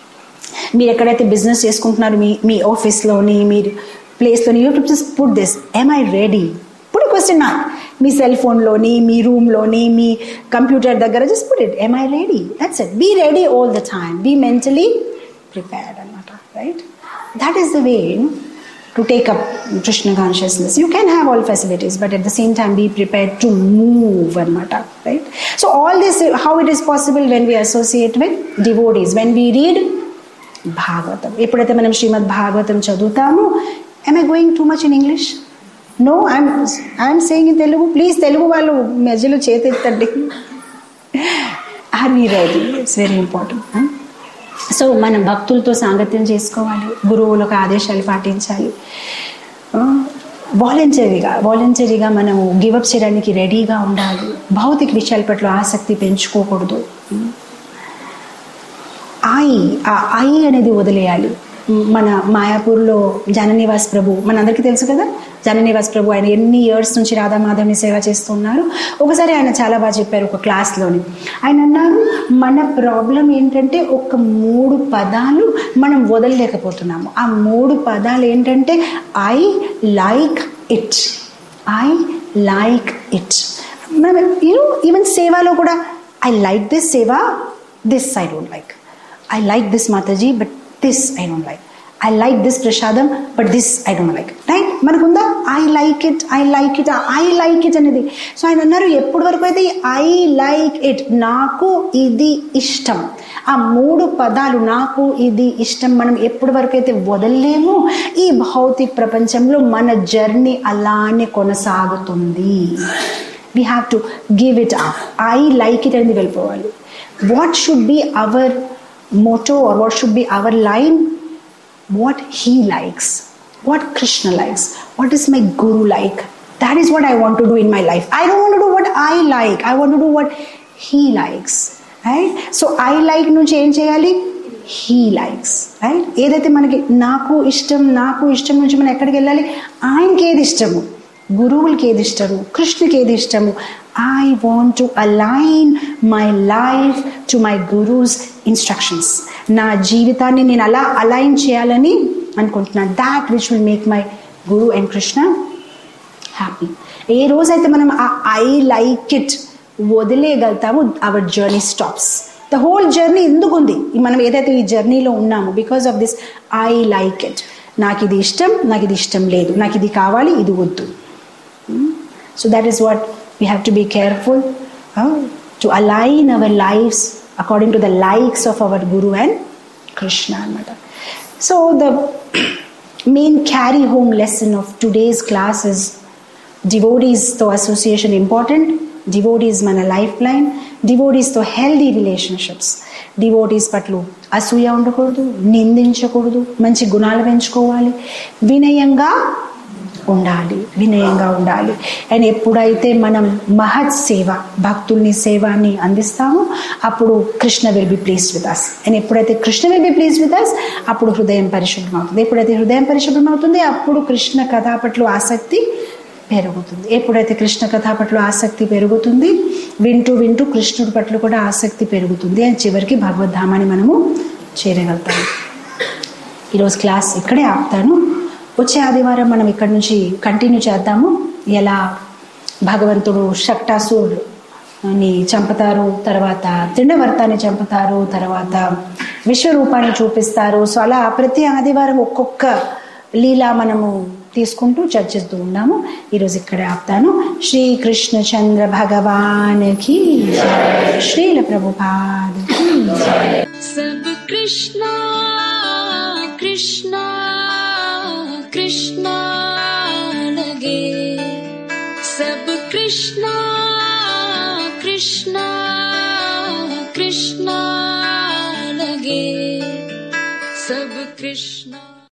మీరు ఎక్కడైతే business చేసుకుంటున్నారు మీ మీ ఆఫీస్లోని మీరు ప్లేస్లోని you to just put this am I ready ఇప్పుడు question నా మీ సెల్ ఫోన్లోని మీ రూమ్లోని మీ కంప్యూటర్ దగ్గర just put it am I ready that's it be ready all the time be mentally prepared అనమాట right that is the way to take up Krishna consciousness. You can have all facilities, but at the same time be prepared to move anmata, right? So all this, how it is possible when we associate with devotees, when we read Bhagavatam ఎప్పుడైతే మనం శ్రీమద్ భాగవతం చదువుతామో am I going too much in English no I'm I'm saying in Telugu please Telugu వాళ్ళు మధ్యలో చేతెత్తండి are we ready it's very important so మనం భక్తులతో సాంగత్యం చేసుకోవాలి గురువులకు ఆదేశాలు పాటించాలి వాలంటరీగా వాలంటరీగా మనం గివప్ చేయడానికి రెడీగా ఉండాలి భౌతిక విషయాల పట్ల ఆసక్తి పెంచుకోకూడదు ఐ ఆ ఐ అనేది వదిలేయాలి మన మాయాపూర్లో జననివాస్ ప్రభు మనందరికీ తెలుసు కదా జననివాస్ ప్రభు ఆయన ఎన్ని ఇయర్స్ నుంచి రాధామాధవ్ని సేవ చేస్తున్నారు ఒకసారి ఆయన చాలా బాగా చెప్పారు ఒక క్లాస్లోని ఆయన అన్నారు మన ప్రాబ్లం ఏంటంటే ఒక మూడు పదాలు మనం వదలలేకపోతున్నాము ఆ మూడు పదాలు ఏంటంటే I like it I like it మనం యూనో ఈవెన్ సేవలో కూడా I like this seva this I don't like I like this Mataji but this I don't like I like this prasadam but this I don't like right మనకుందా I like it I like it I like it అనేది so ఆయన అన్నారు ఎప్పటి వరకు అయితే I like it నాకు ఇది ఇష్టం ఆ మూడు పదాలు నాకు ఇది ఇష్టం మనం ఎప్పటి వరకు అయితే వదలలేమో ఈ భౌతిక ప్రపంచంలో మన జర్నీ అలానే కొనసాగుతుంది we have to give it up I like it అనేది వెళ్ళిపోవాలి what should be our motto or what should be our line what he likes what krishna likes what is my guru like that is what i want to do in my life i don't want to do what i like i want to do what he likes right so i like నుంచి ఏం చేయాలి he likes right ఏదైతే మనకి నాకు ఇష్టం నాకు ఇష్టం నుంచి మనం ఎక్కడికి వెళ్ళాలి ఆయనకి ఏది ఇష్టము గురువులకి ఏది ఇష్టము కృష్ణుకి ఏది ఇష్టము I want to align my life to my guru's instructions నా జీవితాన్ని నేను అలా అలైన్ చేయాలని అనుకుంటున్నాను that which will make my guru and Krishna happy ఏ రోజైతే మనం ఆ ఐ లైక్ ఇట్ వదిలేయగలుగుతామో our journey stops the whole journey ఎందుకు ఉంది మనం ఏదైతే ఈ జర్నీలో ఉన్నామో because of this I like it నాకు ఇది ఇష్టం నాకు ఇది ఇష్టం లేదు నాకు ఇది కావాలి ఇది వద్దు so that is what we have to be careful to align our lives according to the likes of our guru and Krishna అనమాట so the main carry home lesson of today's classes డివోడీస్తో అసోసియేషన్ ఇంపార్టెంట్ డివోడీస్ మన life line డివోడీస్తో healthy relationships devotees పట్ల అసూయ ఉండకూడదు నిందించకూడదు మంచి గుణాలు పెంచుకోవాలి వినయంగా ఉండాలి వినయంగా ఉండాలి అండ్ ఎప్పుడైతే మనం మహత్ సేవ భక్తుల్ని సేవాన్ని అందిస్తామో అప్పుడు Krishna will be please with us and ఎప్పుడైతే Krishna will be please with us అప్పుడు హృదయం పరిశుభ్రం అవుతుంది ఎప్పుడైతే హృదయం పరిశుభ్రం అవుతుంది అప్పుడు కృష్ణ కథ పట్ల ఆసక్తి పెరుగుతుంది ఎప్పుడైతే కృష్ణ కథ పట్ల ఆసక్తి పెరుగుతుంది వింటూ వింటూ కృష్ణుడి పట్ల కూడా ఆసక్తి పెరుగుతుంది అండ్ చివరికి భగవద్ధామాన్ని మనము చేరగలుగుతాము ఈరోజు క్లాస్ ఇక్కడే ఆపుతాను వచ్చే ఆదివారం మనం ఇక్కడ నుంచి కంటిన్యూ చేద్దాము ఎలా భగవంతుడు షక్టాసూర్ ని చంపుతారు తర్వాత తిండవర్తాన్ని చంపుతారు తర్వాత విశ్వరూపాన్ని చూపిస్తారు సో అలా ప్రతి ఆదివారం ఒక్కొక్క లీలా మనము తీసుకుంటూ చర్చిస్తూ ఉన్నాము ఈరోజు ఇక్కడే ఆపుతాను శ్రీకృష్ణ చంద్ర భగవాన్కి శ్రీల ప్రభుపాద सब कृष्णा कृष्णा कृष्णा लगे सब कृष्णा कृष्णा कृष्णा लगे सब कृष्णा